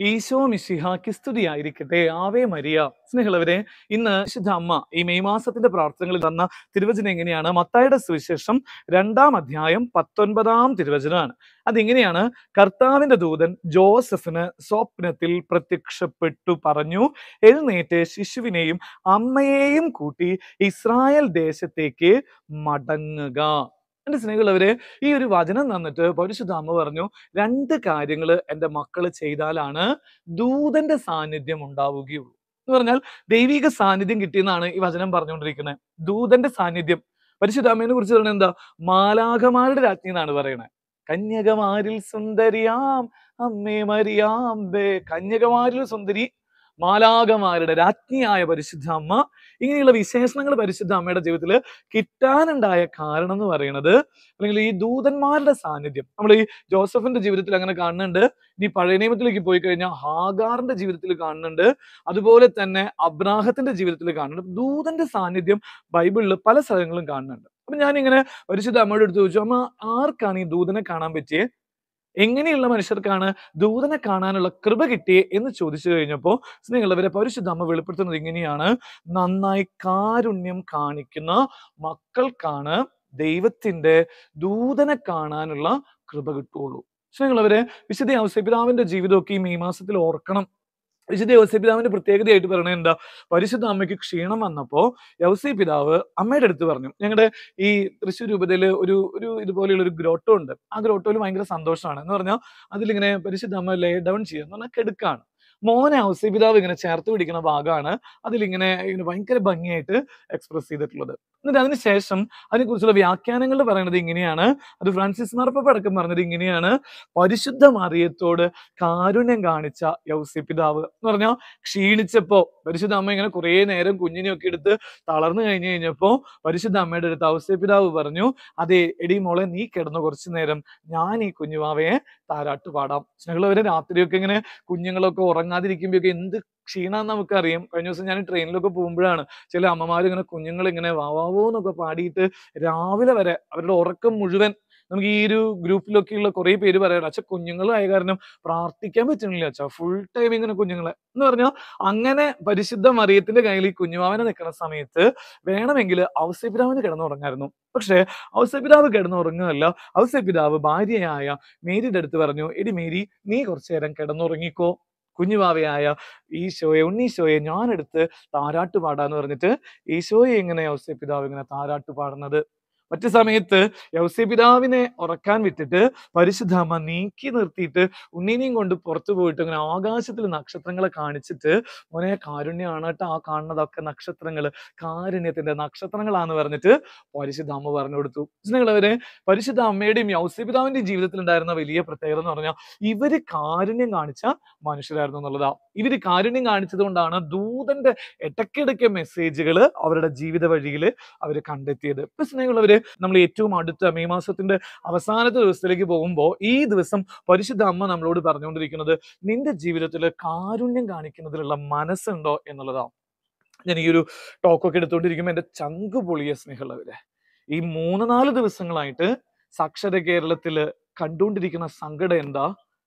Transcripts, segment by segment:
ഈശോ മിശിഹാക്ക് സ്തുതിയായിരിക്കട്ടെ Ave Maria സ്നേഹമുള്ളവരെ ഇന്ന് വിശുദ്ധ അമ്മ ഈ മെയ് മാസത്തിന്റെ പ്രാർത്ഥനകളിൽ തന്ന തിരുവചനം എങ്ങനെയാണ് മത്തായുടെ സുവിശേഷം രണ്ടാം അധ്യായം പത്തൊൻപതാം തിരുവചനമാണ് അതിങ്ങനെയാണ് കർത്താവിന്റെ ദൂതൻ ജോസഫിന് സ്വപ്നത്തിൽ പ്രത്യക്ഷപ്പെട്ടു പറഞ്ഞു എഴുന്നേറ്റ് ശിശുവിനെയും അമ്മയെയും കൂട്ടി ഇസ്രായേൽ ദേശത്തേക്ക് മടങ്ങുക എന്റെ സ്നേഹമുള്ളവരെ ഈ ഒരു വചനം തന്നിട്ട് പരിശുദ്ധ അമ്മ പറഞ്ഞു രണ്ട് കാര്യങ്ങൾ എൻ്റെ മക്കൾ ചെയ്താലാണ് ദൂതന്റെ സാന്നിധ്യം ഉണ്ടാവുകയുള്ളൂ എന്ന് പറഞ്ഞാൽ ദൈവിക സാന്നിധ്യം കിട്ടിയെന്നാണ് ഈ വചനം പറഞ്ഞുകൊണ്ടിരിക്കുന്നത് ദൂതന്റെ സാന്നിധ്യം പരിശുദ്ധ അമ്മേനെ കുറിച്ച് പറയുന്നത് എന്താ മാലാഖമാരുടെ രാജ്ഞി എന്നാണ് പറയണത് കന്യകമാരിൽ സുന്ദരിയാം അമ്മേ മരിയാമ്പേ കന്യകമാരിൽ സുന്ദരി മാലാകമാരുടെ രാജ്ഞിയായ പരിശുദ്ധ അമ്മ ഇങ്ങനെയുള്ള വിശേഷണങ്ങൾ പരിശുദ്ധ അമ്മയുടെ ജീവിതത്തിൽ കിട്ടാനുണ്ടായ കാരണം എന്ന് പറയുന്നത് അല്ലെങ്കിൽ ഈ ദൂതന്മാരുടെ സാന്നിധ്യം നമ്മൾ ഈ ജോസഫിന്റെ ജീവിതത്തിൽ അങ്ങനെ കാണുന്നുണ്ട് ഇനി പഴയ നിയമത്തിലേക്ക് പോയി കഴിഞ്ഞാൽ ഹാഗാറിന്റെ ജീവിതത്തിൽ കാണുന്നുണ്ട് അതുപോലെ തന്നെ അബ്രാഹത്തിന്റെ ജീവിതത്തിൽ കാണുന്നുണ്ട് ദൂതന്റെ സാന്നിധ്യം ബൈബിളിൽ പല സ്ഥലങ്ങളിലും കാണുന്നുണ്ട് അപ്പൊ ഞാനിങ്ങനെ പരിശുദ്ധ അമ്മയോട് എടുത്ത് ചോദിച്ചു അമ്മ ആർക്കാണ് ഈ ദൂതനെ കാണാൻ പറ്റിയേ എങ്ങനെയുള്ള മനുഷ്യർക്കാണ് ദൂതനെ കാണാനുള്ള കൃപ കിട്ടിയേ എന്ന് ചോദിച്ചു കഴിഞ്ഞപ്പോൾ സ്നേഹമുള്ളവരെ പരിശുദ്ധ അമ്മ വെളിപ്പെടുത്തുന്നത് ഇങ്ങനെയാണ് നന്നായി കാരുണ്യം കാണിക്കുന്ന മക്കൾക്കാണ് ദൈവത്തിന്റെ ദൂതനെ കാണാനുള്ള കൃപ കിട്ടുള്ളൂ സ്നേഹമുള്ളവരെ വിശുദ്ധ ഔസപിതാവിന്റെ ജീവിതമൊക്കെ ഈ മെയ് മാസത്തിൽ ഓർക്കണം വിശുദ്ധ യൗസേ പിതാവിന്റെ പ്രത്യേകതയായിട്ട് പറയണത് എന്താ പരിശുദ്ധ അമ്മയ്ക്ക് ക്ഷീണം വന്നപ്പോ യൗസേ പിതാവ് അമ്മയുടെ അടുത്ത് പറഞ്ഞു ഞങ്ങളുടെ ഈ തൃശ്ശൂർ രൂപതയിൽ ഒരു ഒരു ഇതുപോലെയുള്ള ഒരു ഗ്രോട്ടോ ഉണ്ട് ആ ഗ്രോട്ടോയിൽ ഭയങ്കര സന്തോഷമാണ് എന്ന് പറഞ്ഞാൽ അതിലിങ്ങനെ പരിശുദ്ധ അമ്മ ലേ ഡൗൺ ചെയ്യുക എന്ന് പറഞ്ഞാൽ കെടുക്കാണ് മോനെ ഔസേ പിതാവ് ഇങ്ങനെ ചേർത്ത് പിടിക്കുന്ന ഭാഗമാണ് അതിലിങ്ങനെ ഇങ്ങനെ ഭയങ്കര ഭംഗിയായിട്ട് എക്സ്പ്രസ് ചെയ്തിട്ടുള്ളത് എന്നിട്ട് അതിനുശേഷം അതിനെക്കുറിച്ചുള്ള വ്യാഖ്യാനങ്ങൾ പറയുന്നത് ഇങ്ങനെയാണ് അത് ഫ്രാൻസിസ് മാർപ്പ അടക്കം പറഞ്ഞത് ഇങ്ങനെയാണ് പരിശുദ്ധ മറിയത്തോട് കാരുണ്യം കാണിച്ച യൗസി പിതാവ് എന്ന് പറഞ്ഞാൽ ക്ഷീണിച്ചപ്പോ പരിശുദ്ധ അമ്മ ഇങ്ങനെ കുറേ നേരം കുഞ്ഞിനെയൊക്കെ എടുത്ത് തളർന്നു കഴിഞ്ഞു കഴിഞ്ഞപ്പോ പരിശുദ്ധ അമ്മയുടെ അടുത്ത് ഔസേ പിതാവ് പറഞ്ഞു അതെ എടി മോളെ നീ കിടന്നു കുറച്ചു നേരം ഞാൻ ഈ കുഞ്ഞുവാവയെ താരാട്ട് പാടാം സ്നേഹമുള്ളവരെ രാത്രിയൊക്കെ ഇങ്ങനെ കുഞ്ഞുങ്ങളൊക്കെ ഉറങ്ങാതിരിക്കുമ്പോഴൊക്കെ എന്ത് ക്ഷീണാന്ന് നമുക്കറിയാം കഴിഞ്ഞ ദിവസം ഞാൻ ട്രെയിനിലൊക്കെ പോകുമ്പോഴാണ് ചില അമ്മമാർ ഇങ്ങനെ കുഞ്ഞുങ്ങൾ ഇങ്ങനെ വാവാവോ എന്നൊക്കെ പാടിയിട്ട് രാവിലെ വരെ അവരുടെ ഉറക്കം മുഴുവൻ നമുക്ക് ഈ ഒരു ഗ്രൂപ്പിലൊക്കെയുള്ള കുറെ പേര് പറയാറ് അച്ഛ കുഞ്ഞുങ്ങളായ കാരണം പ്രാർത്ഥിക്കാൻ പറ്റുന്നില്ല അച്ഛ ഫുൾ ടൈം ഇങ്ങനെ കുഞ്ഞുങ്ങളെ എന്ന് പറഞ്ഞാൽ അങ്ങനെ പരിശുദ്ധ മറിയത്തിന്റെ കയ്യിൽ ഈ കുഞ്ഞുമാവനെ നിൽക്കുന്ന സമയത്ത് വേണമെങ്കിൽ ഔസപിതാവിന് കിടന്നുറങ്ങായിരുന്നു പക്ഷേ ഔസപിതാവ് കിടന്നുറങ്ങുകയല്ല ഔസപിതാവ് ഭാര്യയായ മേരിയുടെ അടുത്ത് പറഞ്ഞു എടി മേരി നീ കുറച്ചു നേരം കിടന്നുറങ്ങിക്കോ കുഞ്ഞുവാവയായ ഈശോയെ ഉണ്ണീശോയെ ഞാനെടുത്ത് താരാട്ട് പാടാന്ന് പറഞ്ഞിട്ട് ഈശോയെ എങ്ങനെ ഔസേ പിതാവ് ഇങ്ങനെ താരാട്ട് പാടുന്നത് മറ്റു സമയത്ത് യൗസേ പിതാവിനെ ഉറക്കാൻ വിട്ടിട്ട് പരിശുദ്ധ അമ്മ നീക്കി നിർത്തിയിട്ട് ഉണ്ണീനെയും കൊണ്ട് പുറത്തു പോയിട്ട് ഇങ്ങനെ ആകാശത്തിൽ നക്ഷത്രങ്ങളെ കാണിച്ചിട്ട് മോനെ കാരുണ്യമാണ് കേട്ടോ ആ കാണുന്നതൊക്കെ നക്ഷത്രങ്ങൾ കാരുണ്യത്തിന്റെ നക്ഷത്രങ്ങളാന്ന് പറഞ്ഞിട്ട് പരിശുദ്ധ അമ്മ പറഞ്ഞു കൊടുത്തു സ്നേഹമുള്ളവരെ പരിശുദ്ധ അമ്മയുടെയും യൗസേ പിതാവിന്റെയും ജീവിതത്തിൽ ഉണ്ടായിരുന്ന വലിയ പ്രത്യേകത എന്ന് പറഞ്ഞാൽ ഇവര് കാരുണ്യം കാണിച്ച മനുഷ്യരായിരുന്നു എന്നുള്ളതാ ഇവര് കാരുണ്യം കാണിച്ചത് കൊണ്ടാണ് ദൂതന്റെ ഇടയ്ക്കിടയ്ക്ക് മെസ്സേജുകൾ അവരുടെ ജീവിത വഴിയിൽ അവർ കണ്ടെത്തിയത് ഇപ്പൊ സ്നേഹമുള്ളവര് നമ്മൾ ഏറ്റവും അടുത്ത മെയ് മാസത്തിന്റെ അവസാനത്തെ ദിവസത്തിലേക്ക് പോകുമ്പോൾ ഈ ദിവസം പരിശുദ്ധ അമ്മ നമ്മളോട് പറഞ്ഞുകൊണ്ടിരിക്കുന്നത് നിന്റെ ജീവിതത്തിൽ കാരുണ്യം കാണിക്കുന്നതിലുള്ള മനസ്സുണ്ടോ എന്നുള്ളതാണ് ഞാൻ ഈ ഒരു ടോക്കൊക്കെ എടുത്തുകൊണ്ടിരിക്കുമ്പോൾ എന്റെ ചങ്ക് പൊളിയ സ്നേഹമുള്ളവരെ ഈ മൂന്ന് നാല് ദിവസങ്ങളായിട്ട് സാക്ഷര കേരളത്തില് കണ്ടുകൊണ്ടിരിക്കുന്ന സങ്കടം എന്താ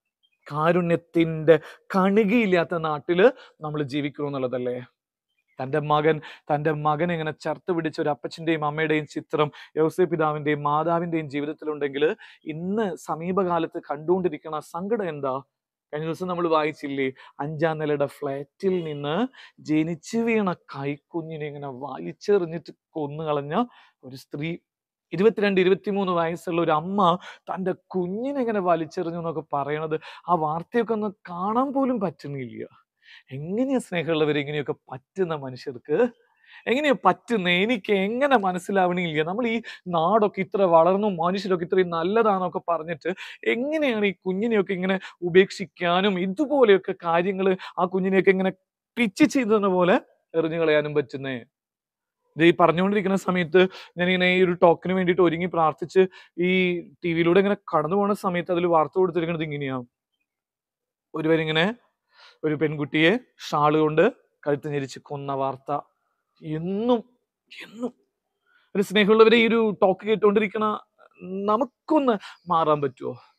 കാരുണ്യത്തിന്റെ കണികയില്ലാത്ത നാട്ടില് നമ്മൾ ജീവിക്കുന്നു എന്നുള്ളതല്ലേ തന്റെ മകൻ തന്റെ മകൻ ഇങ്ങനെ ചേർത്ത് പിടിച്ച ഒരു അപ്പച്ചന്റെയും അമ്മയുടെയും ചിത്രം യൗസേ പിതാവിന്റെയും മാതാവിന്റെയും ജീവിതത്തിലുണ്ടെങ്കിൽ ഇന്ന് സമീപകാലത്ത് കണ്ടുകൊണ്ടിരിക്കുന്ന സങ്കടം എന്താ കഴിഞ്ഞ ദിവസം നമ്മൾ വായിച്ചില്ലേ അഞ്ചാം നിലയുടെ ഫ്ലാറ്റിൽ നിന്ന് ജനിച്ചു വീണ കൈക്കുഞ്ഞിനെ ഇങ്ങനെ വലിച്ചെറിഞ്ഞിട്ട് കൊന്നു കളഞ്ഞ ഒരു സ്ത്രീ ഇരുപത്തിരണ്ട് ഇരുപത്തിമൂന്ന് വയസ്സുള്ള ഒരു അമ്മ തൻ്റെ കുഞ്ഞിനെ ഇങ്ങനെ വലിച്ചെറിഞ്ഞു എന്നൊക്കെ പറയണത് ആ വാർത്തയൊക്കെ ഒന്ന് കാണാൻ പോലും പറ്റുന്നില്ല എങ്ങനെയാ സ്നേഹമുള്ളവർ ഇങ്ങനെയൊക്കെ പറ്റുന്ന മനുഷ്യർക്ക് എങ്ങനെയാ പറ്റുന്ന എനിക്ക് എങ്ങനെ മനസ്സിലാവണില്ല നമ്മൾ ഈ നാടൊക്കെ ഇത്ര വളർന്നു മനുഷ്യരൊക്കെ ഇത്രയും നല്ലതാണൊക്കെ പറഞ്ഞിട്ട് എങ്ങനെയാണ് ഈ കുഞ്ഞിനെയൊക്കെ ഇങ്ങനെ ഉപേക്ഷിക്കാനും ഇതുപോലെയൊക്കെ കാര്യങ്ങൾ ആ കുഞ്ഞിനെയൊക്കെ ഇങ്ങനെ പിച്ച് ചെയ്തതെന്ന പോലെ എറിഞ്ഞു കളയാനും പറ്റുന്നേ ഇത് ഈ പറഞ്ഞുകൊണ്ടിരിക്കുന്ന സമയത്ത് ഞാനിങ്ങനെ ഈ ഒരു ടോക്കിന് വേണ്ടിയിട്ട് ഒരുങ്ങി പ്രാർത്ഥിച്ച് ഈ ടി വിയിലൂടെ ഇങ്ങനെ കടന്നു പോകുന്ന സമയത്ത് അതിൽ വാർത്ത കൊടുത്തിരിക്കുന്നത് ഇങ്ങനെയാണ് ഒരുവരിങ്ങനെ ഒരു പെൺകുട്ടിയെ ഷാള് കൊണ്ട് കഴുത്ത് ഞെരിച്ച് കൊന്ന വാർത്ത എന്നും എന്നും ഒരു സ്നേഹമുള്ളവരെ ഈ ഒരു ടോക്ക് കേട്ടുകൊണ്ടിരിക്കണ നമുക്കൊന്ന് മാറാൻ പറ്റുമോ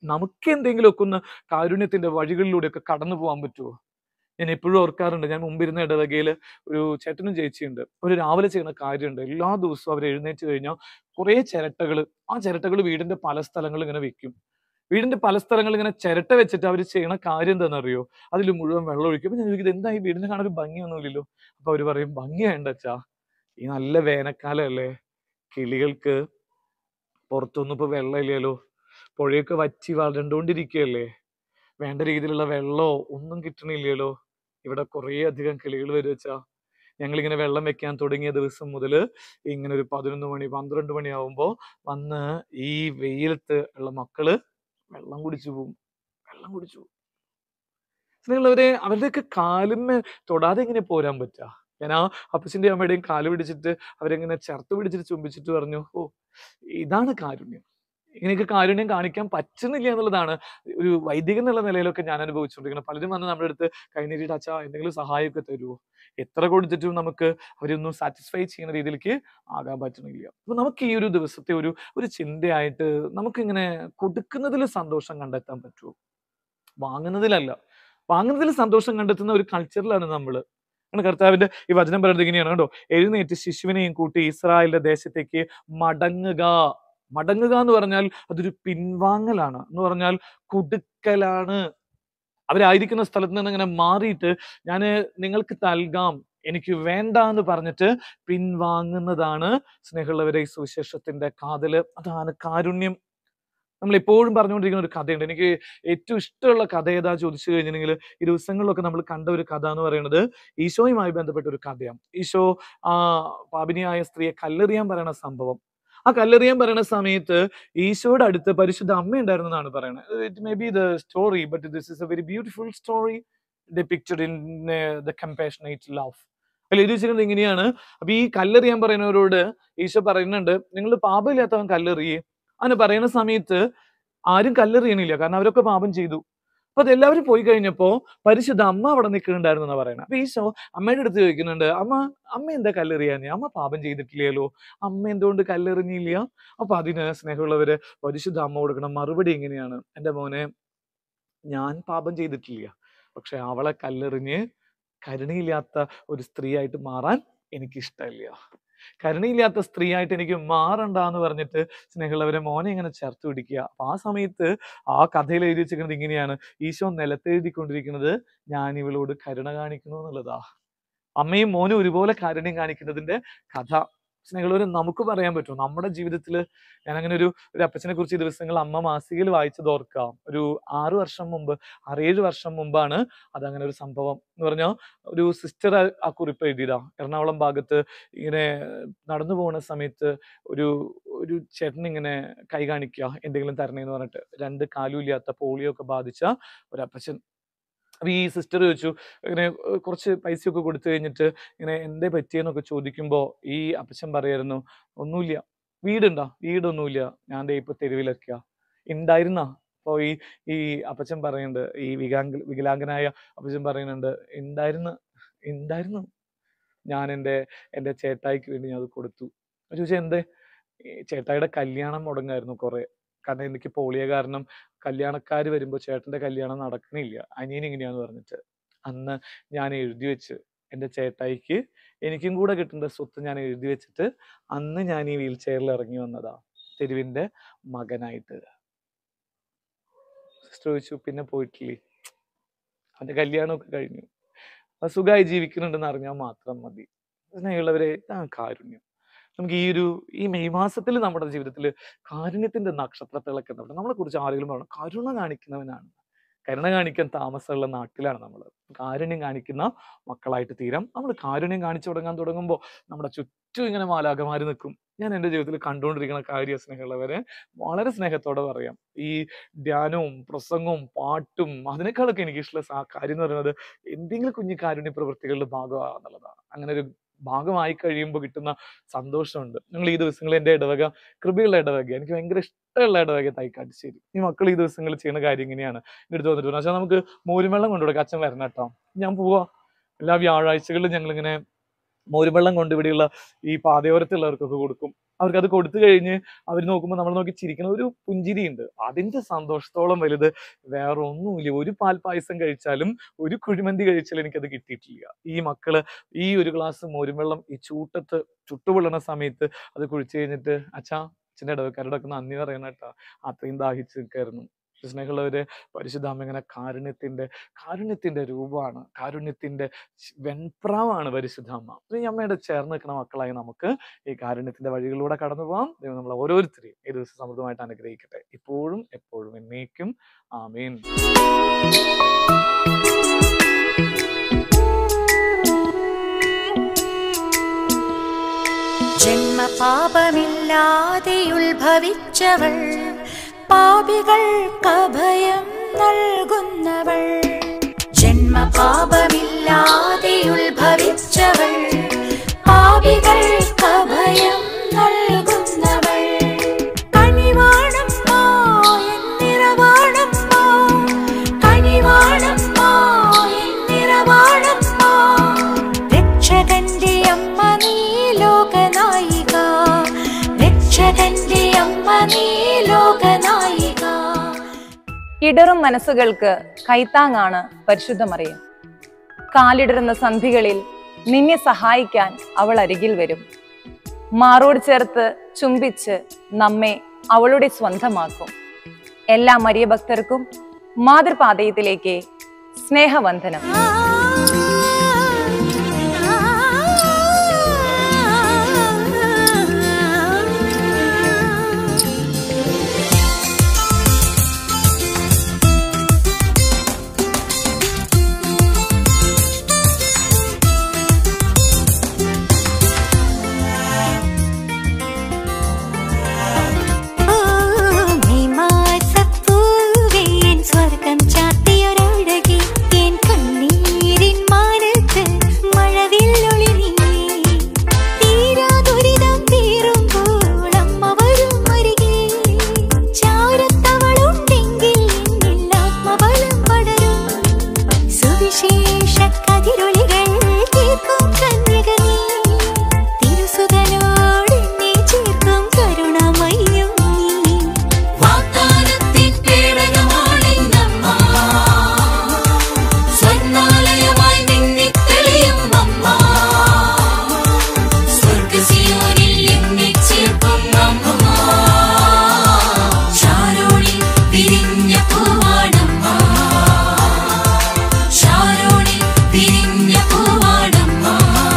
നമുക്ക് എന്തെങ്കിലുമൊക്കെ ഒന്ന് കാരുണ്യത്തിന്റെ വഴികളിലൂടെയൊക്കെ കടന്നു പോകാൻ പറ്റുമോ ഞാൻ എപ്പോഴും ഓർക്കാറുണ്ട് ഞാൻ മുമ്പിരുന്ന ഇടവകയിൽ ഒരു ചേട്ടനും ചേച്ചിയുണ്ട് ഒരു രാവിലെ ചെയ്യുന്ന കാര്യമുണ്ട് എല്ലാ ദിവസവും അവർ എഴുന്നേറ്റ് കഴിഞ്ഞാൽ കുറേ ചിരട്ടകൾ ആ ചിരട്ടകൾ വീടിന്റെ പല സ്ഥലങ്ങളിൽ ഇങ്ങനെ വെക്കും വീടിന്റെ പല സ്ഥലങ്ങളിൽ ഇങ്ങനെ ചിരട്ട വെച്ചിട്ട് അവർ ചെയ്യണ കാര്യം എന്താണെന്നറിയോ അതിൽ മുഴുവൻ വെള്ളം ഒഴിക്കും അപ്പൊ ഞാൻ ചോദിക്കും എന്താ ഈ വീടിന് കാണാൻ ഒരു ഭംഗിയൊന്നുമില്ലല്ലോ അപ്പൊ അവര് പറയും ഭംഗി വേണ്ട അച്ഛാ ഈ നല്ല വേനൽക്കാലമല്ലേ കിളികൾക്ക് പുറത്തൊന്നും ഇപ്പൊ വെള്ളമില്ലല്ലോ പുഴയൊക്കെ വറ്റി വരണ്ടോണ്ടിരിക്കുകയല്ലേ വേണ്ട രീതിയിലുള്ള വെള്ളമോ ഒന്നും കിട്ടണില്ലല്ലോ ഇവിടെ കുറേ അധികം കിളികൾ വരും വെച്ചാ ഞങ്ങളിങ്ങനെ വെള്ളം വെക്കാൻ തുടങ്ങിയ ദിവസം മുതൽ ഇങ്ങനെ ഒരു പതിനൊന്ന് മണി പന്ത്രണ്ട് മണി ആവുമ്പോ വന്ന് ഈ വെയിലത്ത് ഉള്ള മക്കള് വെള്ളം കുടിച്ചു പോവും വെള്ളം കുടിച്ചു പോവും സ്നേഹമുള്ളവരെ അവരുടെയൊക്കെ കാലുമ്മേ തൊടാതെ എങ്ങനെ പോരാൻ പറ്റുക ഞാൻ ആ അപ്പച്ചന്റെ അമ്മയുടെയും കാല് പിടിച്ചിട്ട് അവരെങ്ങനെ ചേർത്ത് പിടിച്ചിട്ട് ചുംബിച്ചിട്ട് പറഞ്ഞു ഓ ഇതാണ് കാരുണ്യം ഇങ്ങനെയൊക്കെ കാരുണ്യം കാണിക്കാൻ പറ്റുന്നില്ല എന്നുള്ളതാണ് ഒരു വൈദികൻ എന്നുള്ള നിലയിലൊക്കെ ഞാൻ അനുഭവിച്ചുകൊണ്ടിരിക്കുന്നത് പലരും വന്ന് നമ്മുടെ അടുത്ത് കൈനീട്ടിട്ട് അച്ഛാ എന്തെങ്കിലും സഹായമൊക്കെ തരുമോ എത്ര കൊടുത്തിട്ടും നമുക്ക് അവരൊന്നും സാറ്റിസ്ഫൈ ചെയ്യുന്ന രീതിയിലേക്ക് ആകാൻ പറ്റുന്നില്ല അപ്പൊ നമുക്ക് ഈ ഒരു ദിവസത്തെ ഒരു ഒരു ചിന്തയായിട്ട് നമുക്കിങ്ങനെ കൊടുക്കുന്നതിൽ സന്തോഷം കണ്ടെത്താൻ പറ്റുമോ വാങ്ങുന്നതിലല്ല വാങ്ങുന്നതിൽ സന്തോഷം കണ്ടെത്തുന്ന ഒരു കൾച്ചറിലാണ് നമ്മൾ ആണ് കർത്താവിന്റെ ഈ വചനം പറയുന്നത് ഇങ്ങനെയാണ് കേട്ടോ എഴുന്നേറ്റ് ശിശുവിനെയും കൂട്ടി ഇസ്രായേലിന്റെ ദേശത്തേക്ക് മടങ്ങുക മടങ്ങുക എന്ന് പറഞ്ഞാൽ അതൊരു പിൻവാങ്ങലാണ് എന്ന് പറഞ്ഞാൽ കൊടുക്കലാണ് അവരായിരിക്കുന്ന സ്ഥലത്ത് നിന്ന് ഇങ്ങനെ മാറിയിട്ട് ഞാൻ നിങ്ങൾക്ക് നൽകാം എനിക്ക് വേണ്ട എന്ന് പറഞ്ഞിട്ട് പിൻവാങ്ങുന്നതാണ് സ്നേഹമുള്ളവരെ ഈ സുവിശേഷത്തിന്റെ കാതല് അതാണ് കാരുണ്യം നമ്മൾ എപ്പോഴും പറഞ്ഞുകൊണ്ടിരിക്കുന്ന ഒരു കഥയുണ്ട് എനിക്ക് ഏറ്റവും ഇഷ്ടമുള്ള കഥ ഏതാ ചോദിച്ചു കഴിഞ്ഞിട്ടുണ്ടെങ്കിൽ ഈ ദിവസങ്ങളിലൊക്കെ നമ്മൾ കണ്ട ഒരു കഥ എന്ന് പറയുന്നത് ഈശോയുമായി ബന്ധപ്പെട്ട ഒരു കഥയാണ് ഈശോ ആ പാപിനിയായ സ്ത്രീയെ കല്ലെറിയാൻ പറയുന്ന സംഭവം ആ കല്ലെറിയാൻ പറയുന്ന സമയത്ത് ഈശോയുടെ അടുത്ത് പരിശുദ്ധ അമ്മ ഉണ്ടായിരുന്നു എന്നാണ് പറയുന്നത് it may be the story but this is a very beautiful story depicted in the compassionate love അതിൽ എഴുതി വെച്ചിരിക്കുന്നത് ഇങ്ങനെയാണ് അപ്പൊ ഈ കല്ലെറിയാൻ പറയുന്നവരോട് ഈശോ പറയുന്നുണ്ട് നിങ്ങൾ പാപമില്ലാത്തവൻ കല്ലെറിയേ അങ്ങനെ പറയുന്ന സമയത്ത് ആരും കല്ലെറിയണില്ല കാരണം അവരൊക്കെ പാപം ചെയ്തു അപ്പൊ അതെല്ലാവരും പോയി കഴിഞ്ഞപ്പോ പരിശുദ്ധ അമ്മ അവിടെ നിൽക്കുന്നുണ്ടായിരുന്നു എന്നാ പറയുന്നത് അപ്പൊ ഈശോ അമ്മയുടെ അടുത്ത് ചോദിക്കുന്നുണ്ട് അമ്മ അമ്മ എന്താ കല്ലെറിയാഞ്ഞേ അമ്മ പാപം ചെയ്തിട്ടില്ലല്ലോ അമ്മ എന്തുകൊണ്ട് കല്ലെറിഞ്ഞില്ല അപ്പൊ അതിന് സ്നേഹമുള്ളവര് പരിശുദ്ധ അമ്മ കൊടുക്കുന്ന മറുപടി എങ്ങനെയാണ് എന്റെ മോനെ ഞാൻ പാപം ചെയ്തിട്ടില്ല പക്ഷെ അവളെ കല്ലെറിഞ്ഞ് കരുണയില്ലാത്ത ഒരു സ്ത്രീയായിട്ട് മാറാൻ എനിക്ക് ഇഷ്ടമില്ല കരുണയില്ലാത്ത സ്ത്രീയായിട്ട് എനിക്ക് മാറണ്ട എന്ന് പറഞ്ഞിട്ട് സ്നേഹമുള്ളവരെ മോനെ ഇങ്ങനെ ചേർത്ത് പിടിക്കുക അപ്പൊ ആ സമയത്ത് ആ കഥയിൽ എഴുതി വെച്ചിരിക്കുന്നത് ഇങ്ങനെയാണ് ഈശോ നിലത്തെഴുതിക്കൊണ്ടിരിക്കുന്നത് ഞാൻ ഇവളോട് കരുണ കാണിക്കുന്നു എന്നുള്ളതാ അമ്മയും മോനും ഒരുപോലെ കാരുണ്യം കാണിക്കുന്നതിന്റെ കഥ സ്നേഹമുള്ളവരെ നമുക്ക് പറയാൻ പറ്റും നമ്മുടെ ജീവിതത്തിൽ ഞാൻ അങ്ങനെ ഒരു ഒരു അപ്പച്ചനെ കുറിച്ച് ഈ ദിവസങ്ങൾ അമ്മ മാസികയിൽ വായിച്ചത് ഓർക്കാം ഒരു ആറു വർഷം മുമ്പ് ആറേഴ് വർഷം മുമ്പാണ് അതങ്ങനെ ഒരു സംഭവം എന്ന് പറഞ്ഞാൽ ഒരു സിസ്റ്റർ ആ കുറിപ്പ് എഴുതിയതാ എറണാകുളം ഭാഗത്ത് ഇങ്ങനെ നടന്നു പോകുന്ന സമയത്ത് ഒരു ഒരു ചേട്ടൻ ഇങ്ങനെ കൈ കാണിക്കുക എന്തെങ്കിലും തരണേന്ന് പറഞ്ഞിട്ട് രണ്ട് കാലും ഇല്ലാത്ത പോളിയോ ഒക്കെ ബാധിച്ച ഒരു അപ്പച്ചൻ അപ്പൊ ഈ സിസ്റ്റർ ചോദിച്ചു ഇങ്ങനെ ഏർ കുറച്ച് പൈസയൊക്കെ കൊടുത്തു കഴിഞ്ഞിട്ട് ഇങ്ങനെ എന്തേ പറ്റിയെന്നൊക്കെ ചോദിക്കുമ്പോ ഈ അപ്പച്ചൻ പറയായിരുന്നു ഒന്നുമില്ല വീടുണ്ടോ വീടൊന്നുമില്ല ഞാൻ ദേ ഇപ്പൊ തെരുവിലൊക്കെയാ ഉണ്ടായിരുന്ന അപ്പൊ ഈ ഈ അപ്പച്ചൻ പറയുന്നുണ്ട് ഈ വികാംഗ വികലാംഗനായ അപ്പച്ചൻ പറയുന്നുണ്ട് ഉണ്ടായിരുന്നു ഉണ്ടായിരുന്നു ഞാൻ എൻ്റെ എൻ്റെ ചേട്ടായിക്ക് വേണ്ടി ഞാൻ അത് കൊടുത്തു അപ്പൊ ചോദിച്ചാൽ എന്തേ ഈ ചേട്ടായിയുടെ കല്യാണം മുടങ്ങായിരുന്നു കുറെ കാരണം എനിക്ക് പോളിയോ കാരണം കല്യാണക്കാർ വരുമ്പോൾ ചേട്ടന്റെ കല്യാണം നടക്കണില്ല അനിയൻ ഇങ്ങനെയാന്ന് പറഞ്ഞിട്ട് അന്ന് ഞാൻ എഴുതി വെച്ച് എൻ്റെ ചേട്ടായിക്ക് എനിക്കും കൂടെ കിട്ടേണ്ട സ്വത്ത് ഞാൻ എഴുതി വെച്ചിട്ട് അന്ന് ഞാൻ ഈ വീൽ ചെയറിൽ ഇറങ്ങി വന്നതാ തെരുവിന്റെ മകനായിട്ട് സിസ്റ്റർ ചോദിച്ചു പിന്നെ പോയിട്ടില്ലേ അവന്റെ കല്യാണമൊക്കെ കഴിഞ്ഞു അത് സുഖമായി ജീവിക്കുന്നുണ്ടെന്ന് അറിഞ്ഞാൽ മാത്രം മതി സ്നേഹമുള്ളവരെ ഇതാണ് കാരുണ്യം നമുക്ക് ഈ ഒരു ഈ മെയ് മാസത്തിൽ നമ്മുടെ ജീവിതത്തിൽ കാരുണ്യത്തിന്റെ നക്ഷത്ര തിളക്കുന്നുണ്ട് നമ്മളെ കുറിച്ച് ആരെങ്കിലും പറയണം കരുണ കാണിക്കുന്നവനാണ് കരുണ കാണിക്കാൻ താമസമുള്ള നാട്ടിലാണ് നമ്മൾ കാരുണ്യം കാണിക്കുന്ന മക്കളായിട്ട് തീരാം നമ്മൾ കാരുണ്യം കാണിച്ചു തുടങ്ങാൻ തുടങ്ങുമ്പോൾ നമ്മുടെ ചുറ്റും ഇങ്ങനെ മാലാകമാര് നിൽക്കും ഞാൻ എൻ്റെ ജീവിതത്തിൽ കണ്ടുകൊണ്ടിരിക്കുന്ന കാര്യ സ്നേഹമുള്ളവരെ വളരെ സ്നേഹത്തോടെ പറയാം ഈ ധ്യാനവും പ്രസംഗവും പാട്ടും അതിനേക്കാളൊക്കെ എനിക്ക് ഇഷ്ടമുള്ള സാ- കാര്യം എന്ന് പറയുന്നത് എന്തെങ്കിലും കുഞ്ഞു കാരുണ്യ പ്രവൃത്തികളുടെ ഭാഗമാണെന്നുള്ളതാണ് അങ്ങനെ ഒരു ഭാഗമായി കഴിയുമ്പോൾ കിട്ടുന്ന സന്തോഷമുണ്ട് നിങ്ങൾ ഈ ദിവസങ്ങളിൽ എൻ്റെ ഇടവക കൃപയുള്ള ഇടവക എനിക്ക് ഭയങ്കര ഇഷ്ടമുള്ള ഇടവക തൈക്കാട്ടുശ്ശേരി ഈ മക്കൾ ഈ ദിവസങ്ങളിൽ ചെയ്യുന്ന കാര്യം ഇങ്ങനെയാണ് എൻ്റെ അടുത്ത് വന്നിട്ട് പറഞ്ഞു പക്ഷേ നമുക്ക് മോരുവെള്ളം കൊണ്ടുകൊടുക്കാം അച്ഛൻ വരണം കേട്ടോ ഞാൻ പോവാ എല്ലാ വ്യാഴാഴ്ചകളിലും ഞങ്ങളിങ്ങനെ മോരുവെള്ളം കൊണ്ട് ഇവിടെയുള്ള ഈ പാതയോരത്തുള്ളവർക്കൊക്കെ കൊടുക്കും അവർക്ക് അത് കൊടുത്തു കഴിഞ്ഞ് അവർ നോക്കുമ്പോൾ നമ്മൾ നോക്കി ചിരിക്കുന്ന ഒരു പുഞ്ചിരിയുണ്ട് അതിന്റെ സന്തോഷത്തോളം വലുത് വേറെ ഒന്നുമില്ല ഒരു പാൽ പായസം കഴിച്ചാലും ഒരു കുഴിമന്തി കഴിച്ചാലും എനിക്കത് കിട്ടിയിട്ടില്ല ഈ മക്കള് ഈ ഒരു ഗ്ലാസ് മോരുവെള്ളം ഈ ചൂട്ടത്ത് ചുട്ടുപൊള്ളണ സമയത്ത് അത് കുഴിച്ചു കഴിഞ്ഞിട്ട് അച്ഛാ അച്ഛൻ്റെ ഇടവക്കാരോടൊക്കെ നന്ദി പറയണം കേട്ടോ അത്രയും ദാഹിച്ച് നിൽക്കായിരുന്നു സ്നേഹമുള്ളവര് പരിശുദ്ധ അമ്മ ഇങ്ങനെ കാരുണ്യത്തിന്റെ കാരുണ്യത്തിന്റെ രൂപമാണ് കാരുണ്യത്തിന്റെ ശ്- വെൺപ്രാവാണ് പരിശുദ്ധ അമ്മ അപ്പൊ ഈ അമ്മയുടെ ചേർന്ന് നിൽക്കുന്ന മക്കളായി നമുക്ക് ഈ കാരുണ്യത്തിന്റെ വഴികളിലൂടെ കടന്നു പോകാം ദൈവം നമ്മൾ ഓരോരുത്തരെയും ഈ ദിവസം സമൃദ്ധമായിട്ട് അനുഗ്രഹിക്കട്ടെ ഇപ്പോഴും എപ്പോഴും എന്നേക്കും ആമീൻ ജന്മപാപമില്ലാതെ ഉത്ഭവിച്ചവൾ പാപികൾക്ക് അഭയം നൽകുന്നവൾ ജന്മപാപമില്ലാതെ ഉത്ഭവിച്ചവൾ പാപികൾക്ക് അഭയം നൽകുന്നവൾ കനിവാണമ്മ എന്നിറവാണമ്മ കനിവാണമ്മ എന്നിറവാണമ്മ രക്ഷകന്റെ അമ്മ നീ ലോകനായിക രക്ഷകന്റെ അമ്മ നീ ലോകനായിക ഇടറും മനസ്സുകൾക്ക് കൈത്താങ്ങാണ് പരിശുദ്ധമറിയം കാലിടറുന്ന സന്ധികളിൽ നിന്നെ സഹായിക്കാൻ അവൾ അരികിൽ വരും മാറോട് ചേർത്ത് ചുംബിച്ച് നമ്മെ അവളുടെ സ്വന്തമാക്കും എല്ലാ മരിയ ഭക്തർക്കും മാതൃപാതയത്തിലേക്ക് സ്നേഹവന്ദനം സ്വർഗം ചാത്തിയൊരഴകി എൻ കണ്ണീരിൻ മാനത്ത് മഴവില്ലൊളി നീ തീരാ ദുരിതം തീരുമ്പോൾ അമ്മ വരും അരികെ ചാരത്തവളുണ്ടെങ്കിൽ എന്നിൽ ആത്മബലം പടരും സുവിശേഷ കതിരൊളികൾ തീർക്കും കന്യക നീ തിരുസുതനോട് എന്നെ ചേർക്കും കരുണമയും നീ വാഗ്ദാനത്തിൻ പേടകമാണെന്നമ്മ സ്വർണ്ണാലയമായി മിന്നിത്തെളിയും അമ്മ സ്വർഗസിയോനിൽ എന്നെ ചേർക്കും അമ്മ ശാരോണിൽ വിരിഞ്ഞ പൂവാണമ്മ ശാരോണിൽ വിരിഞ്ഞ പൂവാണമ്മ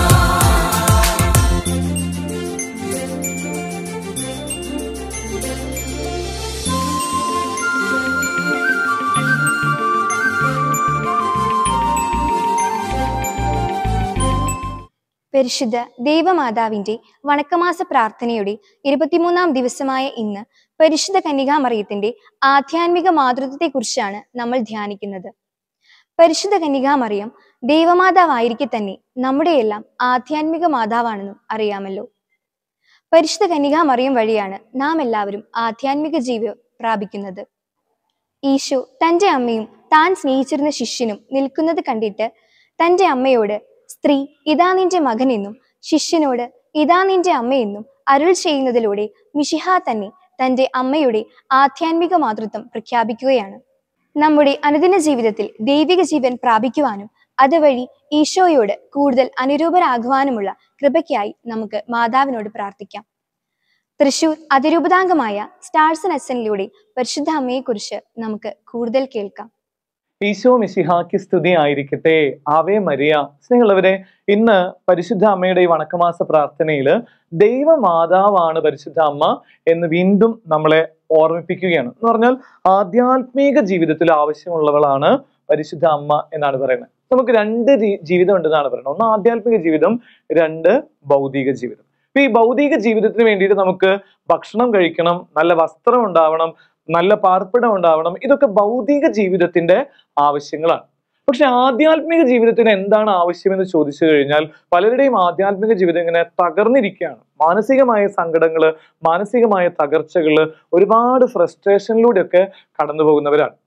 പരിശുദ്ധ ദൈവമാതാവിന്റെ വണക്കമാസ പ്രാർത്ഥനയുടെ ഇരുപത്തിമൂന്നാം ദിവസമായ ഇന്ന് പരിശുദ്ധ കന്യകാമറിയത്തിന്റെ ആധ്യാത്മിക മാതൃത്വത്തെക്കുറിച്ചാണ് നമ്മൾ ധ്യാനിക്കുന്നത് പരിശുദ്ധ കന്യകാമറിയം ദൈവമാതാവായിരിക്കെ തന്നെ നമ്മുടെയെല്ലാം ആധ്യാത്മിക മാതാവാണെന്നും അറിയാമല്ലോ പരിശുദ്ധ കന്യകാമറിയം വഴിയാണ് നാം എല്ലാവരും ആധ്യാത്മിക ജീവി പ്രാപിക്കുന്നത് ഈശോ തന്റെ അമ്മയും താൻ സ്നേഹിച്ചിരുന്ന ശിഷ്യനും നിൽക്കുന്നത് കണ്ടിട്ട് തന്റെ അമ്മയോട് സ്ത്രീ ഇതാ നിന്റെ മകനെന്നും ശിഷ്യനോട് ഇതാ നിന്റെ അമ്മയെന്നും അരുൾ ചെയ്യുന്നതിലൂടെ മിഷിഹ തന്നെ തന്റെ അമ്മയുടെ ആധ്യാത്മിക മാതൃത്വം പ്രഖ്യാപിക്കുകയാണ് നമ്മുടെ അനുദിന ജീവിതത്തിൽ ദൈവിക ജീവൻ പ്രാപിക്കുവാനും അതുവഴി ഈശോയോട് കൂടുതൽ അനുരൂപരാകുവാനുമുള്ള കൃപയ്ക്കായി നമുക്ക് മാതാവിനോട് പ്രാർത്ഥിക്കാം തൃശൂർ അതിരൂപതാംഗമായ സ്റ്റാർസൺ എസ്സനിലൂടെ പരിശുദ്ധ അമ്മയെക്കുറിച്ച് നമുക്ക് കൂടുതൽ കേൾക്കാം ഈശോ മിശിഹാക്ക് സ്തുതി ആയിരിക്കട്ടെ ആവേ മരിയ സ്നേഹമുള്ളവരെ ഇന്ന് പരിശുദ്ധ അമ്മയുടെ ഈ വണക്കമാസ പ്രാർത്ഥനയിൽ ദൈവമാതാവാണ് പരിശുദ്ധ അമ്മ എന്ന് വീണ്ടും നമ്മളെ ഓർമ്മിപ്പിക്കുകയാണ് എന്ന് പറഞ്ഞാൽ ആധ്യാത്മിക ജീവിതത്തിൽ ആവശ്യമുള്ളവളാണ് പരിശുദ്ധ അമ്മ എന്നാണ് പറയുന്നത് നമുക്ക് രണ്ട് രീ- ജീവിതം ഉണ്ടെന്നാണ് പറയുന്നത് ഒന്ന് ആധ്യാത്മിക ജീവിതം രണ്ട് ഭൗതിക ജീവിതം അപ്പൊ ഈ ഭൗതിക ജീവിതത്തിന് വേണ്ടിയിട്ട് നമുക്ക് ഭക്ഷണം കഴിക്കണം നല്ല വസ്ത്രം ഉണ്ടാവണം നല്ല പാർപ്പിടം ഉണ്ടാവണം ഇതൊക്കെ ഭൗതിക ജീവിതത്തിന്റെ ആവശ്യങ്ങളാണ് പക്ഷെ ആധ്യാത്മിക ജീവിതത്തിന് എന്താണ് ആവശ്യമെന്ന് ചോദിച്ചു കഴിഞ്ഞാൽ പലരുടെയും ആധ്യാത്മിക ജീവിതം ഇങ്ങനെ തകർന്നിരിക്കുകയാണ് മാനസികമായ സങ്കടങ്ങള് മാനസികമായ തകർച്ചകള് ഒരുപാട് ഫ്രസ്ട്രേഷനിലൂടെയൊക്കെ കടന്നു പോകുന്നവരാണ്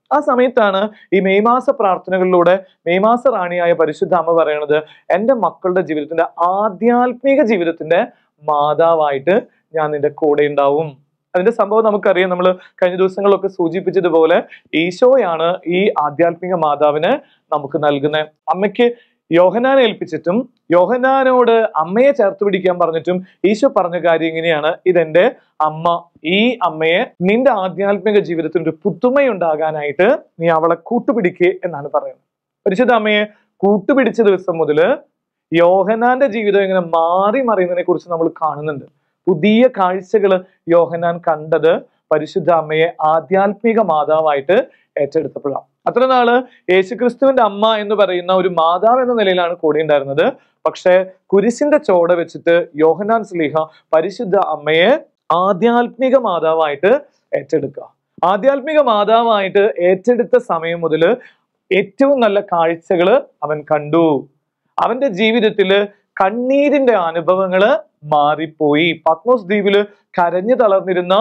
ആ സമയത്താണ് ഈ മെയ് മാസ പ്രാർത്ഥനകളിലൂടെ മെയ് മാസ റാണിയായ പരിശുദ്ധ അമ്മ പറയണത് എൻ്റെ മക്കളുടെ ജീവിതത്തിന്റെ ആധ്യാത്മിക ജീവിതത്തിന്റെ മാതാവായിട്ട് ഞാൻ നിന്റെ കൂടെ ഉണ്ടാവും അതിന്റെ സംഭവം നമുക്കറിയാം നമ്മൾ കഴിഞ്ഞ ദിവസങ്ങളിലൊക്കെ സൂചിപ്പിച്ചതുപോലെ ഈശോയാണ് ഈ ആധ്യാത്മിക മാതാവിന് നമുക്ക് നൽകുന്നത് അമ്മയ്ക്ക് യോഹനാനെ ഏൽപ്പിച്ചിട്ടും യോഹനാനോട് അമ്മയെ ചേർത്ത് പിടിക്കാൻ പറഞ്ഞിട്ടും ഈശോ പറഞ്ഞ കാര്യം ഇങ്ങനെയാണ് ഇതെന്റെ അമ്മ ഈ അമ്മയെ നിന്റെ ആധ്യാത്മിക ജീവിതത്തിൽ ഒരു പുതുമയുണ്ടാകാനായിട്ട് നീ അവളെ കൂട്ടുപിടിക്കുക എന്നാണ് പറയുന്നത് പരിശുദ്ധ അമ്മയെ കൂട്ടുപിടിച്ച ദിവസം മുതല് യോഹനാന്റെ ജീവിതം ഇങ്ങനെ മാറി മറിയുന്നതിനെ കുറിച്ച് നമ്മൾ കാണുന്നുണ്ട് പുതിയ കാഴ്ചകൾ യോഹനാൻ കണ്ടത് പരിശുദ്ധ അമ്മയെ ആധ്യാത്മിക മാതാവായിട്ട് ഏറ്റെടുത്തപ്പോഴാണ് അത്ര നാള് യേശുക്രിസ്തുവിന്റെ അമ്മ എന്ന് പറയുന്ന ഒരു മാതാവ് എന്ന നിലയിലാണ് കൂടെ ഉണ്ടായിരുന്നത് പക്ഷെ കുരിശിന്റെ ചോട വെച്ചിട്ട് യോഹനാൻ സ്ലീഹ പരിശുദ്ധ അമ്മയെ ആധ്യാത്മിക മാതാവായിട്ട് ഏറ്റെടുക്കുക ആധ്യാത്മിക മാതാവായിട്ട് ഏറ്റെടുത്ത സമയം മുതൽ ഏറ്റവും നല്ല കാഴ്ചകൾ അവൻ കണ്ടു അവന്റെ ജീവിതത്തില് കണ്ണീരിന്റെ അനുഭവങ്ങള് മാറിപ്പോയി പത്മോസ് ദ്വീപില് കരഞ്ഞു തളർന്നിരുന്ന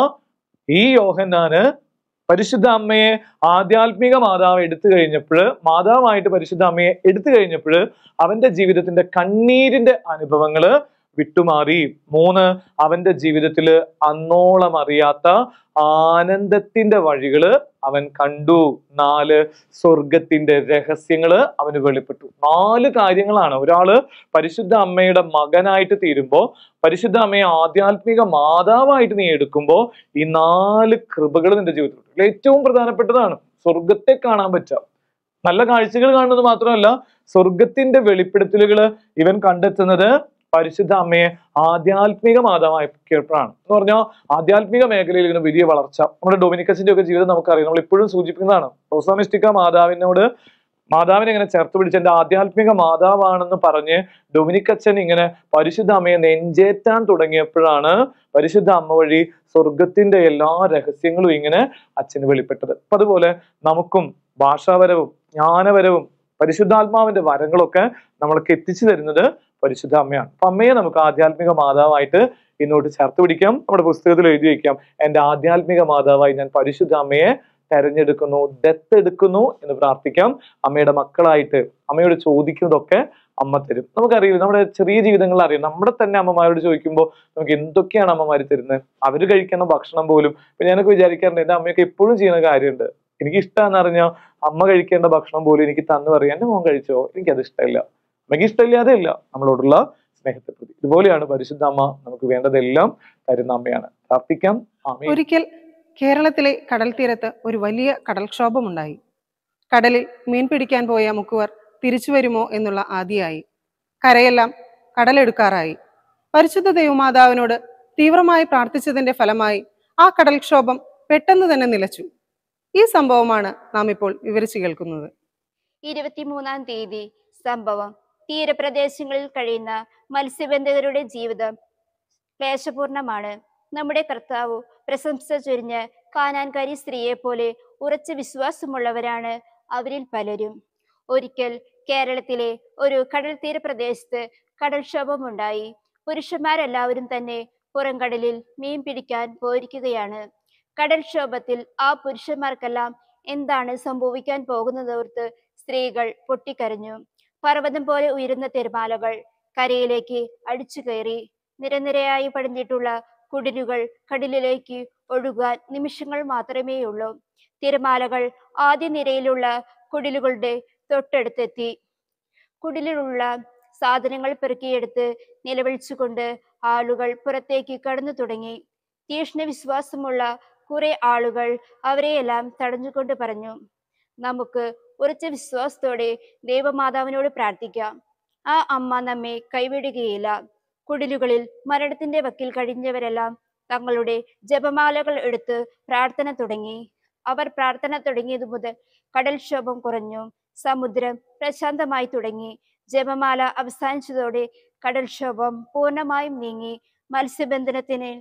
ഈ യോഹന്നാന് പരിശുദ്ധ അമ്മയെ ആധ്യാത്മിക മാതാവ് എടുത്തു കഴിഞ്ഞപ്പോൾ മാതാവായിട്ട് പരിശുദ്ധ അമ്മയെ എടുത്തു കഴിഞ്ഞപ്പോൾ അവന്റെ ജീവിതത്തിന്റെ കണ്ണീരിന്റെ അനുഭവങ്ങള് വിട്ടുമാറി മൂന്ന് അവന്റെ ജീവിതത്തില് അന്നോളം അറിയാത്ത ആനന്ദത്തിന്റെ വഴികള് അവൻ കണ്ടു നാല് സ്വർഗത്തിന്റെ രഹസ്യങ്ങള് അവന് വെളിപ്പെട്ടു നാല് കാര്യങ്ങളാണ് ഒരാള് പരിശുദ്ധ അമ്മയുടെ മകനായിട്ട് തീരുമ്പോ പരിശുദ്ധ അമ്മയെ ആധ്യാത്മിക മാതാവായിട്ട് നീ എടുക്കുമ്പോ ഈ നാല് കൃപകൾ നിന്റെ ജീവിതത്തിൽ ഇതിൽ ഏറ്റവും പ്രധാനപ്പെട്ടതാണ് സ്വർഗത്തെ കാണാൻ പറ്റുക നല്ല കാഴ്ചകൾ കാണുന്നത് മാത്രമല്ല സ്വർഗത്തിന്റെ വെളിപ്പെടുത്തലുകൾ ഇവൻ കണ്ടെത്തുന്നത് പരിശുദ്ധ അമ്മയെ ആധ്യാത്മിക മാതാവാക്കിയപ്പോഴാണ് എന്ന് പറഞ്ഞാൽ ആധ്യാത്മിക മേഖലയിൽ ഇങ്ങനെ വലിയ വളർച്ച നമ്മുടെ ഡൊമിനിക്കസിന്റെ ഒക്കെ ജീവിതം നമുക്കറിയാം നമ്മൾ ഇപ്പോഴും സൂചിപ്പിക്കുന്നതാണ് റോസാമിസ്റ്റിക്ക മാതാവിനോട് മാതാവിനെ ഇങ്ങനെ ചേർത്ത് പിടിച്ച് എന്റെ ആധ്യാത്മിക മാതാവാണെന്ന് പറഞ്ഞ് ഡൊമിനിക്കച്ചൻ ഇങ്ങനെ പരിശുദ്ധ അമ്മയെ നെഞ്ചേറ്റാൻ തുടങ്ങിയപ്പോഴാണ് പരിശുദ്ധ അമ്മ വഴി സ്വർഗത്തിന്റെ എല്ലാ രഹസ്യങ്ങളും ഇങ്ങനെ അച്ഛന് വെളിപ്പെട്ടത് അപ്പൊ അതുപോലെ നമുക്കും ഭാഷാപരവും ജ്ഞാനപരവും പരിശുദ്ധാത്മാവിന്റെ വരങ്ങളൊക്കെ നമ്മൾക്ക് എത്തിച്ചു തരുന്നത് പരിശുദ്ധ അമ്മയാണ് അപ്പൊ അമ്മയെ നമുക്ക് ആധ്യാത്മിക മാതാവായിട്ട് ഇന്നോട്ട് ചേർത്ത് പിടിക്കാം നമ്മുടെ പുസ്തകത്തിൽ എഴുതി വെക്കാം എന്റെ ആധ്യാത്മിക മാതാവായി ഞാൻ പരിശുദ്ധ അമ്മയെ തെരഞ്ഞെടുക്കുന്നു ദത്തെടുക്കുന്നു എന്ന് പ്രാർത്ഥിക്കാം അമ്മയുടെ മക്കളായിട്ട് അമ്മയോട് ചോദിക്കുന്നതൊക്കെ അമ്മ തരും നമുക്കറിയില്ല നമ്മുടെ ചെറിയ ജീവിതങ്ങളിൽ അറിയാം നമ്മുടെ തന്നെ അമ്മമാരോട് ചോദിക്കുമ്പോൾ നമുക്ക് എന്തൊക്കെയാണ് അമ്മമാര് തരുന്നത് അവര് കഴിക്കുന്ന ഭക്ഷണം പോലും ഇപ്പൊ ഞാനൊക്കെ വിചാരിക്കാറുണ്ട് എന്റെ അമ്മയൊക്കെ എപ്പോഴും ചെയ്യുന്ന കാര്യമുണ്ട് എനിക്ക് ഇഷ്ടമാണെന്ന് അറിഞ്ഞാൽ അമ്മ കഴിക്കേണ്ട ഭക്ഷണം പോലും എനിക്ക് തന്നു പറയാം എന്റെ മോൻ കഴിച്ചോ എനിക്കത് ഇഷ്ടമില്ല അമ്മയ്ക്ക് ഇഷ്ടമില്ലാതെ ഇല്ല നമ്മളോടുള്ള സ്നേഹത്തെ പ്രതി ഇതുപോലെയാണ് പരിശുദ്ധ അമ്മ നമുക്ക് വേണ്ടതെല്ലാം തരുന്ന അമ്മയാണ് പ്രാർത്ഥിക്കാം ആമേ ഒരിക്കൽ കേരളത്തിലെ കടൽ തീരത്ത് ഒരു വലിയ കടൽക്ഷോഭമുണ്ടായി കടലിൽ മീൻ പിടിക്കാൻ പോയ മുക്കുവർ തിരിച്ചു വരുമോ എന്നുള്ള ആദിയായി കരയെല്ലാം കടലെടുക്കാറായി പരിശുദ്ധ ദൈവമാതാവിനോട് തീവ്രമായി പ്രാർത്ഥിച്ചതിന്റെ ഫലമായി ആ കടൽക്ഷോഭം പെട്ടെന്ന് തന്നെ നിലച്ചു ഈ സംഭവമാണ് നാം ഇപ്പോൾ വിവരിച്ചു കേൾക്കുന്നത് ഇരുപത്തിമൂന്നാം തീയതി സംഭവം തീരപ്രദേശങ്ങളിൽ കഴിയുന്ന മത്സ്യബന്ധകരുടെ ജീവിതം ക്ലേശപൂർണമാണ് നമ്മുടെ കർത്താവ് പ്രശംസ ചൊരിഞ്ഞ് കാനാൻകാരി സ്ത്രീയെ പോലെ ഉറച്ച വിശ്വാസമുള്ളവരാണ് അവരിൽ പലരും ഒരിക്കൽ കേരളത്തിലെ ഒരു കടൽ തീരപ്രദേശത്ത് കടൽക്ഷോഭമുണ്ടായി പുരുഷന്മാരെല്ലാവരും തന്നെ പുറംകടലിൽ മീൻ പിടിക്കാൻ പോയിരിക്കുകയാണ് കടൽക്ഷോഭത്തിൽ ആ പുരുഷന്മാർക്കെല്ലാം എന്താണ് സംഭവിക്കാൻ പോകുന്നതോർത്ത് സ്ത്രീകൾ പൊട്ടിക്കരഞ്ഞു പർവ്വതം പോലെ ഉയരുന്ന തിരമാലകൾ കരയിലേക്ക് അടിച്ചു കയറി നിരനിരയായി പടിഞ്ഞിട്ടുള്ള കുടിലുകൾ കടലിലേക്ക് ഒഴുകാൻ നിമിഷങ്ങൾ മാത്രമേയുള്ളൂ തിരമാലകൾ ആദ്യ നിരയിലുള്ള കുടിലുകളുടെ തൊട്ടടുത്തെത്തി കുടിലിലുള്ള സാധനങ്ങൾ പെറുക്കിയെടുത്ത് നിലവിളിച്ചുകൊണ്ട് ആളുകൾ പുറത്തേക്ക് കടന്നു തുടങ്ങി തീക്ഷ്ണ വിശ്വാസമുള്ള കുറെ ആളുകൾ അവരെയെല്ലാം തടഞ്ഞുകൊണ്ട് പറഞ്ഞു നമുക്ക് ഉറച്ച വിശ്വാസത്തോടെ ദൈവമാതാവിനോട് പ്രാർത്ഥിക്കാം ആ അമ്മ നമ്മെ കൈവിടുകയില്ല കുടിലുകളിൽ മരണത്തിന്റെ വക്കിൽ കഴിഞ്ഞവരെല്ലാം തങ്ങളുടെ ജപമാലകൾ എടുത്ത് പ്രാർത്ഥന തുടങ്ങി അവർ പ്രാർത്ഥന തുടങ്ങിയതു മുതൽ കടൽക്ഷോഭം കുറഞ്ഞു സമുദ്രം പ്രശാന്തമായി തുടങ്ങി ജപമാല അവസാനിച്ചതോടെ കടൽക്ഷോഭം പൂർണ്ണമായും നീങ്ങി മത്സ്യബന്ധനത്തിന്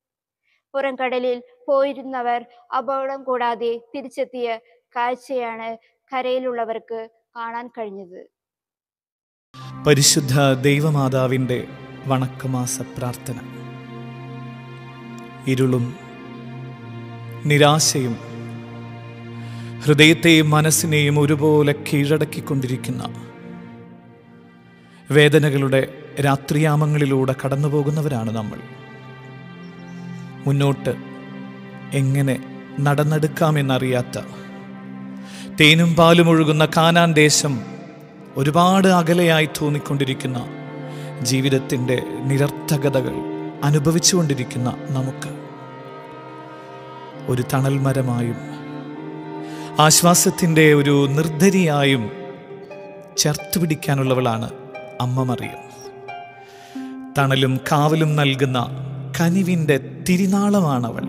പുറംകടലിൽ പോയിരുന്നവർ അപകടം കൂടാതെ തിരിച്ചെത്തിയ കാഴ്ചയാണ് കരയിലുള്ളവർക്ക് കാണാൻ കഴിഞ്ഞത് പരിശുദ്ധ ദൈവമാതാവിൻ്റെ വണക്കമാസ പ്രാർത്ഥന ഇരുളും നിരാശയും ഹൃദയത്തെയും മനസ്സിനെയും ഒരുപോലെ കീഴടക്കിക്കൊണ്ടിരിക്കുന്ന വേദനകളുടെ രാത്രിയാമങ്ങളിലൂടെ കടന്നു പോകുന്നവരാണ് നമ്മൾ മുന്നോട്ട് എങ്ങനെ നടന്നെടുക്കാമെന്നറിയാത്ത തേനും പാലും ഒഴുകുന്ന കാനാൻ ദേശം ഒരുപാട് അകലെയായി തോന്നിക്കൊണ്ടിരിക്കുന്ന ജീവിതത്തിൻ്റെ നിരർത്ഥകതകൾ അനുഭവിച്ചുകൊണ്ടിരിക്കുന്ന നമുക്ക് ഒരു തണൽ മരമായും ആശ്വാസത്തിൻ്റെ ഒരു നിർദ്ധരിയായും ചേർത്ത് പിടിക്കാനുള്ളവളാണ് അമ്മ മറിയം തണലും കാവലും നൽകുന്ന കനിവിൻ്റെ തിരിനാളമാണവൾ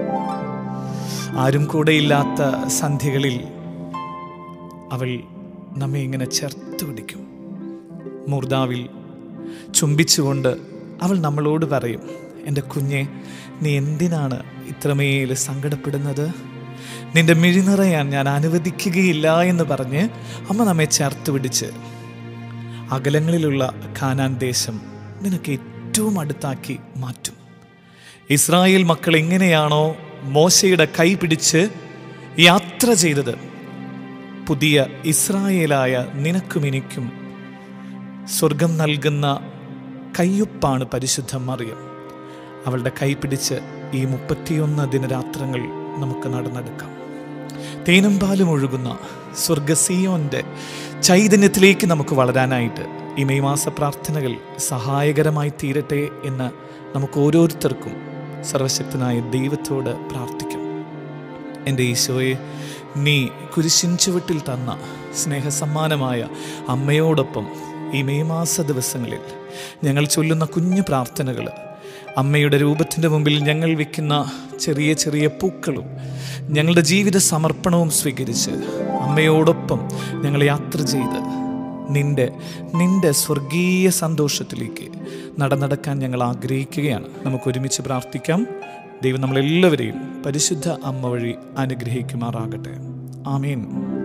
ആരും കൂടെയില്ലാത്ത സന്ധ്യകളിൽ അവൾ നമ്മെ ഇങ്ങനെ ചേർത്ത് പിടിക്കും മൂർദാവിൽ ചുംബിച്ചുകൊണ്ട് അവൾ നമ്മളോട് പറയും എൻ്റെ കുഞ്ഞെ നീ എന്തിനാണ് ഇത്രമേൽ സങ്കടപ്പെടുന്നത് നിന്റെ മിഴി നിറയാൻ ഞാൻ അനുവദിക്കുകയില്ല എന്ന് പറഞ്ഞ് അമ്മ നമ്മെ ചേർത്ത് പിടിച്ച് അകലങ്ങളിലുള്ള ഖാനാൻ ദേശം നിനക്ക് ഏറ്റവും അടുത്താക്കി മാറ്റും ഇസ്രായേൽ മക്കൾ എങ്ങനെയാണോ മോശയുടെ കൈ പിടിച്ച് യാത്ര ചെയ്തത് പുതിയ ഇസ്രായേലായ നിനക്കും എനിക്കും സ്വർഗം നൽകുന്ന കയ്യൊപ്പാണ് പരിശുദ്ധ മറിയം അവളുടെ കൈ പിടിച്ച് ഈ മുപ്പത്തിയൊന്ന് ദിനരാത്രങ്ങൾ നമുക്ക് നടന്നെടുക്കാം തേനും പാലും ഒഴുകുന്ന സ്വർഗസിയോന്റെ ചൈതന്യത്തിലേക്ക് നമുക്ക് വളരാനായിട്ട് ഈ മെയ് മാസ പ്രാർത്ഥനകൾ സഹായകരമായി തീരട്ടെ എന്ന് നമുക്ക് ഓരോരുത്തർക്കും സർവശക്തനായ ദൈവത്തോട് പ്രാർത്ഥിക്കാം എൻ്റെ ഈശോയെ നീ കുരിശിൻ ചുവട്ടിൽ തന്ന സ്നേഹസമ്മാനമായ അമ്മയോടൊപ്പം ഈ മെയ് മാസ ദിവസങ്ങളിൽ ഞങ്ങൾ ചൊല്ലുന്ന കുഞ്ഞു പ്രാർത്ഥനകൾ അമ്മയുടെ രൂപത്തിൻ്റെ മുമ്പിൽ ഞങ്ങൾ വെക്കുന്ന ചെറിയ ചെറിയ പൂക്കളും ഞങ്ങളുടെ ജീവിത സമർപ്പണവും സ്വീകരിച്ച് അമ്മയോടൊപ്പം ഞങ്ങൾ യാത്ര ചെയ്ത് നിന്റെ നിന്റെ സ്വർഗീയ സന്തോഷത്തിലേക്ക് നടന്നടക്കാൻ ഞങ്ങൾ ആഗ്രഹിക്കുകയാണ് നമുക്ക് ഒരുമിച്ച് പ്രാർത്ഥിക്കാം ദൈവം നമ്മളെല്ലാവരെയും പരിശുദ്ധ അമ്മ വഴി അനുഗ്രഹിക്കുമാറാകട്ടെ ആമീൻ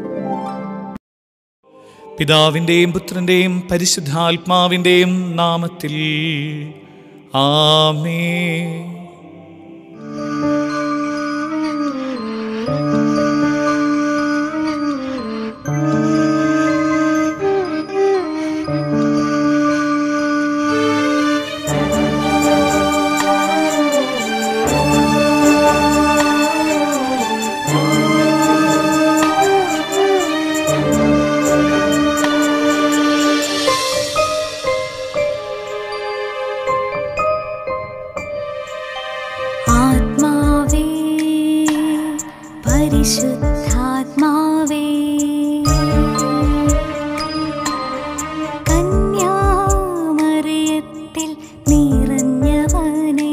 പിതാവിൻ്റെയും പുത്രൻ്റെയും പരിശുദ്ധാത്മാവിൻ്റെയും നാമത്തിൽ ആമേ ആത്മാവേ പരിശുദ്ധാത്മാവേ കന്യാമറിയത്തിൽ നിറഞ്ഞവനേ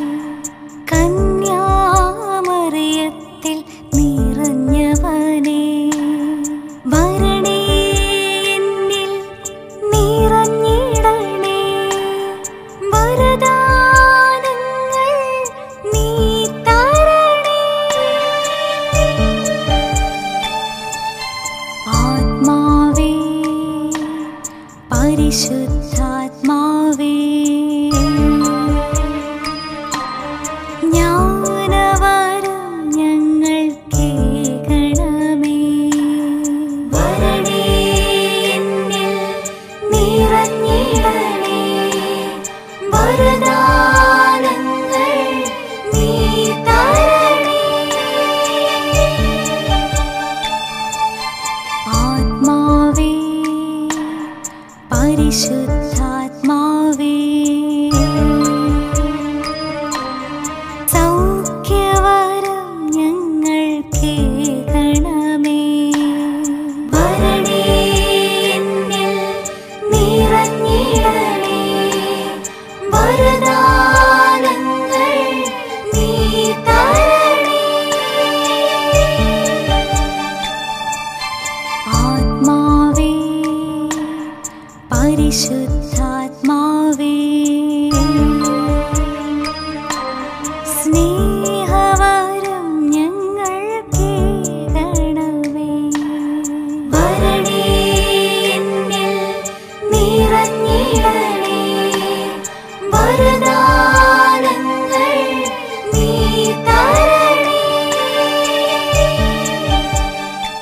കന്യാമറിയത്തിൽ നിറഞ്ഞവനേ വരണേ എന്നിൽ നിറഞ്ഞിടണേ വരദാനങ്ങൾ നീ തരണേ ആത്മാവേ പരിശുദ്ധാത്മാവേ ജ്ഞാനവരം ഞങ്ങൾ കേൾക്കണമേ വരണേ എന്നിൽ നിറഞ്ഞിടണേ വരദാനങ്ങൾ നീ തരണേ ആത്മാവേ പരിശുദ്ധാത്മാവേ സൗഖ്യവരം ഞങ്ങൾ കേൾക്കണമേ വരണേ എന്നിൽ നിറഞ്ഞിടണേ വരദാനങ്ങൾ നീ തരണേ ആത്മാവേ പരിശുദ്ധാത്മാവേ സ്നേഹവരം ഞങ്ങൾ കേൾക്കണമേ വരണേ എന്നിൽ നിറഞ്ഞിടണേ വരദാനങ്ങൾ നീ തരണേ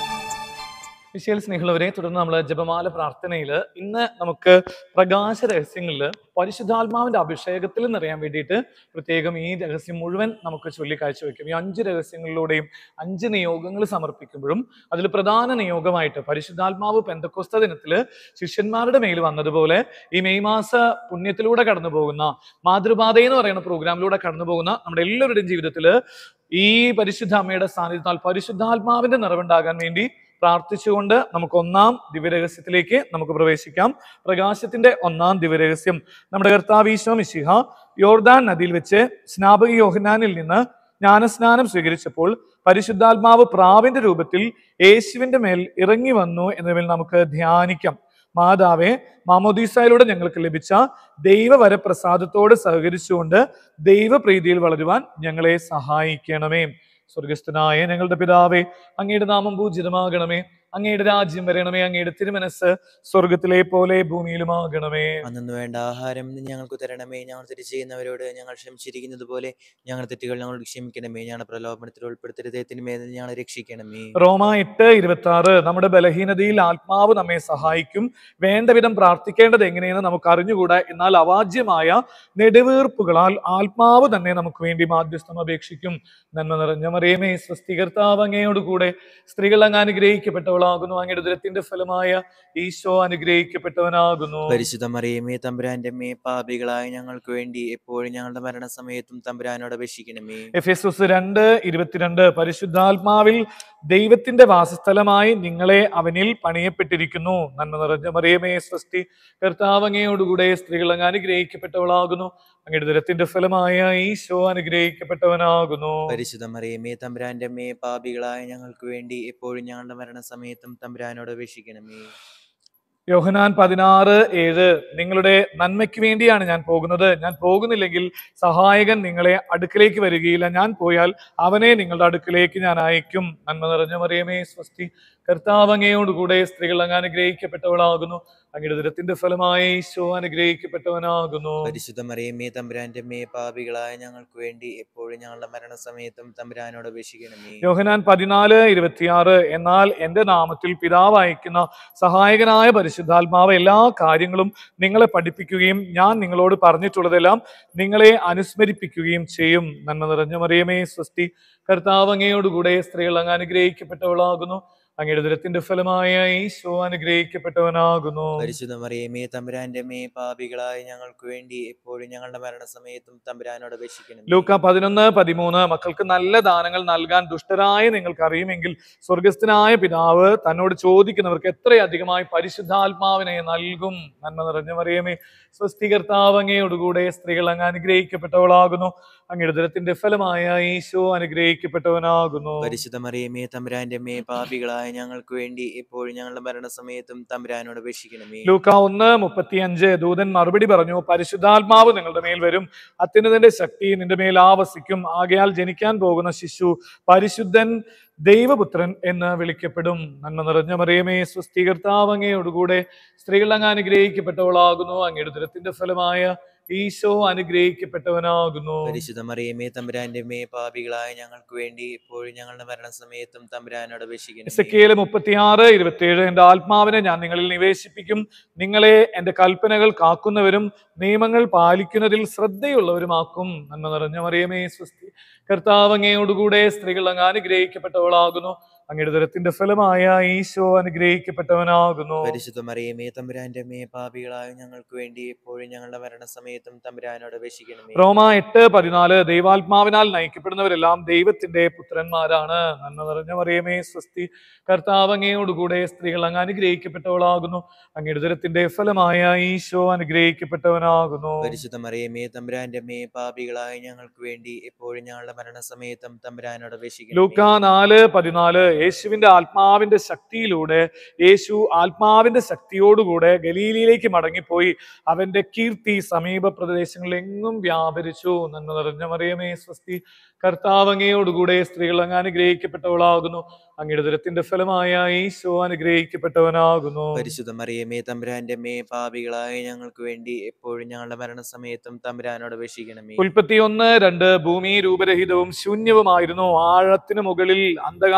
വിശേഷ സ്നേഹമുള്ളവരെ തുടർന്ന് നമ്മൾ ജപമാല പ്രാർത്ഥനയിൽ ഇന്ന് നമുക്ക് പ്രകാശ രഹസ്യങ്ങളിൽ പരിശുദ്ധാത്മാവിന്റെ അഭിഷേകത്തിൽ നിറയാൻ വേണ്ടിയിട്ട് പ്രത്യേകം ഈ രഹസ്യം മുഴുവൻ നമുക്ക് ചൊല്ലി കാഴ്ചവെക്കും ഈ അഞ്ച് രഹസ്യങ്ങളിലൂടെയും അഞ്ച് നിയോഗങ്ങൾ സമർപ്പിക്കുമ്പോഴും അതിൽ പ്രധാന നിയോഗമായിട്ട് പരിശുദ്ധാത്മാവ് പെന്തക്കോസ്ത ദിനത്തിൽ ശിഷ്യന്മാരുടെ മേൽ വന്നതുപോലെ ഈ മെയ് മാസ പുണ്യത്തിലൂടെ കടന്നു പോകുന്ന മാതൃപാത എന്ന് പറയുന്ന പ്രോഗ്രാമിലൂടെ കടന്നു പോകുന്ന നമ്മുടെ എല്ലാവരുടെയും ജീവിതത്തിൽ ഈ പരിശുദ്ധ അമ്മയുടെ സാന്നിധ്യത്താൽ പരിശുദ്ധാത്മാവിന്റെ നിറവുണ്ടാകാൻ വേണ്ടി പ്രാർത്ഥിച്ചുകൊണ്ട് നമുക്ക് ഒന്നാം ദിവ്യരഹസ്യത്തിലേക്ക് നമുക്ക് പ്രവേശിക്കാം പ്രകാശത്തിന്റെ ഒന്നാം ദിവ്യരഹസ്യം നമ്മുടെ കർത്താവ് ഈശോ മിശിഹ യോർദാൻ നദിയിൽ വെച്ച് സ്നാപക യോഹനാനിൽ നിന്ന് ജ്ഞാനസ്നാനം സ്വീകരിച്ചപ്പോൾ പരിശുദ്ധാത്മാവ് പ്രാവിന്റെ രൂപത്തിൽ യേശുവിന്റെ മേൽ ഇറങ്ങി വന്നു എന്നതിൽ നമുക്ക് ധ്യാനിക്കാം മാതാവെ മാമോദീസായിലൂടെ ഞങ്ങൾക്ക് ലഭിച്ച ദൈവവരപ്രസാദത്തോട് സഹകരിച്ചുകൊണ്ട് ദൈവപ്രീതിയിൽ വളരുവാൻ ഞങ്ങളെ സഹായിക്കണമേ സ്വർഗസ്ഥനായ ഞങ്ങളുടെ പിതാവേ അങ്ങയുടെ നാമം പൂജിതമാകണമേ അങ്ങയുടെ രാജ്യം വരണമേ അങ്ങയുടെ തിരുമനസ് സ്വർഗത്തിലെ പോലെ ഭൂമിയിലുമാകണമേ അന്നു വേണ്ട ആഹാരം ഇന്ന് ഞങ്ങൾക്ക് തരണമേ ഞങ്ങൾ തെറ്റ് ചെയ്യുന്നവരോട് ഞങ്ങൾ ക്ഷമിച്ചിരിക്കുന്നത് പോലെ ഞങ്ങളുടെ തെറ്റുകൾ ഞങ്ങളോട് ക്ഷമിക്കണമേ ഞങ്ങളുടെ പ്രലോഭനത്തിൽ ഉൾപ്പെടുത്തരുതേ തിന്മേൽ ഞങ്ങളെ രക്ഷിക്കണമേ റോമ എട്ട് ഇരുപത്തി ആറ് നമ്മുടെ ബലഹീനതയിൽ ആത്മാവ് നമ്മെ സഹായിക്കും വേണ്ട വിധം പ്രാർത്ഥിക്കേണ്ടത് എങ്ങനെയെന്ന് നമുക്ക് അറിഞ്ഞുകൂടാ എന്നാൽ അവാജ്യമായ നെടുവീർപ്പുകളാൽ ആത്മാവ് തന്നെ നമുക്ക് വേണ്ടി മാധ്യസ്ഥം അപേക്ഷിക്കും നന്മ നിറഞ്ഞ മറിയമേ സ്വസ്തികർത്താവ് അങ്ങയോടുകൂടെ സ്ത്രീകൾ അങ്ങ് അനുഗ്രഹിക്കപ്പെട്ടവളാകുന്നു അങ്ങയുടെ ദുരത്തിന്റെ ഫലമായ ഈശോ അനുഗ്രഹിക്കപ്പെട്ടവനാകുന്നു പരിശുദ്ധ മറിയമേ തമ്പുരാന്റെ മേ പാപികളായ ഞങ്ങൾക്ക് വേണ്ടി എപ്പോഴും ഞങ്ങളുടെ മരണസമയത്തും തമ്പുരാനോട് അപേക്ഷിക്കണമേ എഫെസുസ് രണ്ട് ഇരുപത്തിരണ്ട് പരിശുദ്ധാത്മാവിൽ ദൈവത്തിന്റെ വാസസ്ഥലമായി നിങ്ങളെ അവനിൽ പണിയപ്പെട്ടിരിക്കുന്നു നന്മ നിറഞ്ഞ മറിയമേ സ്വസ്തി കർത്താവ് അങ്ങയോടുകൂടെ സ്ത്രീകൾ അങ്ങ് അനുഗ്രഹിക്കപ്പെട്ടവളാകുന്നു അങ്ങയുടെ ദുരത്തിന്റെ ഫലമായ ഈശോ അനുഗ്രഹിക്കപ്പെട്ടവനാകുന്നു പരിശുദ്ധ മറിയമേ തമ്പുരാന്റെ മേ പാപികളായ ഞങ്ങൾക്ക് വേണ്ടി എപ്പോഴും ഞങ്ങളുടെ മരണസമയത്തും തമ്പുരാനോട് അപേക്ഷിക്കണമേ യോഹനാൻ പതിനാറ് ഏഴ് നിങ്ങളുടെ നന്മയ്ക്ക് വേണ്ടിയാണ് ഞാൻ പോകുന്നത് ഞാൻ പോകുന്നില്ലെങ്കിൽ സഹായകൻ നിങ്ങളെ അടുക്കിലേക്ക് വരികയില്ല ഞാൻ പോയാൽ അവനെ നിങ്ങളുടെ അടുക്കിലേക്ക് ഞാൻ അയക്കും നന്മ നിറഞ്ഞ മറിയമേ സ്വസ്തി കർത്താവ് അങ്ങയോടുകൂടെ സ്ത്രീകൾ അങ്ങ് അനുഗ്രഹിക്കപ്പെട്ടവളാകുന്നു അങ്ങയുടെ ദുരത്തിന്റെ ഫലമായ ഈശോ അനുഗ്രഹിക്കപ്പെട്ടവനാകുന്നു പരിശുദ്ധ മറിയമേ തമ്പുരാന്റെ മേ പാപികളായ ഞങ്ങൾക്ക് വേണ്ടി എപ്പോഴും ഞങ്ങളുടെ മരണസമയത്തും തമ്പുരാനോട് അപേക്ഷിക്കണമേ യോഹനാൻ പതിനാല് ഇരുപത്തിയാറ് എന്നാൽ എന്റെ നാമത്തിൽ പിതാവ് അയക്കുന്ന സഹായകനായ പരിശുദ്ധാത്മാവ് എല്ലാ കാര്യങ്ങളും നിങ്ങളെ പഠിപ്പിക്കുകയും ഞാൻ നിങ്ങളോട് പറഞ്ഞിട്ടുള്ളതെല്ലാം നിങ്ങളെ അനുസ്മരിപ്പിക്കുകയും ചെയ്യും നന്മ നിറഞ്ഞ മറിയമേ സ്വസ്തി കർത്താവ് അങ്ങയോടുകൂടെ സ്ത്രീകൾ അങ്ങ് അനുഗ്രഹിക്കപ്പെട്ടവളാകുന്നു അങ്ങയുടെ ദുരത്തിന്റെ ഫലമായ ഈശോ അനുഗ്രഹിക്കപ്പെട്ടവനാകുന്നു പരിശുദ്ധ മറിയമേ തമ്പുരാന്റെ മേ പാപികളായ ഞങ്ങൾക്ക് വേണ്ടി എപ്പോഴും ഞങ്ങളുടെ മരണസമയത്തും തമ്പുരാനോട് അപേക്ഷിക്കണമേ ലൂക്ക പതിനൊന്ന് പതിമൂന്ന് മക്കൾക്ക് നല്ല ദാനങ്ങൾ നൽകാൻ ദുഷ്ടരായ നിങ്ങൾക്ക് അറിയുമെങ്കിൽ സ്വർഗസ്ഥനായ പിതാവ് തന്നോട് ചോദിക്കുന്നവർക്ക് എത്രയധികമായി പരിശുദ്ധാത്മാവിനെ നൽകും നന്മ നിറഞ്ഞ മറിയമേ സ്വസ്തികർത്താവ് അങ്ങയോടുകൂടെ സ്ത്രീകൾ അങ്ങ് അനുഗ്രഹിക്കപ്പെട്ടവളാകുന്നു അങ്ങയുടെ ദുരത്തിന്റെ ഫലമായ ഈശോ അനുഗ്രഹിക്കപ്പെട്ടവനാകുന്നു പരിശുദ്ധ മറിയമേ തമ്പുരാന്റെ മേ പാപികളായ ഞങ്ങൾക്ക് വേണ്ടി എപ്പോഴും ഞങ്ങളുടെ മരണസമയത്തും തമ്പുരാനോട് അപേക്ഷിക്കണമേ ലൂക്ക ഒന്ന് മുപ്പത്തിയഞ്ച് ദൂതൻ മറുപടി പറഞ്ഞു പരിശുദ്ധാത്മാവ് നിങ്ങളുടെ മേൽ വരും അത്യുന്നതന്റെ ശക്തി നിന്റെ മേൽ ആവസിക്കും ആകയാൽ ജനിക്കാൻ പോകുന്ന ശിശു പരിശുദ്ധൻ ദൈവപുത്രൻ എന്ന് വിളിക്കപ്പെടും നന്മ നിറഞ്ഞ മറിയമേ സ്വസ്ഥീകർത്താവ് അങ്ങയോടുകൂടെ സ്ത്രീകൾ അങ്ങ് അനുഗ്രഹിക്കപ്പെട്ടവളാകുന്നു അങ്ങയുടെ ദുരത്തിന്റെ ഫലമായ ഈശോ അനുഗ്രഹിക്കപ്പെട്ടവനാകുന്നു പരിശുദ്ധ മറിയമേ തമ്പുരാന്റെ മേ പാപികളായ ഞങ്ങൾക്ക് വേണ്ടി എപ്പോഴും ഞങ്ങളുടെ മരണസമയത്തും തമ്പുരാനോട് അപേക്ഷിക്കണമേ എസക്കിയേല് മുപ്പത്തിയാറ് ഇരുപത്തിയേഴ് എന്റെ ആത്മാവിനെ ഞാൻ നിങ്ങളിൽ നിവേശിപ്പിക്കും നിങ്ങളെ എന്റെ കൽപ്പനകൾ കാക്കുന്നവരും നിയമങ്ങൾ പാലിക്കുന്നതിൽ ശ്രദ്ധയുള്ളവരുമാക്കും നന്മ നിറഞ്ഞ മറിയമേ സ്വസ്തി കർത്താവ് അങ്ങയോടുകൂടെ സ്ത്രീകൾ അങ്ങ് അനുഗ്രഹിക്കപ്പെട്ടവളാകുന്നു അങ്ങയുടെ ദുരത്തിന്റെ ഫലമായ ഈശോ അനുഗ്രഹിക്കപ്പെട്ടവനാകുന്നു പരിശുദ്ധ മറിയമേ തമ്പുരാന്റെ മേ പാപികളായ ഞങ്ങൾക്ക് വേണ്ടി എപ്പോഴും ഞങ്ങളുടെ മരണസമയത്തും തമ്പുരാനോട് അപേക്ഷിക്കണമേ റോമ എട്ട് പതിനാല് ദൈവാത്മാവിനാൽ നയിക്കപ്പെടുന്നവരെല്ലാം ദൈവത്തിന്റെ പുത്രന്മാരാണ് നന്മ നിറഞ്ഞ മറിയമേ സ്വസ്തി കർത്താവ് അങ്ങയോടുകൂടെ സ്ത്രീകൾ അങ്ങ് അനുഗ്രഹിക്കപ്പെട്ടവളാകുന്നു അങ്ങയുടെ ദുരത്തിന്റെ ഫലമായ ഈശോ അനുഗ്രഹിക്കപ്പെട്ടവനാകുന്നു പരിശുദ്ധ മറിയമേ തമ്പുരാന്റെ മേ പാപികളായ ഞങ്ങൾക്ക് വേണ്ടി എപ്പോഴും ഞങ്ങളുടെ മരണസമയത്തും തമ്പുരാനോട് അപേക്ഷിക്കണമേ ലൂക്ക നാല് പതിനാല് യേശുവിന്റെ ആത്മാവിന്റെ ശക്തിയിലൂടെ യേശു ആത്മാവിന്റെ ശക്തിയോടുകൂടെ ഗലീലിയിലേക്ക് മടങ്ങിപ്പോയി അവന്റെ കീർത്തി സമീപ പ്രദേശങ്ങളിൽ എങ്ങും വ്യാപരിച്ചു നന്മ നിറഞ്ഞ മറിയമേ സ്വസ്തി കർത്താവ് അങ്ങയോടുകൂടെ സ്ത്രീകൾ അങ്ങ് അനുഗ്രഹിക്കപ്പെട്ടവളാകുന്നു അങ്ങയുടെ ദുരത്തിന്റെ ഫലമായ ഈശോ അനുഗ്രഹിക്കപ്പെട്ടവനാകുന്നു പരിശുദ്ധ മറിയമേ തമ്പുരാന്റെ മേ പാപികളായ ഞങ്ങൾക്ക് വേണ്ടി എപ്പോഴും ഞങ്ങളുടെ മരണസമയത്തും തമ്പുരാനോട് അപേക്ഷിക്കണമേ ഉൽപ്പത്തി ഒന്ന് രണ്ട് ഭൂമി രൂപരഹിതവും ശൂന്യവുമായിരുന്നു ആഴത്തിന് മുകളിൽ അന്ധകാരം വ്യാപി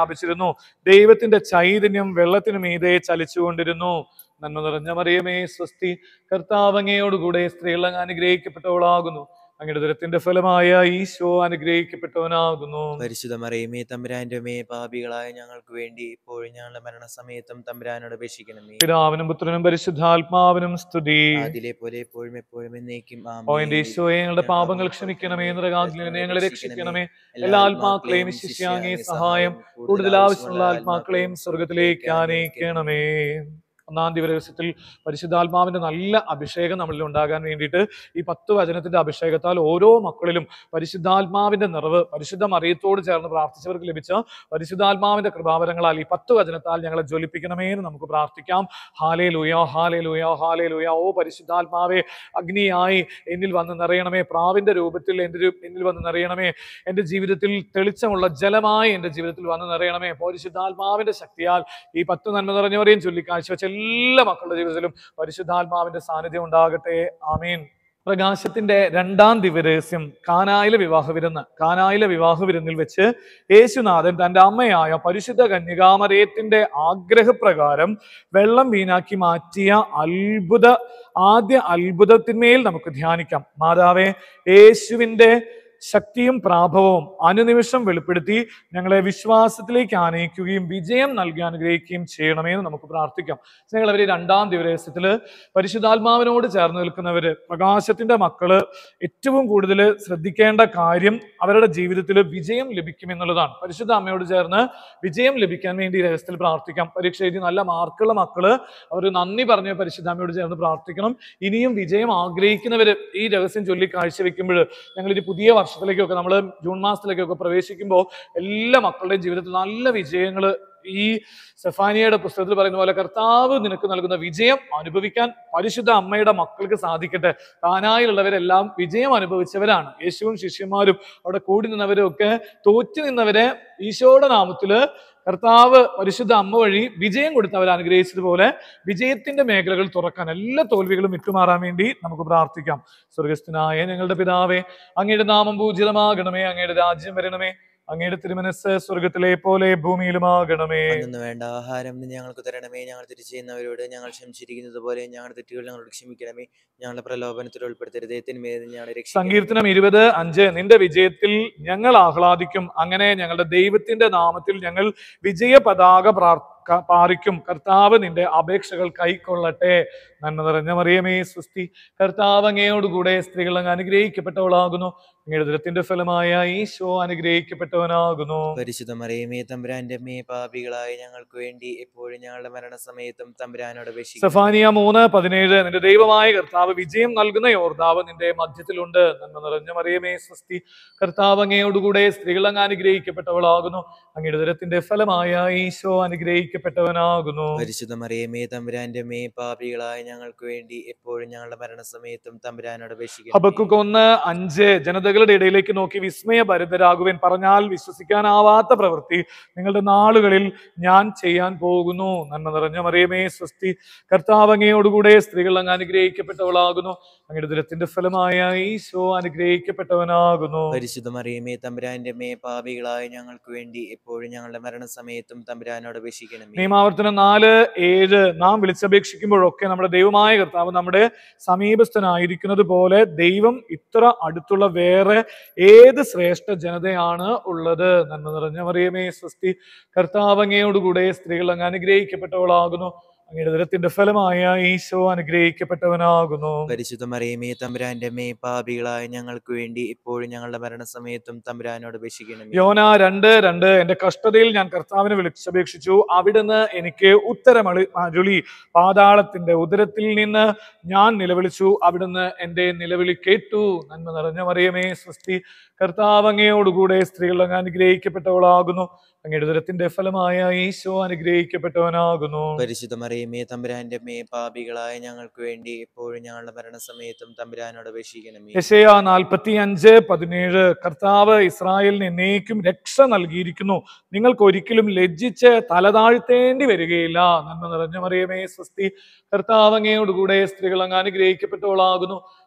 വ്യാപിച്ചിരുന്നു ദൈവത്തിന്റെ ചൈതന്യം വെള്ളത്തിനു മീതെ ചലിച്ചുകൊണ്ടിരുന്നു നന്മ നിറഞ്ഞ മറിയമേ സ്വസ്തി കർത്താവ് അങ്ങയോടുകൂടെ സ്ത്രീകൾ അങ്ങ് അനുഗ്രഹിക്കപ്പെട്ടവളാകുന്നു അങ്ങയുടെ ദുരത്തിന്റെ ഫലമായ ഈശോ അനുഗ്രഹിക്കപ്പെട്ടവനാകുന്നു പരിശുദ്ധ മറിയമേ തമ്പുരാന്റെ മേ പാപികളായ ഞങ്ങൾക്ക് വേണ്ടി ഇപ്പോഴും ഞങ്ങളുടെ മരണസമയത്തും തമ്പുരാനോട് അപേക്ഷിക്കണമേ പിതാവിനും പുത്രനും പരിശുദ്ധാത്മാവിനും സ്തുതി അതിലെ പോലെ എപ്പോഴും എപ്പോഴും എന്നേക്കും ഓ എന്റെ ഈശോയെ ഞങ്ങളുടെ പാപങ്ങൾ ക്ഷമിക്കണമേ നിറകാഗ്നി ഞങ്ങളെ രക്ഷിക്കണമേ എല്ലാ ആത്മാക്കളെയും ശിഷ്യാങ്ങി സഹായം കൂടുതൽ ആവശ്യമുള്ള ആത്മാക്കളെയും സ്വർഗത്തിലേക്ക് ആനയിക്കണമേ ഒന്നാം ദിവസത്തിൽ പരിശുദ്ധാത്മാവിന്റെ നല്ല അഭിഷേകം നമ്മളിൽ ഉണ്ടാകാൻ വേണ്ടിയിട്ട് ഈ പത്ത് വചനത്തിന്റെ അഭിഷേകത്താൽ ഓരോ മക്കളിലും പരിശുദ്ധാത്മാവിന്റെ നിറവ് പരിശുദ്ധ മറിയത്തോട് ചേർന്ന് പ്രാർത്ഥിച്ചവർക്ക് ലഭിച്ച പരിശുദ്ധാത്മാവിന്റെ കൃപാവരങ്ങളാൽ ഈ പത്ത് വചനത്താൽ ഞങ്ങളെ ജ്വലിപ്പിക്കണമേ എന്ന് നമുക്ക് പ്രാർത്ഥിക്കാം ഹാലേ ലൂയോ ഹാലേ ലൂയോ ഹാലേ ലൂയോ ഓ പരിശുദ്ധാത്മാവെ അഗ്നിയായി എന്നിൽ വന്ന് നിറയണമേ പ്രാവിന്റെ രൂപത്തിൽ എൻ്റെ രു- എന്നിൽ വന്ന് നിറയണമേ എൻ്റെ ജീവിതത്തിൽ തെളിച്ചമുള്ള ജലമായി എൻ്റെ ജീവിതത്തിൽ വന്ന് നിറയണമേ പരിശുദ്ധാത്മാവിന്റെ ശക്തിയാൽ ഈ പത്ത് നന്മ നിറഞ്ഞവരെയും ചൊല്ലി കാഴ്ചവെച്ച എല്ലാ മക്കളുടെ ജീവിതത്തിലും പരിശുദ്ധാത്മാവിന്റെ സാന്നിധ്യം ഉണ്ടാകട്ടെ ആമീൻ പ്രകാശത്തിന്റെ രണ്ടാം ദിവരഹസ്യം കാനായിലെ വിവാഹ വിരുന്ന് കാനായിലെ വിവാഹ വിരുന്നിൽ വെച്ച് യേശുനാഥൻ തന്റെ അമ്മയായ പരിശുദ്ധ കന്യകാമരയത്തിന്റെ ആഗ്രഹപ്രകാരം വെള്ളം വീണാക്കി മാറ്റിയ അത്ഭുത ആദ്യ അത്ഭുതത്തിന്മേൽ നമുക്ക് ധ്യാനിക്കാം മാതാവേ യേശുവിന്റെ ശക്തിയും പ്രാഭവവും അനുനിമിഷം വെളിപ്പെടുത്തി ഞങ്ങളെ വിശ്വാസത്തിലേക്ക് ആനയിക്കുകയും വിജയം നൽകി അനുഗ്രഹിക്കുകയും ചെയ്യണമേ എന്ന് നമുക്ക് പ്രാർത്ഥിക്കാം ഞങ്ങൾ അവര് രണ്ടാം ദിവസത്തില് പരിശുദ്ധാത്മാവിനോട് ചേർന്ന് നിൽക്കുന്നവര് പ്രകാശത്തിന്റെ മക്കള് ഏറ്റവും കൂടുതൽ ശ്രദ്ധിക്കേണ്ട കാര്യം അവരുടെ ജീവിതത്തിൽ വിജയം ലഭിക്കും എന്നുള്ളതാണ് പരിശുദ്ധ അമ്മയോട് ചേർന്ന് വിജയം ലഭിക്കാൻ വേണ്ടി ഈ രഹസ്യത്തിൽ പ്രാർത്ഥിക്കാം പരീക്ഷ എഴുതി നല്ല മാർക്കുള്ള മക്കള് അവർ നന്ദി പറഞ്ഞ് പരിശുദ്ധ അമ്മയോട് ചേർന്ന് പ്രാർത്ഥിക്കണം ഇനിയും വിജയം ആഗ്രഹിക്കുന്നവര് ഈ രഹസ്യം ചൊല്ലി കാഴ്ചവെക്കുമ്പോൾ ഞങ്ങൾ ഒരു പുതിയ വർഷത്തിലേക്കൊക്കെ നമ്മൾ ജൂൺ മാസത്തിലേക്കൊക്കെ പ്രവേശിക്കുമ്പോൾ എല്ലാ മക്കളുടെയും ജീവിതത്തിൽ നല്ല വിജയങ്ങൾ ഈ സെഫാനിയയുടെ പുസ്തകത്തിൽ പറയുന്ന പോലെ കർത്താവ് നിനക്ക് നൽകുന്ന വിജയം അനുഭവിക്കാൻ പരിശുദ്ധ അമ്മയുടെ മക്കൾക്ക് സാധിക്കട്ടെ കാനായിലുള്ളവരെല്ലാം വിജയം അനുഭവിച്ചവരാണ് യേശുവും ശിഷ്യന്മാരും അവിടെ കൂടി നിന്നവരും ഒക്കെ തോറ്റു നിന്നവരെ ഈശോയുടെ നാമത്തില് കർത്താവ് പരിശുദ്ധ അമ്മ വഴി വിജയം കൊടുത്തവർ അനുഗ്രഹിച്ചതുപോലെ വിജയത്തിന്റെ മേഖലകൾ തുറക്കാൻ എല്ലാ തോൽവികളും വിട്ടുമാറാൻ വേണ്ടി നമുക്ക് പ്രാർത്ഥിക്കാം സ്വർഗസ്ഥനായ ഞങ്ങളുടെ പിതാവേ അങ്ങയുടെ നാമം പൂജിതമാകണമേ അങ്ങയുടെ രാജ്യം വരണമേ അങ്ങയുടെ തിരുമനസ് സ്വർഗത്തിലെ പോലെ ഭൂമിയിലുമാകണമേ അന്നു വേണ്ട ആഹാരം ഇന്ന് ഞങ്ങൾക്ക് തരണമേ ഞങ്ങൾ തിരിച്ചു ചെയ്യുന്നവരോട് ഞങ്ങൾ ക്ഷമിച്ചിരിക്കുന്നത് പോലെ ഞങ്ങളുടെ തെറ്റുകൾ ഞങ്ങളോട് ക്ഷമിക്കണമേ ഞങ്ങളുടെ പ്രലോഭനത്തിൽ ഉൾപ്പെടുത്തരുതേ തിന്മേൽ ഞങ്ങളെ രക്ഷിക്കണമേ സങ്കീർത്തനം ഇരുപത് അഞ്ച് നിന്റെ വിജയത്തിൽ ഞങ്ങൾ ആഹ്ലാദിക്കും അങ്ങനെ ഞങ്ങളുടെ ദൈവത്തിന്റെ നാമത്തിൽ ഞങ്ങൾ വിജയ പതാക പ്രാർ- ക- പാറിക്കും കർത്താവ് നിന്റെ അപേക്ഷകൾ കൈക്കൊള്ളട്ടെ നന്മ നിറഞ്ഞ മറിയമേ സുസ്തി കർത്താവ് അങ്ങയോടുകൂടെ സ്ത്രീകൾ അങ്ങ് അനുഗ്രഹിക്കപ്പെട്ടവളാകുന്നു അങ്ങയുടെ ദുരത്തിന്റെ ഫലമായ ഈശോ അനുഗ്രഹിക്കപ്പെട്ടവനാകുന്നു പരിശുദ്ധ മറിയമേ തമ്പുരാന്റെ മേ പാപികളായ ഞങ്ങൾക്ക് വേണ്ടി എപ്പോഴും ഞങ്ങളുടെ മരണസമയത്തും തമ്പുരാനോട് അപേക്ഷിക്കുന്നു സഫാനിയ മൂന്ന് പതിനേഴ് നിന്റെ ദൈവമായ കർത്താവ് വിജയം നൽകുന്ന യോർദാവ് നിന്റെ മധ്യത്തിലുണ്ട് നന്മ നിറഞ്ഞ മറിയമേ സ്വസ്തി കർത്താവ് അങ്ങയോടുകൂടെ സ്ത്രീകൾ അങ്ങ് അനുഗ്രഹിക്കപ്പെട്ടവളാകുന്നു അങ്ങയുടെ ദുരത്തിന്റെ ഫലമായ ഈശോ അനുഗ്രഹിക്കപ്പെട്ടവനാകുന്നു പരിശുദ്ധ മറിയമേ തമ്പുരാന്റെ മേ പാപികളായ ഞങ്ങൾക്ക് വേണ്ടി എപ്പോഴും ഞങ്ങളുടെ മരണസമയത്തും തമ്പുരാനോട് അപേക്ഷിക്കുന്നു ഹബക്കുക്ക് ഒന്ന് അഞ്ച് ജനതകളുടെ ഇടയിലേക്ക് നോക്കി വിസ്മയഭരിതരാകുവാൻ പറഞ്ഞാൽ വിശ്വസിക്കാനാവാത്ത പ്രവൃത്തി നിങ്ങളുടെ നാളുകളിൽ ഞാൻ ചെയ്യാൻ പോകുന്നു നന്മ നിറഞ്ഞ മറിയമേ സ്വസ്തി കർത്താവ് അങ്ങയോടുകൂടെ സ്ത്രീകൾ അങ്ങ് അനുഗ്രഹിക്കപ്പെട്ടവളാകുന്നു അങ്ങയുടെ ദുരത്തിന്റെ ഫലമായ ഈശോ അനുഗ്രഹിക്കപ്പെട്ടവനാകുന്നു പരിശുദ്ധ മറിയമേ തമ്പുരാന്റെ മേ പാപികളായ ഞങ്ങൾക്ക് വേണ്ടി എപ്പോഴും ഞങ്ങളുടെ മരണസമയത്തും തമ്പുരാനോട് അപേക്ഷിക്കണമേ നിയമാവർത്തനം നാല് ഏഴ് നാം വിളിച്ചപേക്ഷിക്കുമ്പോഴൊക്കെ നമ്മുടെ ദൈവമായ കർത്താവ് നമ്മുടെ സമീപസ്ഥനായിരിക്കുന്നത് പോലെ ദൈവം ഇത്ര അടുത്തുള്ള വേറെ ഏത് ശ്രേഷ്ഠ ജനതയാണ് ഉള്ളത് നന്മ നിറഞ്ഞ മറിയമേ സ്വസ്തി കർത്താവ് അങ്ങയോടുകൂടെ സ്ത്രീകൾ അങ്ങ് അനുഗ്രഹിക്കപ്പെട്ടവളാകുന്നു അങ്ങയുടെ ദരത്തിന്റെ ഫലമായ ഈശോ അനുഗ്രഹിക്കപ്പെട്ടവനാകുന്നു പരിശുദ്ധ മറിയമേ തമ്പുരാന്റെ മേ പാപികളായ ഞങ്ങൾക്ക് വേണ്ടി എപ്പോഴും ഞങ്ങളുടെ മരണസമയത്തും തമ്പുരാനോട് അപേക്ഷിക്കണമേ യോന രണ്ട് രണ്ട് എന്റെ കഷ്ടതയിൽ ഞാൻ കർത്താവിനെ വിളിച്ചപേക്ഷിച്ചു അവിടുന്ന് എനിക്ക് ഉത്തരമളി അരുളി പാതാളത്തിന്റെ ഉദരത്തിൽ നിന്ന് ഞാൻ നിലവിളിച്ചു അവിടുന്ന് എന്റെ നിലവിളി കേട്ടു നന്മ നിറഞ്ഞ മറിയമേ സ്വസ്തി കർത്താവ് അങ്ങയോടുകൂടെ സ്ത്രീകൾ അങ്ങ് അനുഗ്രഹിക്കപ്പെട്ടവളാകുന്നു അങ്ങയുടെ ഉദരത്തിന്റെ ഫലമായ ഈശോ അനുഗ്രഹിക്കപ്പെട്ടവനാകുന്നു പരിശുദ്ധ മറിയമേ തമ്പുരാന്റെ മേ പാപികളായ ഞങ്ങൾക്ക് വേണ്ടി എപ്പോഴും ഞങ്ങളുടെ മരണസമയത്തും തമ്പുരാനോട് അപേക്ഷിക്കണമേ യശയ നാൽപ്പത്തി അഞ്ച് പതിനേഴ് കർത്താവ് ഇസ്രായേലിന് എന്നേക്കും രക്ഷ നൽകിയിരിക്കുന്നു നിങ്ങൾക്ക് ഒരിക്കലും ലജ്ജിച്ച് തലതാഴ്ത്തേണ്ടി വരികയില്ല നന്മ നിറഞ്ഞ മറിയമേ സ്വസ്തി കർത്താവ് അങ്ങയോടുകൂടെ സ്ത്രീകൾ അങ്ങ് അനുഗ്രഹിക്കപ്പെട്ടവളാകുന്നു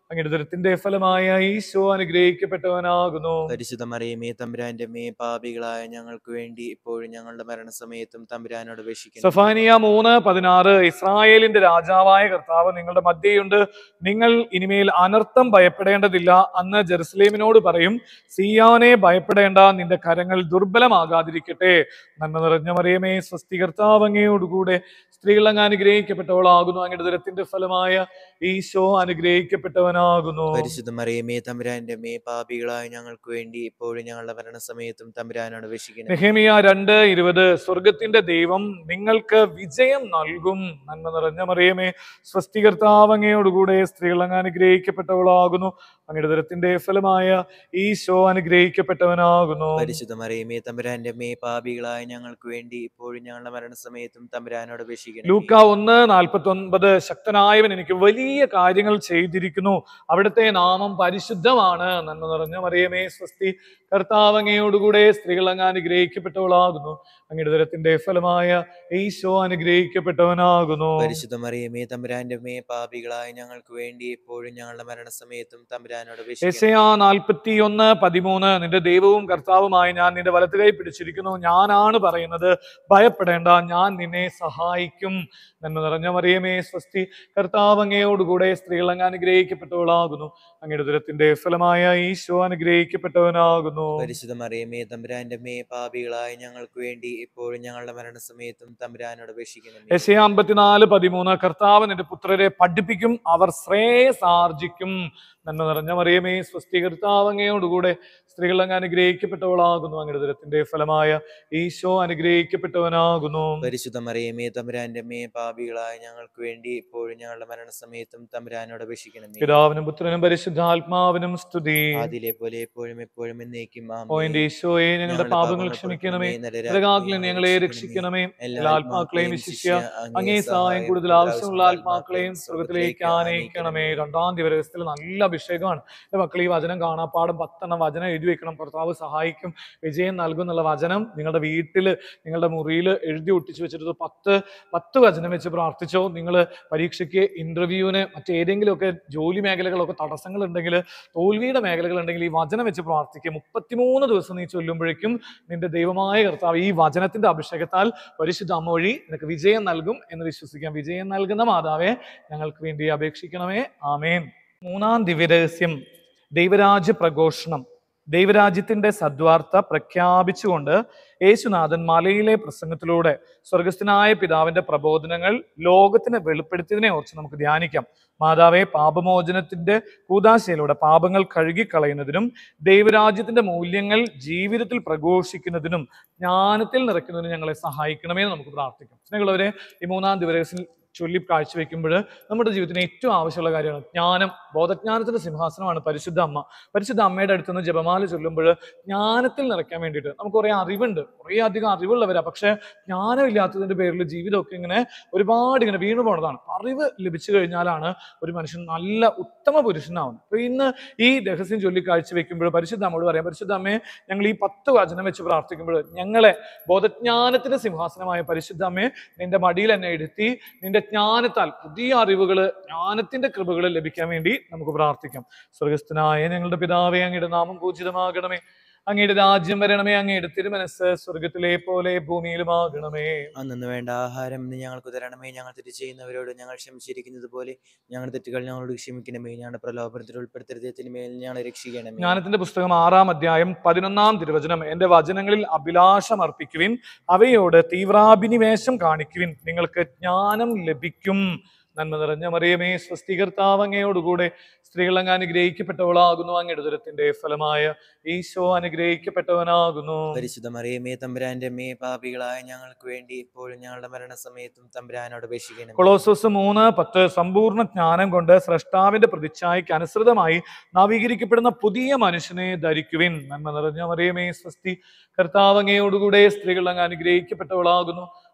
അങ്ങയുടെ ദുരത്തിന്റെ ഫലമായ ഈശോ അനുഗ്രഹിക്കപ്പെട്ടവനാകുന്നു പരിശുദ്ധ മറിയമേ തമ്പുരാന്റെ മേ പാപികളായ ഞങ്ങൾക്ക് വേണ്ടി ഇപ്പോഴും ഞങ്ങളുടെ മരണസമയത്തും തമ്പുരാനോട് അപേക്ഷിക്കുന്നു സഫാനിയ മൂന്ന് പതിനാറ് ഇസ്രായേലിന്റെ രാജാവായ കർത്താവ് നിങ്ങളുടെ മധ്യയുണ്ട് നിങ്ങൾ ഇനിമേൽ അനർത്ഥം ഭയപ്പെടേണ്ടതില്ല അന്ന് ജെറുസലേമിനോട് പറയും സിയാനെ ഭയപ്പെടേണ്ട നിന്റെ കരങ്ങൾ ദുർബലമാകാതിരിക്കട്ടെ നന്മ നിറഞ്ഞ മറിയമേ സ്വസ്തി കർത്താവ് അങ്ങയോടുകൂടെ സ്ത്രീകൾ അങ്ങ് അനുഗ്രഹിക്കപ്പെട്ടവളാകുന്നു അങ്ങയുടെ ദുരത്തിന്റെ ഫലമായ ഈശോ അനുഗ്രഹിക്കപ്പെട്ടവനാകുന്നു പരിശുദ്ധ മറിയമേ തമ്പുരാന്റെ മേ പാപികളായ ഞങ്ങൾക്ക് വേണ്ടി ഇപ്പോഴും ഞങ്ങളുടെ മരണസമയത്തും തമ്പുരാനോട് അപേക്ഷിക്കുന്നു നെഹേമിയ രണ്ട് ഇരുപത് സ്വർഗത്തിന്റെ ദൈവം നിങ്ങൾക്ക് വിജയം നൽകും നന്മ നിറഞ്ഞ മറിയമേ സ്വസ്തികർത്താവ് അങ്ങയോടുകൂടെ സ്ത്രീകൾ അങ്ങ് അനുഗ്രഹിക്കപ്പെട്ടവളാകുന്നു അങ്ങയുടെ ദരത്തിന്റെ ഫലമായ ഈശോ അനുഗ്രഹിക്കപ്പെട്ടവനാകുന്നു പരിശുദ്ധ മറിയമേ തമ്പുരാന്റെ മേ പാപികളായ ഞങ്ങൾക്ക് വേണ്ടി ഇപ്പോഴും ഞങ്ങളുടെ മരണസമയത്തും തമ്പുരാനോട് അപേക്ഷിക്കുന്നു ലൂക്ക ഒന്ന് നാൽപ്പത്തി ഒൻപത് ശക്തനായവൻ എനിക്ക് വലിയ കാര്യങ്ങൾ ചെയ്തിരിക്കുന്നു അവിടുത്തെ നാമം പരിശുദ്ധമാണ് നന്മ നിറഞ്ഞ മറിയമേ സ്വസ്തി കർത്താവ് അങ്ങയോടുകൂടെ സ്ത്രീകൾ അങ്ങ് അനുഗ്രഹിക്കപ്പെട്ടവളാകുന്നു അങ്ങയുടെ ദരത്തിന്റെ ഫലമായ ഈശോ അനുഗ്രഹിക്കപ്പെട്ടവനാകുന്നു പരിശുദ്ധ മറിയമേ തമ്പുരാന്റെ മേ പാപികളായ ഞങ്ങൾക്ക് വേണ്ടി ഇപ്പോഴും ഞങ്ങളുടെ മരണസമയത്തും തമ്പുരാനോട് അപേക്ഷിക്കുന്നു യെശയ്യാ നാൽപ്പത്തി ഒന്ന് പതിമൂന്ന് നിന്റെ ദൈവവും കർത്താവുമായി ഞാൻ നിന്റെ വലത്ത് കൈ പിടിച്ചിരിക്കുന്നു ഞാനാണ് പറയുന്നത് ഭയപ്പെടേണ്ട ഞാൻ നിന്നെ സഹായിക്കും നന്മ നിറഞ്ഞ മറിയമേ സ്വസ്തി കർത്താവ് അങ്ങയോടുകൂടെ സ്ത്രീകൾ അങ്ങ് അനുഗ്രഹിക്കപ്പെട്ടവളാകുന്നു അങ്ങയുടെ ദുരത്തിന്റെ ഫലമായ ഈശോ അനുഗ്രഹിക്കപ്പെട്ടവനാകുന്നു പരിശുദ്ധ മറിയമേ തമ്പുരാന്റെ മേ പാപികളായ ഞങ്ങൾക്ക് വേണ്ടി ഇപ്പോഴും ഞങ്ങളുടെ മരണസമയത്തും തമ്പുരാനോട് അപേക്ഷിക്കുന്നു യെശയ്യാ അമ്പത്തിനാല് പതിമൂന്ന് കർത്താവ് നിന്റെ പുത്രരെ പഠിപ്പിക്കും അവർ ശ്രേയസ് ആർജിക്കും നന്മ നിറഞ്ഞ മറിയമേ സ്വസ്തി കർത്താവ് അങ്ങയോടുകൂടെ സ്ത്രീകൾ അങ്ങ് അനുഗ്രഹിക്കപ്പെട്ടവളാകുന്നു അങ്ങയുടെ ദുരത്തിന്റെ ഫലമായ ഈശോ അനുഗ്രഹിക്കപ്പെട്ടവനാകുന്നു പരിശുദ്ധ മറിയമേ തമ്പുരാന്റെ മേ പാപികളായ ഞങ്ങൾക്ക് വേണ്ടി ഇപ്പോഴും ഞങ്ങളുടെ മരണസമയത്തും തമ്പുരാനോട് അപേക്ഷിക്കണം പിതാവിനും പുത്രനും പരിശുദ്ധാത്മാവിനും സ്തുതി ആദിലെ പോലെ എപ്പോഴും എപ്പോഴും എന്നേക്കും ആമേൻ. ഓ എന്റെ ഈശോയെ ഞങ്ങളുടെ പാപങ്ങൾ ക്ഷമിക്കണമേ നരകാഗ്നിൽ ഞങ്ങളെ രക്ഷിക്കണമേ എല്ലാ ആത്മാക്കളെയും വിശിഷ്യ അങ്ങേ സഹായം കൂടുതൽ ആവശ്യമുള്ള ആത്മാക്കളെയും സ്വർഗത്തിലേക്ക് ആനയിക്കണമേ രണ്ടാം ദിവസത്തിൽ നല്ല അഭിഷേകമാണ് എന്റെ മക്കൾ ഈ വചനം കാണാപ്പാടും പത്തെണ്ണം വചനം എഴുതി വെക്കണം കർത്താവ് സഹായിക്കും വിജയം നൽകും എന്നുള്ള വചനം നിങ്ങളുടെ വീട്ടിൽ നിങ്ങളുടെ മുറിയിൽ എഴുതി ഒട്ടിച്ചു വെച്ചിട്ട് പത്ത് പത്ത് വചനം വെച്ച് പ്രാർത്ഥിച്ചോ നിങ്ങൾ പരീക്ഷയ്ക്ക് ഇന്റർവ്യൂവിന് മറ്റേതെങ്കിലുമൊക്കെ ജോലി മേഖലകളൊക്കെ തടസ്സങ്ങൾ ഉണ്ടെങ്കിൽ തോൽവിയുടെ മേഖലകൾ ഉണ്ടെങ്കിൽ ഈ വചനം വെച്ച് പ്രാർത്ഥിക്കുക മുപ്പത്തിമൂന്ന് ദിവസം നീ ചൊല്ലുമ്പോഴേക്കും നിന്റെ ദൈവമായ കർത്താവ് ഈ വചനത്തിന്റെ അഭിഷേകത്താൽ പരിശുദ്ധ അമ്മ വഴി നിനക്ക് വിജയം നൽകും എന്ന് വിശ്വസിക്കാം വിജയം നൽകുന്ന മാതാവെ ഞങ്ങൾക്ക് വേണ്ടി അപേക്ഷിക്കണമേ ആമേൻ മൂന്നാം ദിവ്യരഹസ്യം ദൈവരാജ്യ പ്രഘോഷണം ദൈവരാജ്യത്തിന്റെ സദ്വാർത്ത പ്രഖ്യാപിച്ചുകൊണ്ട് യേശുനാഥൻ മലയിലെ പ്രസംഗത്തിലൂടെ സ്വർഗസ്ഥനായ പിതാവിന്റെ പ്രബോധനങ്ങൾ ലോകത്തിന് വെളിപ്പെടുത്തിയതിനെ ഓർത്ത് നമുക്ക് ധ്യാനിക്കാം മാതാവെ പാപമോചനത്തിന്റെ കൂതാശയിലൂടെ പാപങ്ങൾ കഴുകിക്കളയുന്നതിനും ദൈവരാജ്യത്തിന്റെ മൂല്യങ്ങൾ ജീവിതത്തിൽ പ്രഘോഷിക്കുന്നതിനും ജ്ഞാനത്തിൽ നിറയ്ക്കുന്നതിനും ഞങ്ങളെ സഹായിക്കണമേ എന്ന് നമുക്ക് പ്രാർത്ഥിക്കാം സ്നേഹമുള്ളവരെ ഈ മൂന്നാം ദിവസം ചൊല്ലി കാഴ്ചവെക്കുമ്പോൾ നമ്മുടെ ജീവിതത്തിന് ഏറ്റവും ആവശ്യമുള്ള കാര്യമാണ് ജ്ഞാനം ബോധജ്ഞാനത്തിന്റെ സിംഹാസനമാണ് പരിശുദ്ധ അമ്മ പരിശുദ്ധ അമ്മയുടെ അടുത്ത് നിന്ന് ജപമാല ചൊല്ലുമ്പോൾ ജ്ഞാനത്തിൽ നിറയ്ക്കാൻ വേണ്ടിയിട്ട് നമുക്ക് കുറേ അറിവുണ്ട് കുറേ അധികം അറിവുള്ളവരാ പക്ഷെ ജ്ഞാനമില്ലാത്തതിന്റെ പേരിൽ ജീവിതമൊക്കെ ഇങ്ങനെ ഒരുപാട് ഇങ്ങനെ വീണു പോണതാണ് അറിവ് ലഭിച്ചു കഴിഞ്ഞാലാണ് ഒരു മനുഷ്യൻ നല്ല ഉത്തമ പുരുഷനാവുന്നത് അപ്പൊ ഇന്ന് ഈ രഹസ്യം ചൊല്ലി കാഴ്ചവെക്കുമ്പോൾ പരിശുദ്ധ അമ്മയോട് പറയാം പരിശുദ്ധ അമ്മയെ ഞങ്ങൾ ഈ പത്ത് വചനം വെച്ച് പ്രാർത്ഥിക്കുമ്പോൾ ഞങ്ങളെ ബോധജ്ഞാനത്തിന്റെ സിംഹാസനമായ പരിശുദ്ധ അമ്മയെ നിന്റെ മടിയിൽ എന്നെ എടുത്തി നിന്റെ ജ്ഞാനത്താൽ പുതിയ അറിവുകൾ ജ്ഞാനത്തിന്റെ കൃപകൾ ലഭിക്കാൻ വേണ്ടി നമുക്ക് പ്രാർത്ഥിക്കാം സ്വർഗസ്ഥനായ ഞങ്ങളുടെ പിതാവേ അങ്ങയുടെ നാമം പൂജിതമാകണമേ അങ്ങയുടെ രാജ്യം വരണമേ അങ്ങയുടെ തിരുമനസ് സ്വർഗത്തിലെ പോലെ ഭൂമിയിലുമാകണമേ അന്നു വേണ്ട ആഹാരം ഇന്ന് ഞങ്ങൾക്ക് തരണമേ ഞങ്ങൾ തെറ്റ് ചെയ്യുന്നവരോട് ഞങ്ങൾ ക്ഷമിച്ചിരിക്കുന്നത് പോലെ ഞങ്ങളുടെ തെറ്റുകൾ ഞങ്ങളോട് ക്ഷമിക്കണമേ ഞങ്ങളുടെ പ്രലോഭനത്തിൽ ഉൾപ്പെടുത്തരുതത്തിന് മേൽ ഞങ്ങളെ രക്ഷിക്കണമേ ജ്ഞാനത്തിന്റെ പുസ്തകം ആറാം അധ്യായം പതിനൊന്നാം തിരുവചനം എന്റെ വചനങ്ങളിൽ അഭിലാഷം അർപ്പിക്കുവിൻ അവയോട് തീവ്രാഭിനിവേശം കാണിക്കുവിൻ നിങ്ങൾക്ക് ജ്ഞാനം ലഭിക്കും നന്മ നിറഞ്ഞ മറിയമേ സ്വസ്തികർത്താവ് അങ്ങയോടുകൂടെ സ്ത്രീകൾ അങ്ങ് അനുഗ്രഹിക്കപ്പെട്ടവളാകുന്നു അങ്ങയുടെ ദുരത്തിന്റെ ഫലമായ ഈശോ അനുഗ്രഹിക്കപ്പെട്ടവനാകുന്നു പരിശുദ്ധ മറിയമേ തമ്പുരാന്റെ മേ പാപികളായ ഞങ്ങൾക്ക് വേണ്ടി ഇപ്പോഴും ഞങ്ങളുടെ മരണസമയത്തും തമ്പുരാനോട് അപേക്ഷിക്കണം കൊളോസോസ് മൂന്ന് പത്ത് സമ്പൂർണ്ണ ജ്ഞാനം കൊണ്ട് സ്രഷ്ടാവിന്റെ പ്രതിച്ഛായക്ക് അനുസൃതമായി നവീകരിക്കപ്പെടുന്ന പുതിയ മനുഷ്യനെ ധരിക്കുവിൻ നന്മ നിറഞ്ഞ മറിയമേ സ്വസ്തി കർത്താവ് അങ്ങയോടുകൂടെ സ്ത്രീകൾ അങ്ങ് അനുഗ്രഹിക്കപ്പെട്ടവളാകുന്നു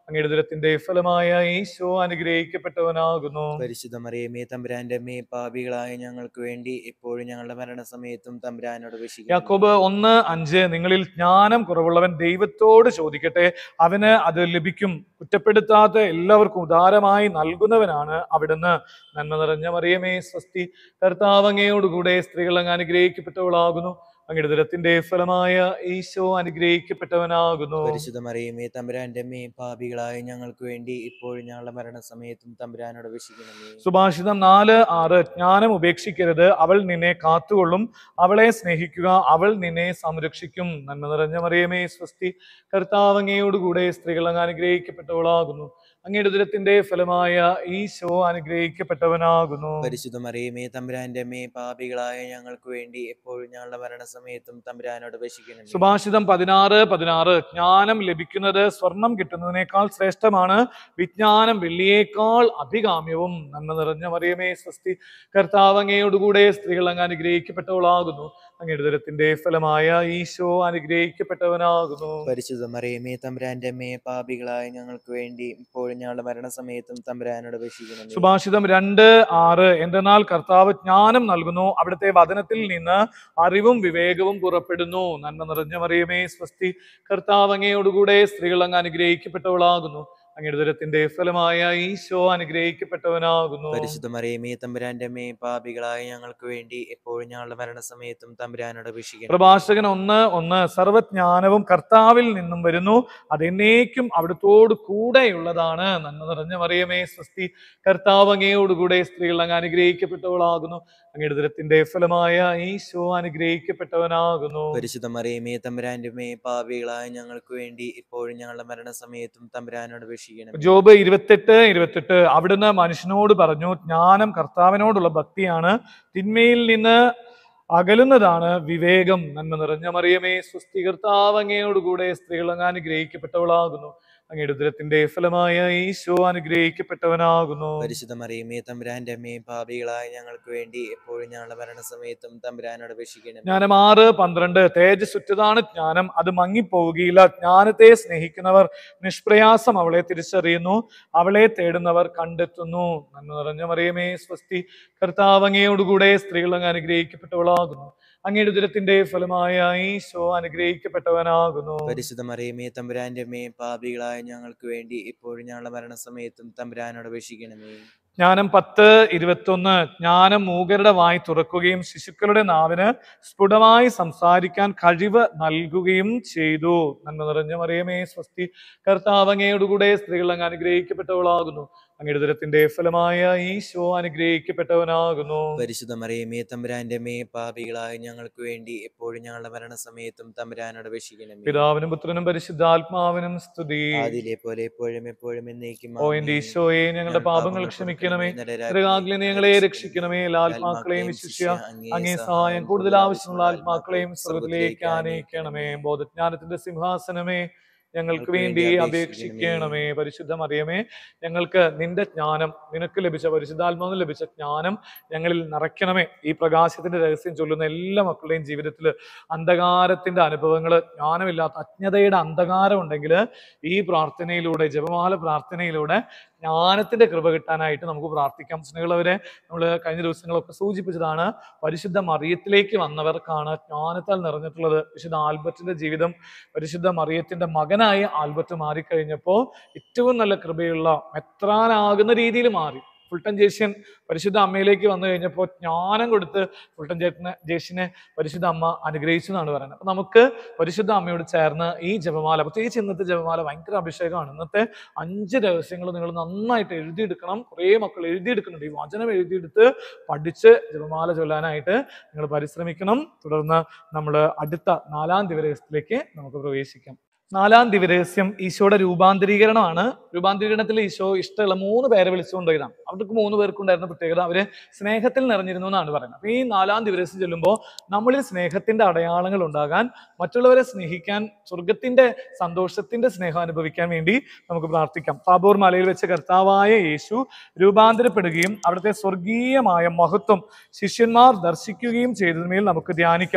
അങ്ങയുടെ ദുരത്തിന്റെ ഫലമായ ഈശോ അനുഗ്രഹിക്കപ്പെട്ടവനാകുന്നു പരിശുദ്ധ മറിയമേ തമ്പുരാന്റെ അമ്മേ പാപികളായ ഞങ്ങൾക്ക് വേണ്ടി എപ്പോഴും ഞങ്ങളുടെ മരണസമയത്തും തമ്പുരാനോട് അപേക്ഷിക്കുന്നു യാക്കോബ് ഒന്ന് അഞ്ച് നിങ്ങളിൽ ജ്ഞാനം കുറവുള്ളവൻ ദൈവത്തോട് ചോദിക്കട്ടെ അവന് അത് ലഭിക്കും കുറ്റപ്പെടുത്താത്ത എല്ലാവർക്കും ഉദാരമായി നൽകുന്നവനാണ് അവിടുന്ന് നന്മ നിറഞ്ഞ മറിയമേ സ്വസ്തി കർത്താവ് അങ്ങയോടുകൂടെ സ്ത്രീകൾ അങ്ങ് അനുഗ്രഹിക്കപ്പെട്ടവളാകുന്നു അങ്ങയുടെ ദുരത്തിന്റെ ഫലമായ ഈശോ അനുഗ്രഹിക്കപ്പെട്ടവനാകുന്നു പരിശുദ്ധ മറിയമേ തമ്പുരാന്റെ അമ്മേ പാപികളായ ഞങ്ങൾക്ക് വേണ്ടി ഇപ്പോഴും ഞങ്ങളുടെ മരണസമയത്തും തമ്പുരാനോട് അപേക്ഷിക്കണമേ സുഭാഷിതം നാല് ആറ് ജ്ഞാനം ഉപേക്ഷിക്കരുത് അവൾ നിന്നെ കാത്തുകൊള്ളും അവളെ സ്നേഹിക്കുക അവൾ നിന്നെ സംരക്ഷിക്കും നന്മ നിറഞ്ഞ മറിയമേ സ്വസ്തി കർത്താവ് അങ്ങയോടുകൂടെ സ്ത്രീകൾ അങ്ങ് അനുഗ്രഹിക്കപ്പെട്ടവളാകുന്നു അങ്ങയുടെ ദുരത്തിന്റെ ഫലമായ ഈശോ അനുഗ്രഹിക്കപ്പെട്ടവനാകുന്നു പരിശുദ്ധ മറിയമേ തമ്പുരാന്റെ അമ്മേ പാപികളായ ഞങ്ങൾക്ക് വേണ്ടി എപ്പോഴും ഞങ്ങളുടെ മരണസമയത്തും തമ്പുരാനോട് അപേക്ഷിക്കണമേ സുഭാഷിതം പതിനാറ് പതിനാറ് ജ്ഞാനം ലഭിക്കുന്നത് സ്വർണം കിട്ടുന്നതിനേക്കാൾ ശ്രേഷ്ഠമാണ് വിജ്ഞാനം വെള്ളിയേക്കാൾ അഭികാമ്യവും നന്മ നിറഞ്ഞ മറിയമേ സ്വസ്തി കർത്താവ് അങ്ങയോടുകൂടെ സ്ത്രീകൾ അങ്ങ് അനുഗ്രഹിക്കപ്പെട്ടവളാകുന്നു അങ്ങയുടെ ദുരത്തിന്റെ ഫലമായ ഈശോ അനുഗ്രഹിക്കപ്പെട്ടവനാകുന്നു പരിശുദ്ധ മറിയമേ തമ്പുരാന്റെ അമ്മേ പാപികളായ ഞങ്ങൾക്ക് വേണ്ടി ഇപ്പോഴും ഞങ്ങളുടെ മരണസമയത്തും തമ്പുരാനോട് അപേക്ഷിക്കണമേ സുഭാഷിതം രണ്ട് ആറ് എന്തെന്നാൽ കർത്താവ് ജ്ഞാനം നൽകുന്നു അവിടുത്തെ വചനത്തിൽ നിന്ന് അറിവും വിവേകവും പുറപ്പെടുന്നു നന്മ നിറഞ്ഞ മറിയമേ സ്വസ്തി കർത്താവ് അങ്ങയോടുകൂടെ സ്ത്രീകൾ അങ്ങ് അനുഗ്രഹിക്കപ്പെട്ടവളാകുന്നു അങ്ങയുടെ ദുരത്തിന്റെ ഫലമായ ഈശോ അനുഗ്രഹിക്കപ്പെട്ടവനാകുന്നു പരിശുദ്ധ മറിയമേ തമ്പുരാന്റെ അമ്മേ പാപികളായ ഞങ്ങൾക്ക് വേണ്ടി എപ്പോഴും ഞങ്ങളുടെ മരണസമയത്തും തമ്പുരാനോട് അപേക്ഷിക്കണം പ്രഭാഷകൻ ഒന്ന് ഒന്ന് സർവജ്ഞാനവും കർത്താവിൽ നിന്നും വരുന്നു അതെന്നേക്കും അവിടുത്തോട് കൂടെയുള്ളതാണ് നന്മ നിറഞ്ഞ മറിയമേ സ്വസ്തി കർത്താവ് അങ്ങയോടുകൂടെ സ്ത്രീകൾ അങ്ങ് അനുഗ്രഹിക്കപ്പെട്ടവളാകുന്നു അങ്ങയുടെ ദുരത്തിന്റെ ഫലമായ ഈശോ അനുഗ്രഹിക്കപ്പെട്ടവനാകുന്നു പരിശുദ്ധ മറിയമേ തമ്പുരാന്റെ അമ്മേ പാപികളായ ഞങ്ങൾക്ക് വേണ്ടി ഇപ്പോഴും ഞങ്ങളുടെ മരണസമയത്തും തമ്പുരാനോട് അപേക്ഷിക്കണം ജോബ് ഇരുപത്തെട്ട് ഇരുപത്തെട്ട് അവിടുന്ന് മനുഷ്യനോട് പറഞ്ഞു ജ്ഞാനം കർത്താവിനോടുള്ള ഭക്തിയാണ് തിന്മയിൽ നിന്ന് അകലുന്നതാണ് വിവേകം നന്മ നിറഞ്ഞ മറിയമേ സ്വസ്തി കർത്താവ് അങ്ങയോടുകൂടെ സ്ത്രീകൾ അങ്ങ് അനുഗ്രഹിക്കപ്പെട്ടവളാകുന്നു അങ്ങയുടെ ഉദരത്തിന്റെ ഫലമായ ഈശോ അനുഗ്രഹിക്കപ്പെട്ടവനാകുന്നു പരിശുദ്ധ മറിയമേ തമ്പുരാന്റെ അമ്മേ പാപികളായ ഞങ്ങൾക്ക് വേണ്ടി എപ്പോഴും ഞങ്ങളുടെ മരണസമയത്തും തമ്പുരാനോട് അപേക്ഷിക്കണം ജ്ഞാനം ആറ് പന്ത്രണ്ട് തേജസ്സുറ്റതാണ് ജ്ഞാനം അത് മങ്ങിപ്പോവുകയില്ല ജ്ഞാനത്തെ സ്നേഹിക്കുന്നവർ നിഷ്പ്രയാസം അവളെ തിരിച്ചറിയുന്നു അവളെ തേടുന്നവർ കണ്ടെത്തുന്നു നന്മ നിറഞ്ഞ മറിയമേ സ്വസ്തി കർത്താവ് അങ്ങയോടുകൂടെ സ്ത്രീകൾ അങ്ങ് അനുഗ്രഹിക്കപ്പെട്ടവളാകുന്നു അങ്ങയുടെ ഉദരത്തിന്റെ ഫലമായ ഈശോ അനുഗ്രഹിക്കപ്പെട്ടവനാകുന്നു പരിശുദ്ധ മറിയമേ തമ്പുരാന്റെ അമ്മേ പാപികളായ ഞങ്ങൾക്ക് വേണ്ടി ഇപ്പോഴും ഞങ്ങളുടെ മരണസമയത്തും തമ്പുരാനോട് അപേക്ഷിക്കണമേ ജ്ഞാനം പത്ത് ഇരുപത്തൊന്ന് ജ്ഞാനം മൂകരുടെ വായി തുറക്കുകയും ശിശുക്കളുടെ നാവിന് സ്ഫുടമായി സംസാരിക്കാൻ കഴിവ് നൽകുകയും ചെയ്തു നന്മ നിറഞ്ഞ മറിയമേ സ്വസ്തി കർത്താവ് അങ്ങയോടുകൂടെ സ്ത്രീകൾ അങ്ങ് അനുഗ്രഹിക്കപ്പെട്ടവളാകുന്നു അങ്ങയുടെ ദുരത്തിന്റെ ഫലമായ ഈശോ അനുഗ്രഹിക്കപ്പെട്ടവനാകുന്നു പരിശുദ്ധ മറിയമേ തമ്പുരാന്റെ അമ്മേ പാപികളായ ഞങ്ങൾക്ക് വേണ്ടി എപ്പോഴും ഞങ്ങളുടെ മരണസമയത്തും തമ്പുരാനോട് അപേക്ഷിക്കണമേ പിതാവിനും പുത്രനും പരിശുദ്ധാത്മാവിനും സ്തുതി ആദിയിലെ പോലെ എപ്പോഴും എപ്പോഴും എന്നേക്കും ഓ എന്റെ ഈശോയെ ഞങ്ങളുടെ പാപങ്ങൾ ക്ഷമിക്കണമേ ൃഗാഗ്നി ഞങ്ങളെ രക്ഷിക്കണമേ എല്ലാ ആത്മാക്കളെയും വിശ്വസിച്ച അങ്ങേ സഹായം കൂടുതൽ ആവശ്യമുള്ള ആത്മാക്കളെയും സ്വർഗത്തിലേക്ക് ആനയിക്കണമേ ബോധജ്ഞാനത്തിന്റെ സിംഹാസനമേ ഞങ്ങൾക്ക് വേണ്ടി അപേക്ഷിക്കണമേ പരിശുദ്ധ മറിയമേ ഞങ്ങൾക്ക് നിന്റെ ജ്ഞാനം നിനക്ക് ലഭിച്ച പരിശുദ്ധാത്മാവിന് ലഭിച്ച ജ്ഞാനം ഞങ്ങളിൽ നിറയ്ക്കണമേ ഈ പ്രകാശത്തിന്റെ രഹസ്യം ചൊല്ലുന്ന എല്ലാ മക്കളുടെയും ജീവിതത്തിൽ അന്ധകാരത്തിന്റെ അനുഭവങ്ങൾ ജ്ഞാനമില്ലാത്ത അജ്ഞതയുടെ അന്ധകാരം ഉണ്ടെങ്കിൽ ഈ പ്രാർത്ഥനയിലൂടെ ജപമാല പ്രാർത്ഥനയിലൂടെ ജ്ഞാനത്തിന്റെ കൃപ കിട്ടാനായിട്ട് നമുക്ക് പ്രാർത്ഥിക്കാം സ്നേഹമുള്ളവരെ നമ്മൾ കഴിഞ്ഞ ദിവസങ്ങളൊക്കെ സൂചിപ്പിച്ചതാണ് പരിശുദ്ധ മറിയത്തിലേക്ക് വന്നവർക്കാണ് ജ്ഞാനത്താൽ നിറഞ്ഞിട്ടുള്ളത് വിശുദ്ധ ആൽബർട്ടിന്റെ ജീവിതം പരിശുദ്ധ മറിയത്തിന്റെ മകനായി ആൽബർട്ട് മാറിക്കഴിഞ്ഞപ്പോൾ ഏറ്റവും നല്ല കൃപയുള്ള മെത്രാനാകുന്ന രീതിയിൽ മാറി ഫുൾട്ടൻ ജേഷ്യൻ പരിശുദ്ധ അമ്മയിലേക്ക് വന്നു കഴിഞ്ഞപ്പോൾ ജ്ഞാനം കൊടുത്ത് ഫുൾട്ടൻ ജേഷനെ ജേഷ്യനെ പരിശുദ്ധ അമ്മ അനുഗ്രഹിച്ചു എന്നാണ് പറയുന്നത് അപ്പൊ നമുക്ക് പരിശുദ്ധ അമ്മയോട് ചേർന്ന് ഈ ജപമാല പ്രത്യേകിച്ച് ഇന്നത്തെ ജപമാല ഭയങ്കര അഭിഷേകമാണ് ഇന്നത്തെ അഞ്ച് രഹസ്യങ്ങൾ നിങ്ങൾ നന്നായിട്ട് എഴുതിയെടുക്കണം കുറേ മക്കൾ എഴുതിയെടുക്കുന്നുണ്ട് ഈ വചനം എഴുതിയെടുത്ത് പഠിച്ച് ജപമാല ചൊല്ലാനായിട്ട് നിങ്ങൾ പരിശ്രമിക്കണം തുടർന്ന് നമ്മൾ അടുത്ത നാലാം ദിവരഹസ്യത്തിലേക്ക് നമുക്ക് പ്രവേശിക്കാം നാലാം ദിവരഹസ്യം ഈശോയുടെ രൂപാന്തരീകരണമാണ് രൂപാന്തരീകരണത്തിൽ ഈശോ ഇഷ്ടമുള്ള മൂന്ന് പേരെ വിളിച്ചുകൊണ്ടിരുന്നതാണ് അവർക്ക് മൂന്ന് പേർക്കുണ്ടായിരുന്ന പ്രത്യേകത അവര് സ്നേഹത്തിൽ നിറഞ്ഞിരുന്നു എന്നാണ് പറയുന്നത് അപ്പൊ ഈ നാലാം ദിവരഹസ്യം ചൊല്ലുമ്പോൾ നമ്മളിൽ സ്നേഹത്തിന്റെ അടയാളങ്ങൾ ഉണ്ടാകാൻ മറ്റുള്ളവരെ സ്നേഹിക്കാൻ സ്വർഗത്തിന്റെ സന്തോഷത്തിന്റെ സ്നേഹം അനുഭവിക്കാൻ വേണ്ടി നമുക്ക് പ്രാർത്ഥിക്കാം താബോർ മലയിൽ വെച്ച് കർത്താവായ യേശു രൂപാന്തരപ്പെടുകയും അവിടുത്തെ സ്വർഗീയമായ മഹത്വം ശിഷ്യന്മാർ ദർശിക്കുകയും ചെയ്തതിന്മേൽ നമുക്ക് ധ്യാനിക്കാം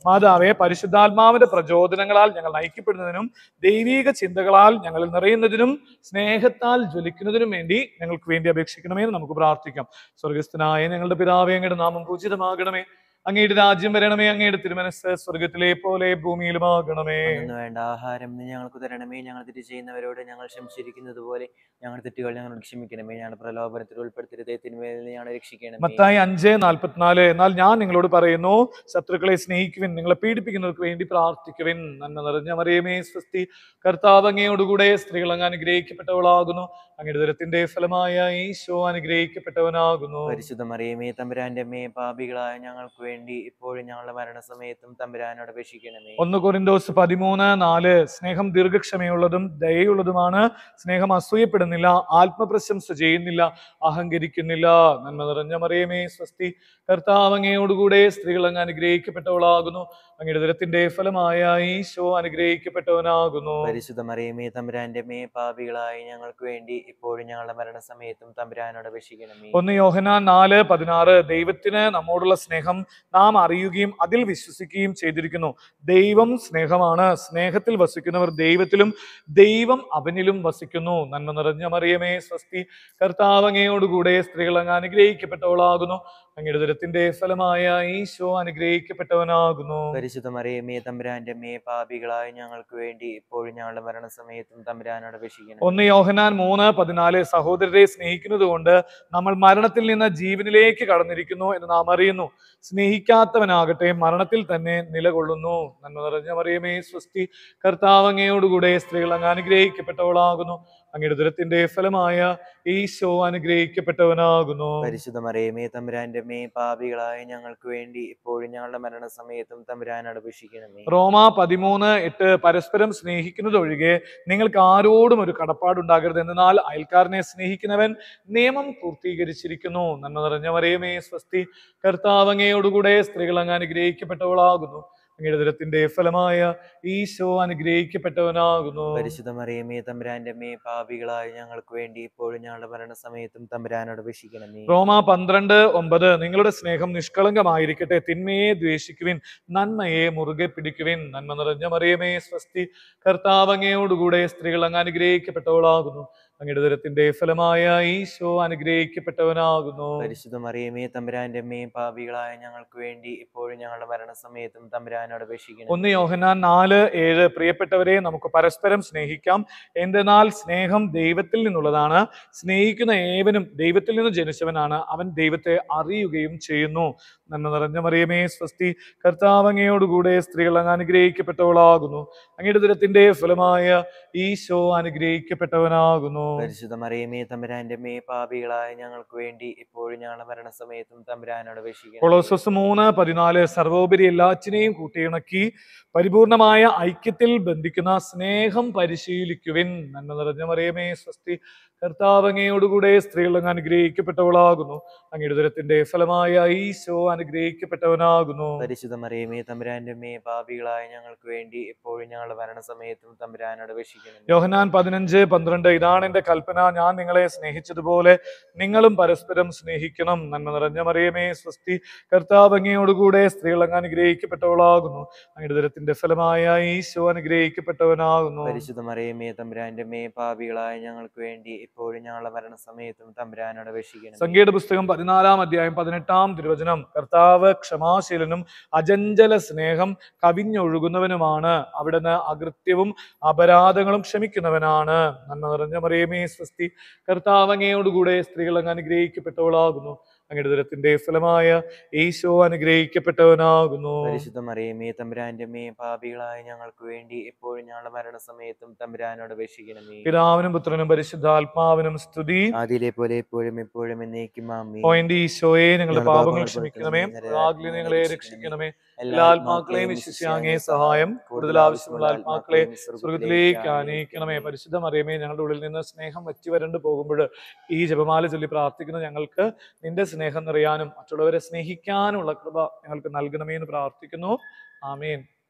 മാതാവെ പരിശുദ്ധാത്മാവിന്റെ പ്രചോദനങ്ങളാൽ ഞങ്ങൾ നയിക്കപ്പെടുന്നതിനും ദൈവീക ചിന്തകളാൽ ഞങ്ങളിൽ നിറയുന്നതിനും സ്നേഹത്താൽ ജ്വലിക്കുന്നതിനും വേണ്ടി ഞങ്ങൾക്ക് വേണ്ടി അപേക്ഷിക്കണമേ എന്ന് നമുക്ക് പ്രാർത്ഥിക്കാം സ്വർഗസ്ഥനായ ഞങ്ങളുടെ പിതാവേ അങ്ങയുടെ നാമം പൂജിതമാകണമേ അങ്ങയുടെ രാജ്യം വരണമേ അങ്ങയുടെ തിരുമനസ് സ്വർഗത്തിലെ പോലെ ഭൂമിയിലുമാകണമേ അന്നു വേണ്ട ആഹാരം ഇന്ന് ഞങ്ങൾക്ക് തരണമേ ഞങ്ങൾ തെറ്റ് ചെയ്യുന്നവരോട് ഞങ്ങൾ ക്ഷമിച്ചിരിക്കുന്നത് പോലെ ഞങ്ങളുടെ തെറ്റുകൾ ഞങ്ങളോട് ക്ഷമിക്കണമേ ഞങ്ങളുടെ പ്രലോഭനത്തിൽ ഉൾപ്പെടുത്തരുതേ തിന്മയിൽ നിന്ന് ഞങ്ങളെ രക്ഷിക്കണമേ മത്തായി അഞ്ച് നാൽപ്പത്തിനാല് എന്നാൽ ഞാൻ നിങ്ങളോട് പറയുന്നു ശത്രുക്കളെ സ്നേഹിക്കുവിൻ നിങ്ങളെ പീഡിപ്പിക്കുന്നവർക്ക് വേണ്ടി പ്രാർത്ഥിക്കുവിൻ നന്മ നിറഞ്ഞ മറിയമേ സ്വസ്തി കർത്താവ് അങ്ങയോടുകൂടെ സ്ത്രീകൾ അങ്ങ് അനുഗ്രഹിക്കപ്പെട്ടവളാകുന്നു അങ്ങയുടെ ദുരത്തിന്റെ ഫലമായ ഈശോ അനുഗ്രഹിക്കപ്പെട്ടവനാകുന്നു പരിശുദ്ധ മറിയമേ തമ്പുരാന്റെ അമ്മേ പാപികളായ ഞങ്ങൾക്ക് വേണ്ടി ഇപ്പോഴും ഞങ്ങളുടെ മരണസമയത്തും തമ്പുരാനോട് അപേക്ഷിക്കണമേ ഒന്ന് കൊരിന്തോസ് പതിമൂന്ന് നാല് സ്നേഹം ദീർഘക്ഷമയുള്ളതും ദയയുള്ളതുമാണ് സ്നേഹം അസൂയപ്പെടുന്നില്ല ആത്മപ്രശംസ ചെയ്യുന്നില്ല അഹങ്കരിക്കുന്നില്ല നന്മ നിറഞ്ഞ മറിയമേ സ്വസ്തി കർത്താവ് അങ്ങയോടുകൂടെ സ്ത്രീകൾ അങ്ങ് അനുഗ്രഹിക്കപ്പെട്ടവളാകുന്നു അങ്ങയുടെ ദുരത്തിന്റെ ഫലമായ ഈശോ അനുഗ്രഹിക്കപ്പെട്ടവനാകുന്നു പരിശുദ്ധ മറിയമേ തമ്പുരാന്റെ അമ്മേ പാപികളായ ഞങ്ങൾക്ക് വേണ്ടി ഇപ്പോഴും ഞങ്ങളുടെ മരണസമയത്തും തമ്പുരാനോട് അപേക്ഷിക്കണമേ ഒന്ന് യോഹനാൻ നാല് പതിനാറ് ദൈവത്തിന് നമ്മോടുള്ള സ്നേഹം നാം അറിയുകയും അതിൽ വിശ്വസിക്കുകയും ചെയ്തിരിക്കുന്നു ദൈവം സ്നേഹമാണ് സ്നേഹത്തിൽ വസിക്കുന്നവർ ദൈവത്തിലും ദൈവം അവനിലും വസിക്കുന്നു നന്മ നിറഞ്ഞ മറിയമേ സ്വസ്തി കർത്താവ് അങ്ങയോടുകൂടെ സ്ത്രീകൾ അങ്ങ് അനുഗ്രഹിക്കപ്പെട്ടവളാകുന്നു അങ്ങയുടെ ദുരത്തിന്റെ ഫലമായ ഈശോ അനുഗ്രഹിക്കപ്പെട്ടവനാകുന്നു പരിശുദ്ധ മറിയമേ തമ്പുരാന്റെ അമ്മേ പാപികളായ ഞങ്ങൾക്ക് വേണ്ടി ഇപ്പോഴും ഞങ്ങളുടെ മരണസമയത്തും തമ്പുരാനോട് അപേക്ഷിക്കണം ഒന്ന് യോഹനാൻ മൂന്ന് പതിനാല് സഹോദരരെ സ്നേഹിക്കുന്നത് കൊണ്ട് നമ്മൾ മരണത്തിൽ നിന്ന് ജീവനിലേക്ക് കടന്നിരിക്കുന്നു എന്ന് നാം അറിയുന്നു സ്നേഹിക്കാത്തവനാകട്ടെ മരണത്തിൽ തന്നെ നിലകൊള്ളുന്നു നന്മ നിറഞ്ഞ മറിയമേ സ്വസ്തി കർത്താവ് അങ്ങയോടുകൂടെ സ്ത്രീകൾ അങ്ങ് അനുഗ്രഹിക്കപ്പെട്ടവളാകുന്നു അങ്ങയുടെ ദുരത്തിന്റെ ഫലമായ ഈശോ അനുഗ്രഹിക്കപ്പെട്ടവനാകുന്നു പരിശുദ്ധ മറിയമേ തമ്പുരാന്റെ അമ്മേ പാപികളായ ഞങ്ങൾക്ക് വേണ്ടി ഇപ്പോഴും ഞങ്ങളുടെ മരണസമയത്തും തമ്പുരാനോട് അപേക്ഷിക്കണമേ റോമ പതിമൂന്ന് എട്ട് പരസ്പരം സ്നേഹിക്കുന്നതൊഴികെ നിങ്ങൾക്ക് ആരോടും ഒരു കടപ്പാടുണ്ടാകരുത് എന്നാൽ അയൽക്കാരനെ സ്നേഹിക്കുന്നവൻ നിയമം പൂർത്തീകരിച്ചിരിക്കുന്നു നന്മ നിറഞ്ഞ മറിയമേ സ്വസ്തി കർത്താവ് അങ്ങയോടുകൂടെ സ്ത്രീകൾ അങ്ങ് അനുഗ്രഹിക്കപ്പെട്ടവളാകുന്നു അങ്ങയുടെ ദുരത്തിന്റെ ഫലമായ ഈശോ അനുഗ്രഹിക്കപ്പെട്ടവനാകുന്നു പരിശുദ്ധ മറിയമേ തമ്പുരാന്റെ അമ്മേ പാപികളായ ഞങ്ങൾക്ക് വേണ്ടി ഇപ്പോഴും ഞങ്ങളുടെ മരണസമയത്തും തമ്പുരാനോട് അപേക്ഷിക്കണമേ റോമ പന്ത്രണ്ട് ഒമ്പത് നിങ്ങളുടെ സ്നേഹം നിഷ്കളങ്കമായിരിക്കട്ടെ തിന്മയെ ദ്വേഷിക്കുവിൻ നന്മയെ മുറുകെ പിടിക്കുവിൻ നന്മ നിറഞ്ഞ മറിയമേ സ്വസ്തി കർത്താവ് അങ്ങയോടുകൂടെ സ്ത്രീകൾ അങ്ങ് അനുഗ്രഹിക്കപ്പെട്ടവളാകുന്നു അങ്ങയുടെ ദുരത്തിന്റെ ഫലമായ ഈശോ അനുഗ്രഹിക്കപ്പെട്ടവനാകുന്നു പരിശുദ്ധ മറിയമേ തമ്പുരാന്റെ അമ്മേ പാപികളായ ഞങ്ങൾക്ക് വേണ്ടി ഇപ്പോഴും ഞങ്ങളുടെ മരണസമയത്തും തമ്പുരാനോട് അപേക്ഷിക്കണം ഒന്ന് യോഹന്നാൻ നാല് ഏഴ് പ്രിയപ്പെട്ടവരെ നമുക്ക് പരസ്പരം സ്നേഹിക്കാം എന്തെന്നാൽ സ്നേഹം ദൈവത്തിൽ നിന്നുള്ളതാണ് സ്നേഹിക്കുന്ന ഏവനും ദൈവത്തിൽ നിന്ന് ജനിച്ചവനാണ് അവൻ ദൈവത്തെ അറിയുകയും ചെയ്യുന്നു നന്മ നിറഞ്ഞ മറിയമേ സ്വസ്തി കർത്താവ് അങ്ങയോടുകൂടെ സ്ത്രീകൾ അങ്ങ് അനുഗ്രഹിക്കപ്പെട്ടവളാകുന്നു അങ്ങയുടെ ദുരത്തിന്റെ ഫലമായ ഈശോ അനുഗ്രഹിക്കപ്പെട്ടവനാകുന്നു പരിശുദ്ധ മറിയമേ തമ്പുരാന്റെ അമ്മേ പാപികളായ ഞങ്ങൾക്ക് വേണ്ടി ഇപ്പോഴും ഞങ്ങളുടെ മരണസമയത്തും തമ്പുരാനോട് അപേക്ഷിക്കണം കൊളോസസ് മൂന്ന് പതിനാല് സർവോപരി എല്ലാറ്റിനെയും കൂട്ടിയിണക്കി പരിപൂർണമായ ഐക്യത്തിൽ ബന്ധിക്കുന്ന സ്നേഹം പരിശീലിക്കുവിൻ നന്മ നിറഞ്ഞ മറിയമേ സ്വസ്തി കർത്താവ് അങ്ങയോടുകൂടെ സ്ത്രീകൾ അങ്ങ് അനുഗ്രഹിക്കപ്പെട്ടവളാകുന്നു അങ്ങയുടെ ദുരത്തിന്റെ ഫലമായ ഈശോ അനുഗ്രഹിക്കപ്പെട്ടവനാകുന്നു പരിശുദ്ധ മറിയമേ തമ്പുരാന്റെ അമ്മേ പാപികളായ ഞങ്ങൾക്ക് വേണ്ടി ഇപ്പോഴും ഞങ്ങളുടെ മരണസമയത്തും തമ്പുരാനോട് അപേക്ഷിക്കണം യോഹനാൻ പതിനഞ്ച് പന്ത്രണ്ട് ഇതാണ് എന്റെ കൽപ്പന ഞാൻ നിങ്ങളെ സ്നേഹിച്ചതുപോലെ നിങ്ങളും പരസ്പരം സ്നേഹിക്കണം നന്മ നിറഞ്ഞ മറിയമേ സ്വസ്തി കർത്താവ് അങ്ങയോടുകൂടെ സ്ത്രീകൾ അങ്ങ് അനുഗ്രഹിക്കപ്പെട്ടവളാകുന്നു അങ്ങയുടെ ദുരത്തിന്റെ ഫലമായ ഈശോ അനുഗ്രഹിക്കപ്പെട്ടവനാകുന്നു പരിശുദ്ധ മറിയമേ തമ്പുരാന്റെ അമ്മേ പാപികളായ ഞങ്ങൾക്ക് വേണ്ടി ഇപ്പോഴും ഞങ്ങളുടെ മരണസമയത്തും തമ്പുരാനോട് അപേക്ഷിക്കണം സംഗീത പുസ്തകം പതിനാലാം അധ്യായം പതിനെട്ടാം തിരുവചനം കർത്താവ് ക്ഷമാശീലനും അജഞ്ചല സ്നേഹം കവിഞ്ഞൊഴുകുന്നവനുമാണ് അവിടുന്ന് അകൃത്യവും അപരാധങ്ങളും ക്ഷമിക്കുന്നവനാണ് നന്മ നിറഞ്ഞ മറിയമേ സ്വസ്തി കർത്താവ് അങ്ങയോടുകൂടെ സ്ത്രീകൾ അങ്ങ് അനുഗ്രഹിക്കപ്പെട്ടവളാകുന്നു അങ്ങയുടെ ദുരത്തിന്റെ ഫലമായ ഈശോ അനുഗ്രഹിക്കപ്പെട്ടവനാകുന്നു പരിശുദ്ധ മറിയമേ തമ്പുരാന്റെ അമ്മേ പാപികളായ ഞങ്ങൾക്ക് വേണ്ടി എപ്പോഴും ഞങ്ങളുടെ മരണസമയത്തും തമ്പുരാനോട് അപേക്ഷിക്കണമേ പിതാവിനും പുത്രനും പരിശുദ്ധാത്മാവിനും സ്തുതി ആദിയിലെ പോലെ എപ്പോഴും എപ്പോഴും എന്നേക്കും ആമേ ഓ എന്റെ ഈശോയെ ഞങ്ങളുടെ ഞങ്ങളുടെ പാപങ്ങൾ പാപങ്ങൾ ക്ഷമിക്കണമേ പൊറുക്കണമേ, രാഗ്ലി ഞങ്ങളെ ഞങ്ങളെ രക്ഷിക്കണമേ എല്ലാ എല്ലാ ആത്മാക്കളെയും വിശ്വസിയാങ്ങേ സഹായം കൂടുതൽ ആവശ്യമുള്ള ആത്മാക്കളെ സ്വർഗത്തിലേക്ക് ആനയിക്കണമേ പരിശുദ്ധ മറിയമേ ഞങ്ങളുടെ ഉള്ളിൽ നിന്ന് സ്നേഹം വറ്റി വരണ്ട് പോകുമ്പോൾ ഈ ജപമാല ചൊല്ലി പ്രാർത്ഥിക്കുന്ന ഞങ്ങൾക്ക് നിന്റെ സ്നേഹം നിറയാനും മറ്റുള്ളവരെ സ്നേഹിക്കാനുമുള്ള കൃപ ഞങ്ങൾക്ക് നൽകണമേ എന്ന് പ്രാർത്ഥിക്കുന്നു ആമേൻ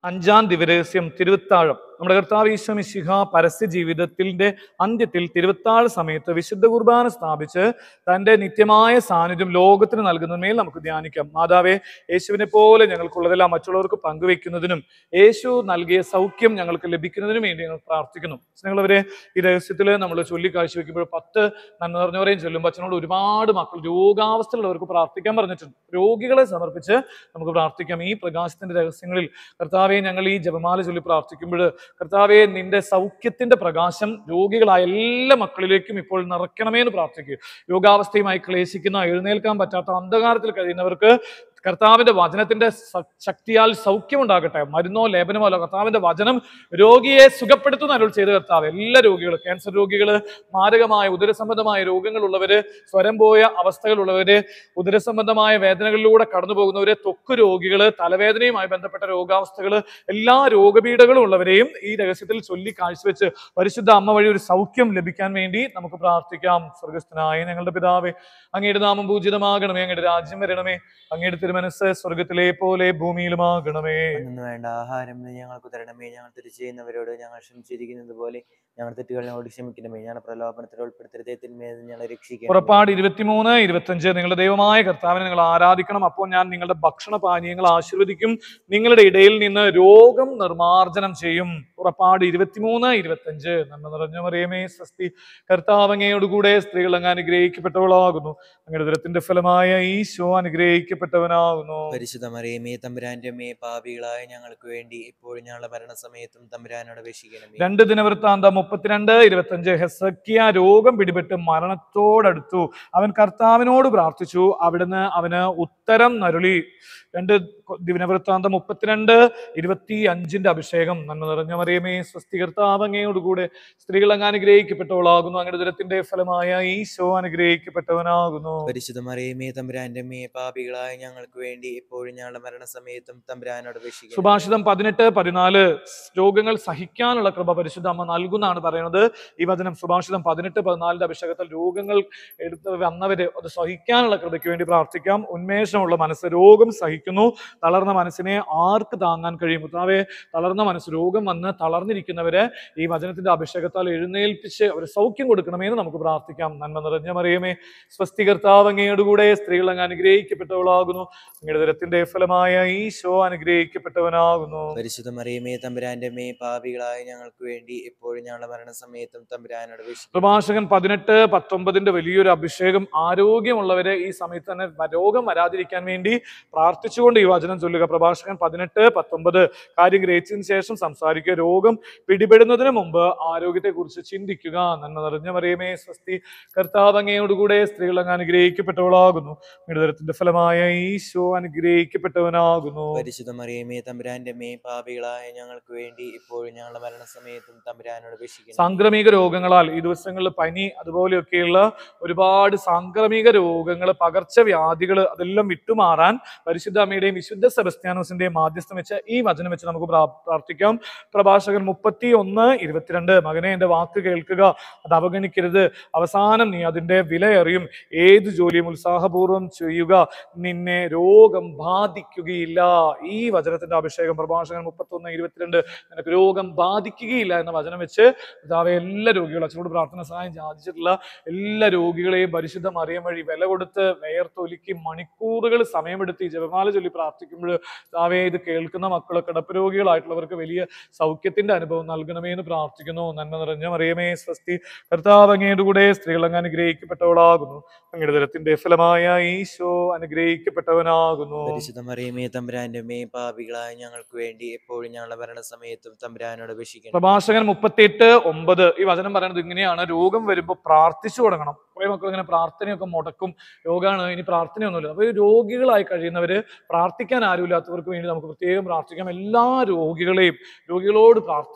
അഞ്ചാം ദിവരഹസ്യം തിരുവത്താഴം നമ്മുടെ കർത്താവ് ഈശോ മിശിഹ പരസ്യ ജീവിതത്തിന്റെ അന്ത്യത്തിൽ തിരുവത്താഴ് സമയത്ത് വിശുദ്ധ കുർബാന സ്ഥാപിച്ച് തന്റെ നിത്യമായ സാന്നിധ്യം ലോകത്തിന് നൽകുന്നതിന്മേൽ നമുക്ക് ധ്യാനിക്കാം മാതാവേ യേശുവിനെ പോലെ ഞങ്ങൾക്കുള്ളതെല്ലാം മറ്റുള്ളവർക്ക് പങ്കുവെക്കുന്നതിനും യേശു നൽകിയ സൗഖ്യം ഞങ്ങൾക്ക് ലഭിക്കുന്നതിനും വേണ്ടി ഞങ്ങൾ പ്രാർത്ഥിക്കുന്നു സ്നേഹമുള്ളവരെ ഈ രഹസ്യത്തിൽ നമ്മൾ ചൊല്ലി കാഴ്ചവെക്കുമ്പോൾ പത്ത് നന്മ നിറഞ്ഞവരെയും ചൊല്ലുമ്പോൾ അച്ഛനോട് ഒരുപാട് മക്കൾ രോഗാവസ്ഥയിലുള്ളവർക്ക് പ്രാർത്ഥിക്കാൻ പറഞ്ഞിട്ടുണ്ട് രോഗികളെ സമർപ്പിച്ച് നമുക്ക് പ്രാർത്ഥിക്കാം ഈ പ്രകാശത്തിന്റെ രഹസ്യങ്ങളിൽ കർത്താവെ ഞങ്ങൾ ഈ ജപമാല ചൊല്ലി പ്രാർത്ഥിക്കുമ്പോൾ കർത്താവെ നിന്റെ സൗഖ്യത്തിന്റെ പ്രകാശം രോഗികളായ എല്ലാ മക്കളിലേക്കും ഇപ്പോൾ നിറയ്ക്കണമേ എന്ന് പ്രാർത്ഥിക്കുക രോഗാവസ്ഥയുമായി ക്ലേശിക്കുന്ന എഴുന്നേൽക്കാൻ പറ്റാത്ത അന്ധകാരത്തിൽ കഴിയുന്നവർക്ക് കർത്താവിന്റെ വചനത്തിന്റെ സ- ശക്തിയാൽ സൗഖ്യമുണ്ടാകട്ടെ മരുന്നോ ലേപനമോ അല്ല കർത്താവിന്റെ വചനം രോഗിയെ സുഖപ്പെടുത്തുന്ന അരുൾ ചെയ്ത കർത്താവ് എല്ലാ രോഗികളും ക്യാൻസർ രോഗികള് മാരകമായ ഉദരസംബന്ധമായ രോഗങ്ങളുള്ളവര് സ്വരം പോയ അവസ്ഥകളുള്ളവര് ഉദരസംബന്ധമായ വേദനകളിലൂടെ കടന്നു പോകുന്നവര് ത്വക്ക് രോഗികള് തലവേദനയുമായി ബന്ധപ്പെട്ട രോഗാവസ്ഥകള് എല്ലാ രോഗപീഠകളും ഉള്ളവരെയും ഈ രഹസ്യത്തിൽ ചൊല്ലി കാഴ്ചവെച്ച് പരിശുദ്ധ അമ്മ വഴി ഒരു സൗഖ്യം ലഭിക്കാൻ വേണ്ടി നമുക്ക് പ്രാർത്ഥിക്കാം സ്വർഗസ്ഥനായ ഞങ്ങളുടെ പിതാവേ അങ്ങയുടെ നാമം പൂജിതമാകണമേ അങ്ങയുടെ രാജ്യം വരണമേ അങ്ങയുടെ തിരുമനസ് സ്വർഗത്തിലെ പോലെ ഭൂമിയിലുമാകണമേ അന്നു വേണ്ട ആഹാരം ഇന്ന് ഞങ്ങൾക്ക് തരണമേ ഞങ്ങൾ തെറ്റ് ചെയ്യുന്നവരോട് ഞങ്ങൾ ക്ഷമിച്ചിരിക്കുന്നത് പോലെ ഞങ്ങൾ തെറ്റുകളിനോട് ക്ഷമിക്കണമേ ഞങ്ങൾ പ്രലോഭനത്തിൽ ഉൾപ്പെടുത്തരുതേ തിന്മയിൽ നിന്ന് ഞങ്ങളെ രക്ഷിക്കണം പുറപ്പാട് ഇരുപത്തിമൂന്ന് ഇരുപത്തഞ്ച് നിങ്ങളുടെ ദൈവമായ കർത്താവിനെ നിങ്ങൾ ആരാധിക്കണം അപ്പോൾ ഞാൻ നിങ്ങളുടെ ഭക്ഷണ പാനീയങ്ങൾ ആശീർവദിക്കും നിങ്ങളുടെ ഇടയിൽ നിന്ന് രോഗം നിർമാർജനം ചെയ്യും പുറപ്പാട് ഇരുപത്തിമൂന്ന് ഇരുപത്തഞ്ച് നന്മ നിറഞ്ഞ മറിയമേ സ്വസ്തി കർത്താവ് അങ്ങയോടുകൂടെ സ്ത്രീകൾ അങ്ങ് അനുഗ്രഹിക്കപ്പെട്ടവളാകുന്നു അങ്ങയുടെ ദുരത്തിന്റെ ഫലമായ ഈശോ അനുഗ്രഹിക്കപ്പെട്ടവനാകുന്നു പരിശുദ്ധ മറിയമേ തമ്പുരാന്റെ മേ പാപികളായ ഞങ്ങൾക്ക് വേണ്ടി ഇപ്പോഴും ഞങ്ങളുടെ മരണസമയത്തും തമ്പുരാനോട് അപേക്ഷിക്കണമേ രണ്ട് ദിനവൃത്താന്തം മുപ്പത്തിരണ്ട് ഇരുപത്തഞ്ച് ഹെസക്കിയ രോഗം പിടിപെട്ട് മരണത്തോടടുത്തു അവൻ കർത്താവിനോട് പ്രാർത്ഥിച്ചു അവിടുന്ന് അവന് ഉത്തരം നരുളി രണ്ട് കൊ- ദിനവൃത്താന്തം മുപ്പത്തിരണ്ട് ഇരുപത്തി അഞ്ചിന്റെ അഭിഷേകം നന്മ നിറഞ്ഞ മറിയമേ സ്വസ്തി കർത്താവ് അങ്ങയോടുകൂടെ സ്ത്രീകൾ അങ്ങ് അനുഗ്രഹിക്കപ്പെട്ടവളാകുന്നു അങ്ങയുടെ ദുരത്തിന്റെ ഫലമായ ഈശോ അനുഗ്രഹിക്കപ്പെട്ടവനാകുന്നു പരിശുദ്ധ മറിയമേ തമ്പുരാന്റെ മേ പാപികളായ ഞങ്ങൾക്ക് വേണ്ടി ഇപ്പോഴും ഞങ്ങളുടെ മരണസമയത്തും തമ്പുരാനോട് അപേക്ഷിക്കണം സുഭാഷിതം പതിനെട്ട് പതിനാല് രോഗങ്ങൾ സഹിക്കാനുള്ള കൃപ പരിശുദ്ധ അമ്മ നൽകുന്നതാണ് പറയുന്നത് ഈ വചനം സുഭാഷിതം പതിനെട്ട് പതിനാലിന്റെ അഭിഷേകത്തിൽ രോഗങ്ങൾ എടുത്ത് വന്നവര് അത് സഹിക്കാനുള്ള കൃപയ്ക്ക് വേണ്ടി പ്രാർത്ഥിക്കാം ഉന്മേഷമുള്ള മനസ്സ് രോഗം സഹിക്കുന്നു തളർന്ന മനസ്സിനെ ആർക്ക് താങ്ങാൻ കഴിയും കർത്താവേ തളർന്ന മനസ്സ് രോഗം വന്ന് തളർന്നിരിക്കുന്നവരെ ഈ വചനത്തിന്റെ അഭിഷേകത്താൽ എഴുന്നേൽപ്പിച്ച് ഒരു സൗഖ്യം കൊടുക്കണമെന്ന് നമുക്ക് പ്രാർത്ഥിക്കാം നന്മ നിറഞ്ഞ മറിയമേ സ്വസ്തി കർത്താവ് അങ്ങയോടുകൂടെ സ്ത്രീകൾ അങ്ങ് അനുഗ്രഹിക്കപ്പെട്ടവളാകുന്നു അങ്ങയുടെ ദരത്തിന്റെ ഫലമായ ഈശോ അനുഗ്രഹിക്കപ്പെട്ടവനാകുന്നു പരിശുദ്ധ മറിയമേ തമ്പുരാന്റെ മേ പാപികളായ ഞങ്ങൾക്ക് വേണ്ടി ഇപ്പോഴും ഞങ്ങളുടെ മരണസമയത്തും തമ്പുരാനോട് അപേക്ഷിക്കണം പ്രഭാഷകൻ പതിനെട്ട് പത്തൊമ്പതിന്റെ വലിയൊരു അഭിഷേകം ആരോഗ്യമുള്ളവരെ ഈ സമയത്ത് തന്നെ വ- രോഗം വരാതിരിക്കാൻ വേണ്ടി പ്രാർത്ഥിച്ചുകൊണ്ട് ഈ വചനം ചൊല്ലുക പ്രഭാഷകൻ പതിനെട്ട് പത്തൊമ്പത് കാര്യം ഗ്രഹിച്ചതിന് ശേഷം സംസാരിക്കുക രോഗം പിടിപെടുന്നതിന് മുമ്പ് ആരോഗ്യത്തെക്കുറിച്ച് ചിന്തിക്കുക നന്മ നിറഞ്ഞ മറിയമേ സ്വസ്തി കർത്താവ് അങ്ങയോടുകൂടെ സ്ത്രീകൾ അങ്ങ് അനുഗ്രഹിക്കപ്പെട്ടവളാകുന്നു വിടുതരത്തിന്റെ ഫലമായ ഈശോ അനുഗ്രഹിക്കപ്പെട്ടവനാകുന്നു പരിശുദ്ധ മറിയമേ തമ്പുരാന്റെ മേ പാപികളായ ഞങ്ങൾക്ക് വേണ്ടി ഇപ്പോഴും ഞങ്ങളുടെ മരണസമയത്തും തമ്പുരാനോട് അപേക്ഷിക്കണം സാംക്രമിക രോഗങ്ങളാൽ ഈ ദിവസങ്ങളിൽ പനി അതുപോലെയൊക്കെയുള്ള ഒരുപാട് സാംക്രമിക രോഗങ്ങൾ പകർച്ചവ്യാധികൾ അതെല്ലാം വിട്ടുമാറാൻ പരിശുദ്ധ അമ്മയുടെയും വിശുദ്ധ സെബസ്ത്യാനോസിന്റെയും മാധ്യസ്ഥം വെച്ച് ഈ വചനം വെച്ച് നമുക്ക് പ്രാ- പ്രാർത്ഥിക്കാം പ്രഭാഷകൻ മുപ്പത്തി ഒന്ന് ഇരുപത്തിരണ്ട് മകനെ എന്റെ വാക്ക് കേൾക്കുക അത് അവഗണിക്കരുത് അവസാനം നീ അതിന്റെ വില അറിയും ഏത് ജോലിയും ഉത്സാഹപൂർവ്വം ചെയ്യുക നിന്നെ രോഗം ബാധിക്കുകയില്ല ഈ വചനത്തിന്റെ അഭിഷേകം പ്രഭാഷകൻ മുപ്പത്തൊന്ന് ഇരുപത്തിരണ്ട് നിനക്ക് രോഗം ബാധിക്കുകയില്ല എന്ന വചനം വെച്ച് കർത്താവെ എല്ലാ രോഗികളും അച്ഛനോട് പ്രാർത്ഥന സഹായം യാചിച്ചിട്ടുള്ള എല്ലാ രോഗികളെയും പരിശുദ്ധ മറിയം വഴി വില കൊടുത്ത് വേർത്തൊലുക്കി മണിക്കൂറുകൾ സമയമെടുത്ത് ഈ ജപമാല ചൊല്ലി പ്രാർത്ഥിക്കുമ്പോൾ കർത്താവെ ഇത് കേൾക്കുന്ന മക്കൾ കിടപ്പ് രോഗികളായിട്ടുള്ളവർക്ക് വലിയ സൗഖ്യത്തിന്റെ അനുഭവം നൽകണമേ എന്ന് പ്രാർത്ഥിക്കുന്നു നന്മ നിറഞ്ഞ മറിയമേ സ്വസ്തി കർത്താവ് അങ്ങയുടെ കൂടെ സ്ത്രീകൾ അങ്ങ് അനുഗ്രഹിക്കപ്പെട്ടവളാകുന്നു അങ്ങയുടെ തരത്തിന്റെ ഫലമായ ഈശോ അനുഗ്രഹിക്കപ്പെട്ടവനാകുന്നു പരിശുദ്ധ മറിയമേ തമ്പുരാന്റെ മേ പാപികളായ ഞങ്ങൾക്ക് വേണ്ടി എപ്പോഴും ഞങ്ങളുടെ മരണസമയത്തും തമ്പുരാനോട് അപേക്ഷിക്കണം പ്രഭാഷകൻ മുപ്പത്തിയെട്ട് ഒമ്പത് ഈ വചനം പറയുന്നത് ഇങ്ങനെയാണ് രോഗം വരുമ്പോൾ പ്രാർത്ഥിച്ചു തുടങ്ങണം കുറെ മക്കൾ ഇങ്ങനെ പ്രാർത്ഥനയൊക്കെ മുടക്കും രോഗമാണ് ഇനി പ്രാർത്ഥനയൊന്നുമില്ല അപ്പൊ ഈ രോഗികളായി കഴിയുന്നവര് പ്രാർത്ഥിക്കാൻ ആരുമില്ലാത്തവർക്ക് വേണ്ടി നമുക്ക് പ്രത്യേകം പ്രാർത്ഥിക്കാം എല്ലാ രോഗികളെയും രോഗികളോട് പ്രാർത്ഥിക്കാം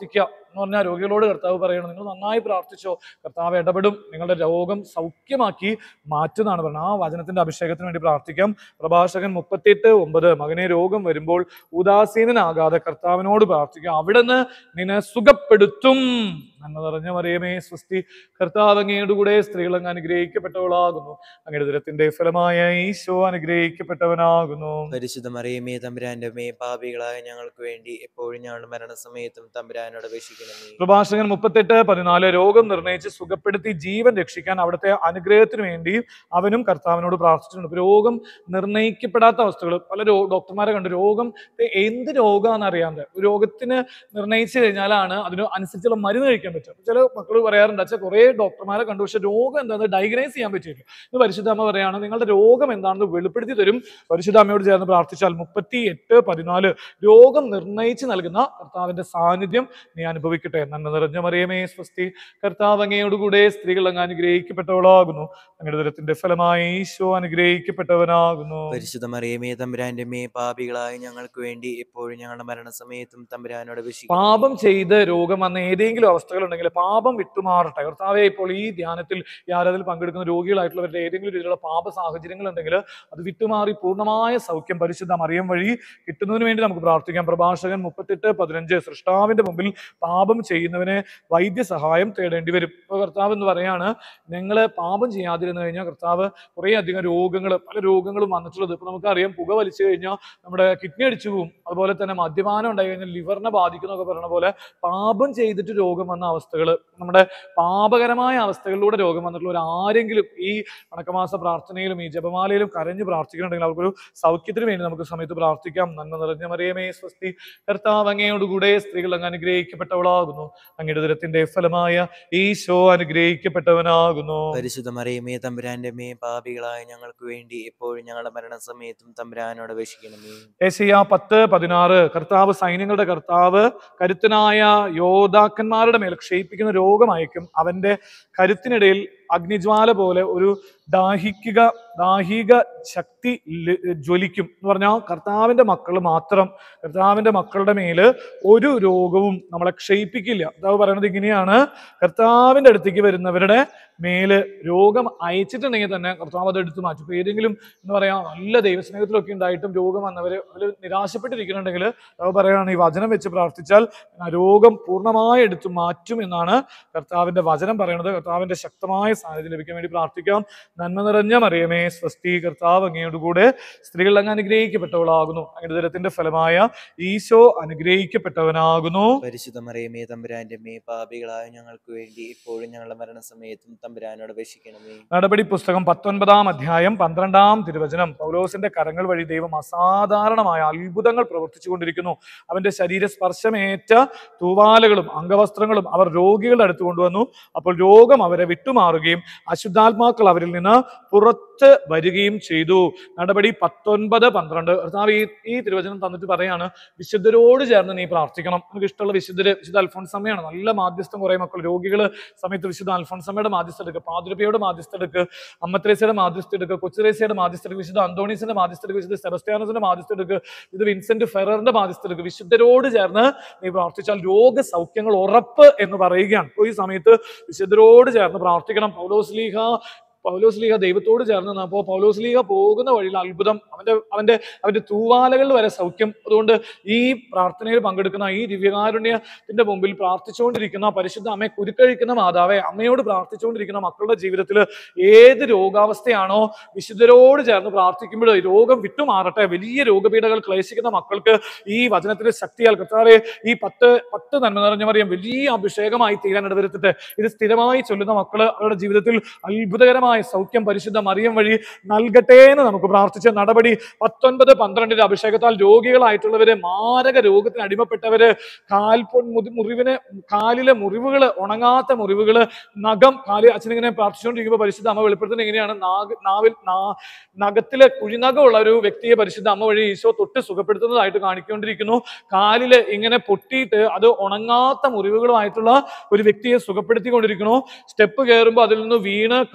എന്ന് പറഞ്ഞാൽ രോഗികളോട് കർത്താവ് പറയണം നിങ്ങൾ നന്നായി പ്രാർത്ഥിച്ചോ കർത്താവ് ഇടപെടും നിങ്ങളുടെ രോഗം സൗഖ്യമാക്കി മാറ്റുന്നതാണ് പറയുന്നത് ആ വചനത്തിന്റെ അഭിഷേകത്തിന് വേണ്ടി പ്രാർത്ഥിക്കാം പ്രഭാഷകൻ മുപ്പത്തിയെട്ട് ഒമ്പത് മകനെ രോഗം വരുമ്പോൾ ഉദാസീനനാകാതെ കർത്താവിനോട് പ്രാർത്ഥിക്കാം അവിടുന്ന് നിന്നെ സുഖപ്പെടുത്തും നന്മ നിറഞ്ഞ മറിയമേ സ്വസ്തി കർത്താവ് അങ്ങയുടെ കൂടെ സ്ത്രീകൾ അങ്ങ് അനുഗ്രഹിക്കപ്പെട്ടവളാകുന്നു അങ്ങയുടെ ദുരത്തിന്റെ ഫലമായ ഈശോ അനുഗ്രഹിക്കപ്പെട്ടവനാകുന്നു പരിശുദ്ധ മറിയമേ തമ്പുരാന്റെ മേ പാപികളായ ഞങ്ങൾക്ക് വേണ്ടി എപ്പോഴും ഞങ്ങളുടെ മരണസമയത്തും തമ്പുരാനോട് അപേക്ഷിക്കണമേ പ്രഭാഷകൻ മുപ്പത്തെട്ട് പതിനാല് രോഗം നിർണയിച്ച് സുഖപ്പെടുത്തി ജീവൻ രക്ഷിക്കാൻ അവിടുത്തെ അനുഗ്രഹത്തിന് വേണ്ടി അവനും കർത്താവിനോട് പ്രാർത്ഥിച്ചിട്ടുണ്ട് ഇപ്പൊ രോഗം നിർണയിക്കപ്പെടാത്ത അവസ്ഥകൾ പല രോ ഡോക്ടർമാരെ കണ്ട് രോഗം ഇത് എന്ത് രോഗമാണെന്ന് അറിയാതെ രോഗത്തിന് നിർണയിച്ചു കഴിഞ്ഞാലാണ് അതിന് അനുസരിച്ചുള്ള മരുന്ന് കഴിക്കാൻ പറ്റും ചില മക്കൾ പറയാറുണ്ട് അച്ഛാ കുറെ ഡോക്ടർമാരെ കണ്ടു പക്ഷെ രോഗം എന്താണെന്ന് ഡയഗ്നൈസ് ചെയ്യാൻ പറ്റില്ല ഇത് പരിശുദ്ധ അമ്മ പറയാണ് നിങ്ങളുടെ രോഗം എന്താണെന്ന് വെളിപ്പെടുത്തി തരും പരിശുദ്ധ അമ്മയോട് ചേർന്ന് പ്രാർത്ഥിച്ചാൽ മുപ്പത്തി എട്ട് പതിനാല് രോഗം നിർണയിച്ച് നൽകുന്ന കർത്താവിന്റെ സാന്നിധ്യം നീ അനുഭവിക്കട്ടെ നന്മ നിറഞ്ഞ മറിയമേ സ്വസ്തി കർത്താവ് അങ്ങയോടുകൂടെ സ്ത്രീകൾ അങ്ങ് അനുഗ്രഹിക്കപ്പെട്ടവളാകുന്നു അങ്ങയുടെ ദുരത്തിന്റെ ഫലമായി ഈശോ അനുഗ്രഹിക്കപ്പെട്ടവനാകുന്നു പരിശുദ്ധ മറിയമേ തമ്പുരാന്റെ മേ പാപികളായ ഞങ്ങൾക്ക് വേണ്ടി എപ്പോഴും ഞങ്ങളുടെ മരണസമയത്തും തമ്പുരാനോട് അപേക്ഷിക്കണമേ പാപം ചെയ്ത് രോഗം വന്ന ഏതെങ്കിലും അവസ്ഥകൾ ഉണ്ടെങ്കിൽ പാപം വിട്ടുമാറട്ടെ കർത്താവെ ഇപ്പോൾ ഈ ധ്യാനത്തിൽ ഈ ആരാധനയിൽ പങ്കെടുക്കുന്ന രോഗികളായിട്ടുള്ളവരുടെ ഏതെങ്കിലും രീതിയിലുള്ള പാപ സാഹചര്യങ്ങൾ ഉണ്ടെങ്കിൽ അത് വിട്ടുമാറി പൂർണ്ണമായ സൗഖ്യം പരിശുദ്ധ മറിയം വഴി കിട്ടുന്നതിന് വേണ്ടി നമുക്ക് പ്രാർത്ഥിക്കാം പ്രഭാഷകൻ മുപ്പത്തെട്ട് പതിനഞ്ച് സൃഷ്ടാവിന്റെ മുമ്പിൽ പാപം ചെയ്യുന്നവനെ വൈദ്യസഹായം തേടേണ്ടി വരും ഇപ്പൊ കർത്താവ് എന്ന് പറയാണ് നിങ്ങൾ പാപം ചെയ്യാതിരുന്നു കഴിഞ്ഞാൽ കർത്താവ് കുറേ അധികം രോഗങ്ങൾ പല രോഗങ്ങളും വന്നിട്ടുള്ളത് ഇപ്പൊ നമുക്കറിയാം പുക വലിച്ചു കഴിഞ്ഞാൽ നമ്മുടെ കിഡ്നി അടിച്ചു പോകും അതുപോലെ തന്നെ മദ്യപാനം ഉണ്ടായി കഴിഞ്ഞാൽ ലിവറിനെ ബാധിക്കുന്നൊക്കെ പറയുന്ന പോലെ പാപം ചെയ്തിട്ട് രോഗം വന്ന അവസ്ഥകൾ നമ്മുടെ പാപകരമായ അവസ്ഥകളിലൂടെ രോഗം വന്നിട്ടുള്ള ആരെങ്കിലും ഈ വണക്കമാസ പ്രാർത്ഥനയിലും ഈ ജപമാലയിലും കരഞ്ഞ് പ്രാർത്ഥിക്കുന്നുണ്ടെങ്കിൽ അവർക്കൊരു സൗഖ്യത്തിന് വേണ്ടി നമുക്ക് സമയത്ത് പ്രാർത്ഥിക്കാം നന്മ നിറഞ്ഞ മറിയമേ സ്വസ്തി കർത്താവ് അങ്ങയോടുകൂടെ സ്ത്രീകൾ അങ്ങ് അനുഗ്രഹിക്കപ്പെട്ടവളാകുന്നു അങ്ങയുടെ ദുരത്തിന്റെ ഫലമായ ഈശോ അനുഗ്രഹിക്കപ്പെട്ടവനാകുന്നു പരിശുദ്ധ മറിയമേ തമ്പുരാന്റെ മേ പാപികളായ ഞങ്ങൾക്ക് വേണ്ടി എപ്പോഴും ഞങ്ങളുടെ മരണസമയത്തും തമ്പുരാനോട് അപേക്ഷിക്കണമേ ഏഷ്യ പത്ത് പതിനാറ് കർത്താവ് സൈന്യങ്ങളുടെ കർത്താവ് കരുത്തനായ യോദ്ധാക്കന്മാരുടെ മേൽ ക്ഷയിപ്പിക്കുന്ന രോഗമയക്കും അവന്റെ കരുത്തിനിടയിൽ അഗ്നിജ്വാല പോലെ ഒരു ദാഹിക്കുക ദാഹിക ശക്തി ല- ജ്വലിക്കും എന്ന് പറഞ്ഞാൽ കർത്താവിന്റെ മക്കൾ മാത്രം കർത്താവിന്റെ മക്കളുടെ മേല് ഒരു രോഗവും നമ്മളെ ക്ഷയിപ്പിക്കില്ല കർത്താവ് പറയുന്നത് ഇങ്ങനെയാണ് കർത്താവിന്റെ അടുത്തേക്ക് വരുന്നവരുടെ മേല് രോഗം അയച്ചിട്ടുണ്ടെങ്കിൽ തന്നെ കർത്താവ് അത് എടുത്തു മാറ്റും ഇപ്പൊ ഏതെങ്കിലും എന്ന് പറയാ നല്ല ദൈവസ്നേഹത്തിലൊക്കെ ഉണ്ടായിട്ടും രോഗം വന്നവര് അതിൽ നിരാശപ്പെട്ടിരിക്കുന്നുണ്ടെങ്കിൽ കർത്താവ് പറയാണ് ഈ വചനം വെച്ച് പ്രാർത്ഥിച്ചാൽ ആ രോഗം പൂർണ്ണമായി എടുത്തു മാറ്റും എന്നാണ് കർത്താവിന്റെ വചനം പറയുന്നത് കർത്താവിന്റെ ശക്തമായ സാന്നിധ്യം ലഭിക്കാൻ വേണ്ടി പ്രാർത്ഥിക്കാം നന്മ നിറഞ്ഞ മറിയമേ സ്വസ്തി കർത്താവ് അങ്ങയോടുകൂടെ സ്ത്രീകൾ അങ്ങ് അനുഗ്രഹിക്കപ്പെട്ടവളാകുന്നു അങ്ങയുടെ ദരത്തിന്റെ ഫലമായ ഈശോ അനുഗ്രഹിക്കപ്പെട്ടവനാകുന്നു പരിശുദ്ധ മറിയമേ തമ്പുരാന്റെ മേ പാപികളായ ഞങ്ങൾക്ക് വേണ്ടി എപ്പോഴും ഞങ്ങളുടെ മരണസമയത്തും തമ്പുരാനോട് അപേക്ഷിക്കണമേ നടപടി പുസ്തകം പത്തൊൻപതാം അധ്യായം പന്ത്രണ്ടാം തിരുവചനം പൗലോസിന്റെ കരങ്ങൾ വഴി ദൈവം അസാധാരണമായ അത്ഭുതങ്ങൾ പ്രവർത്തിച്ചുകൊണ്ടിരിക്കുന്നു അവന്റെ ശരീര സ്പർശമേറ്റ തൂവാലകളും അംഗവസ്ത്രങ്ങളും അവർ രോഗികളുടെ അടുത്ത് കൊണ്ടുവന്നു അപ്പോൾ രോഗം അവരെ വിട്ടുമാറുകയും അശുദ്ധാത്മാക്കൾ അവരിൽ നിന്ന് പുറത്ത് വരികയും ചെയ്തു നടപടി പത്തൊൻപത് പന്ത്രണ്ട് കർത്താവ് ഈ ഈ തിരുവചനം തന്നിട്ട് പറയാണ് വിശുദ്ധരോട് ചേർന്ന് നീ പ്രാർത്ഥിക്കണം നമുക്ക് ഇഷ്ടമുള്ള വിശുദ്ധര് വിശുദ്ധ അൽഫോൺസമ്മയാണ് നല്ല മാധ്യസ്ഥം കുറെ മക്കൾ രോഗികൾ സമയത്ത് വിശുദ്ധ അൽഫോൺസമ്മയുടെ മാധ്യസ്ഥ എടുക്കുക പാതുരപ്പയുടെ മാധ്യസ്ഥ എടുക്കുക അമ്മത്രേസയുടെ മാധ്യസ്ഥ എടുക്കുക കൊച്ചുറേസയുടെ മാധ്യസ്ഥ എടുക്കുക വിശുദ്ധ അന്തോണീസിന്റെ മാധ്യസ്ഥ എടുക്കുക വിശുദ്ധ സെബസ്ത്യാനസിന്റെ മാധ്യസ്ഥ എടുക്കുക വിശുദ്ധ വിൻസെന്റ് ഫെററിന്റെ മാധ്യസ്ഥ എടുക്കുക വിശുദ്ധരോട് ചേർന്ന് നീ പ്രാർത്ഥിച്ചാൽ രോഗസൗഖ്യങ്ങൾ ഉറപ്പ് എന്ന് പറയുകയാണ് അപ്പോൾ ഈ സമയത്ത് വിശുദ്ധരോട് ചേർന്ന് പ്രാർത്ഥിക്കണം പൗലോസ് ലീഹ പൗലോസ് ലീഹ ദൈവത്തോട് ചേർന്ന് നിന്നപ്പോൾ പൗലോസ് ലീഹ പോകുന്ന വഴിയിൽ അത്ഭുതം അവന്റെ അവന്റെ അവന്റെ തൂവാലകളിൽ വരെ സൗഖ്യം അതുകൊണ്ട് ഈ പ്രാർത്ഥനയിൽ പങ്കെടുക്കുന്ന ഈ ദിവ്യകാരുണ്യത്തിന്റെ മുമ്പിൽ പ്രാർത്ഥിച്ചുകൊണ്ടിരിക്കുന്ന പരിശുദ്ധ അമ്മയെ കുരുക്കഴിക്കുന്ന മാതാവെ അമ്മയോട് പ്രാർത്ഥിച്ചുകൊണ്ടിരിക്കുന്ന മക്കളുടെ ജീവിതത്തിൽ ഏത് രോഗാവസ്ഥയാണോ വിശുദ്ധരോട് ചേർന്ന് പ്രാർത്ഥിക്കുമ്പോൾ ഈ രോഗം വിട്ടുമാറട്ടെ വലിയ രോഗപീഠകൾ ക്ലേശിക്കുന്ന മക്കൾക്ക് ഈ വചനത്തിന്റെ ശക്തിയാൽ കർത്താവെ ഈ പത്ത് പത്ത് നന്മ നിറഞ്ഞ മറിയം വലിയ അഭിഷേകമായി തീരാൻ ഇടവരുത്തിട്ട് ഇത് സ്ഥിരമായി ചൊല്ലുന്ന മക്കള് അവരുടെ ജീവിതത്തിൽ അത്ഭുതകരമായ സൗഖ്യം പരിശുദ്ധ മറിയം വഴി നൽകട്ടെ എന്ന് നമുക്ക് പ്രാർത്ഥിച്ച നടപടി പത്തൊൻപത് പന്ത്രണ്ടിന്റെ അഭിഷേകത്താൽ രോഗികളായിട്ടുള്ളവര് മാരക രോഗത്തിന് അടിമപ്പെട്ടവര് കാൽപ്പൊൻ മുതി- മുറിവിന് കാലിലെ മുറിവുകള് ഉണങ്ങാത്ത മുറിവുകള് നഖം കാല് അച്ഛനിങ്ങനെ പ്രാർത്ഥിച്ചുകൊണ്ടിരിക്കുമ്പോൾ പരിശുദ്ധ അമ്മ വെളിപ്പെടുത്തുന്നത് എങ്ങനെയാണ് നാഗ് നാവിൽ നാ നഖത്തിലെ കുഴിനഖമുള്ള ഒരു വ്യക്തിയെ പരിശുദ്ധ അമ്മ വഴി ഈശോ തൊട്ട് സുഖപ്പെടുത്തുന്നതായിട്ട് കാണിക്കൊണ്ടിരിക്കുന്നു കാലില് ഇങ്ങനെ പൊട്ടിയിട്ട് അത് ഉണങ്ങാത്ത മുറിവുകളുമായിട്ടുള്ള ഒരു വ്യക്തിയെ സുഖപ്പെടുത്തിക്കൊണ്ടിരിക്കുന്നു സ്റ്റെപ്പ് കയറുമ്പോൾ അതിൽ നിന്ന് വീണ് കാല്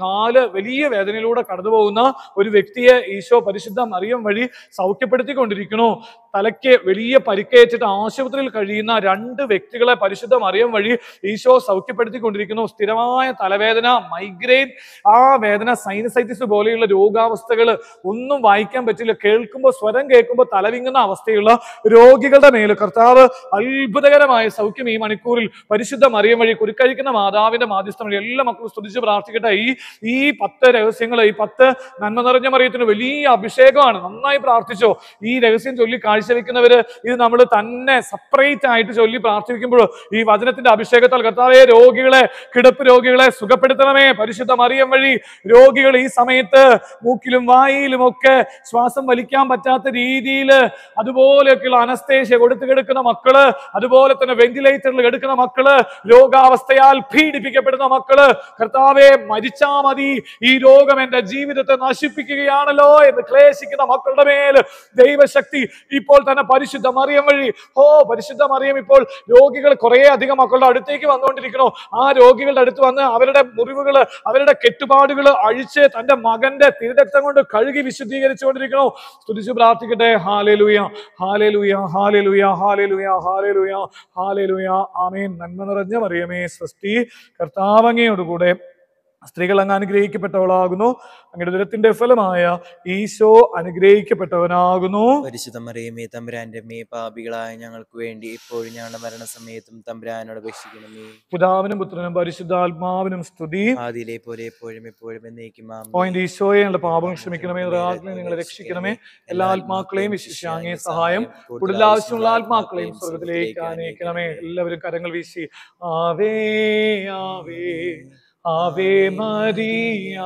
വലിയ വേദനയിലൂടെ കടന്നു പോകുന്ന ഒരു വ്യക്തിയെ ഈശോ പരിശുദ്ധ മറിയം വഴി സൗഖ്യപ്പെടുത്തിക്കൊണ്ടിരിക്കണു തലയ്ക്ക് വലിയ പരിക്കേറ്റിട്ട് ആശുപത്രിയിൽ കഴിയുന്ന രണ്ട് വ്യക്തികളെ പരിശുദ്ധ മറിയം വഴി ഈശോ സൗഖ്യപ്പെടുത്തിക്കൊണ്ടിരിക്കുന്നു സ്ഥിരമായ തലവേദന മൈഗ്രെയിൻ ആ വേദന സൈനസൈറ്റിസ് പോലെയുള്ള രോഗാവസ്ഥകൾ ഒന്നും വായിക്കാൻ പറ്റില്ല കേൾക്കുമ്പോൾ സ്വരം കേൾക്കുമ്പോൾ തലവിങ്ങുന്ന അവസ്ഥയുള്ള രോഗികളുടെ മേൽ കർത്താവ് അത്ഭുതകരമായ സൗഖ്യം ഈ മണിക്കൂറിൽ പരിശുദ്ധ മറിയം വഴി കുരുക്കഴിക്കുന്ന മാതാവിന്റെ മാധ്യസ്ഥം വഴി എല്ലാ മക്കളും സ്തുതിച്ച് പ്രാർത്ഥിക്കട്ടെ ഈ ഈ പത്ത് രഹസ്യങ്ങൾ ഈ പത്ത് നന്മ നിറഞ്ഞ മറിയത്തിന് വലിയ അഭിഷേകമാണ് നന്നായി പ്രാർത്ഥിച്ചോ ഈ രഹസ്യം ചൊല്ലി കാഴ്ചവെക്കുന്നവര് ഇത് നമ്മൾ തന്നെ സെപ്പറേറ്റ് ആയിട്ട് ചൊല്ലി പ്രാർത്ഥിക്കുമ്പോൾ ഈ വചനത്തിന്റെ അഭിഷേകത്താൽ കർത്താവെ രോഗികളെ കിടപ്പ് രോഗികളെ സുഖപ്പെടുത്തണമേ പരിശുദ്ധ മറിയം വഴി രോഗികൾ ഈ സമയത്ത് മൂക്കിലും വായിലും ഒക്കെ ശ്വാസം വലിക്കാൻ പറ്റാത്ത രീതിയിൽ അതുപോലെയൊക്കെയുള്ള അനസ്തേഷ്യ കൊടുത്തു കിടക്കുന്ന മക്കള് അതുപോലെ തന്നെ വെന്റിലേറ്ററിൽ എടുക്കുന്ന മക്കള് രോഗാവസ്ഥയാൽ പീഡിപ്പിക്കപ്പെടുന്ന മക്കള് കർത്താവെ മരിച്ചാ മതി ഈ രോഗം എന്റെ ജീവിതത്തെ നശിപ്പിക്കുകയാണല്ലോ എന്ന് ക്ലേശിക്കുന്ന മക്കളുടെ മേൽ ദൈവശക്തി ഇപ്പോൾ തന്നെ പരിശുദ്ധ മറിയം വഴി ഓ പരിശുദ്ധ മറിയം ഇപ്പോൾ രോഗികൾ കുറെ അധികം മക്കളുടെ അടുത്തേക്ക് വന്നുകൊണ്ടിരിക്കണോ ആ രോഗികളുടെ അടുത്ത് വന്ന് അവരുടെ മുറിവുകൾ അവരുടെ കെട്ടുപാടുകൾ അഴിച്ച് തന്റെ മകന്റെ തിരുരക്തം കൊണ്ട് കഴുകി വിശുദ്ധീകരിച്ചുകൊണ്ടിരിക്കണോ സ്തുതിച്ച് പ്രാർത്ഥിക്കട്ടെ hallelujah hallelujah hallelujah hallelujah hallelujah hallelujah amen നന്മ നിറഞ്ഞ മറിയമേ സൃഷ്ടി കർത്താവങ്ങയോടുകൂടെ സ്ത്രീകൾ അങ്ങ് അനുഗ്രഹിക്കപ്പെട്ടവളാകുന്നു അങ്ങയുടെ ദുരത്തിന്റെ ഫലമായ ഈശോ അനുഗ്രഹിക്കപ്പെട്ടവനാകുന്നു പരിശുദ്ധ മറിയമേ തമ്പുരാന്റെ മേ പാപികളായ ഞങ്ങൾക്ക് വേണ്ടി ഇപ്പോഴും ഞങ്ങളുടെ മരണസമയത്തും തമ്പുരാനോട് അപേക്ഷിക്കണമേ പിതാവിനും പുത്രനും പരിശുദ്ധാത്മാവിനും സ്തുതി ആദിയിലെ പോലെ എപ്പോഴും എപ്പോഴും എന്നേക്കും ആമേൻ. പോയിന്റ് ഈശോയെ ഞങ്ങളുടെ പാപം ക്ഷമിക്കണമേ ആത്മയെ നിങ്ങളെ രക്ഷിക്കണമേ എല്ലാ ആത്മാക്കളെയും വിശിഷ്യാങ്ങേ സഹായം കൂടുതൽ ആവശ്യമുള്ള ആത്മാക്കളെയും സ്വർഗത്തിലേക്ക് അനയിക്കണമേ എല്ലാവരും കരങ്ങൾ വീശി ആവേ ആവേ ആവേ മരിയ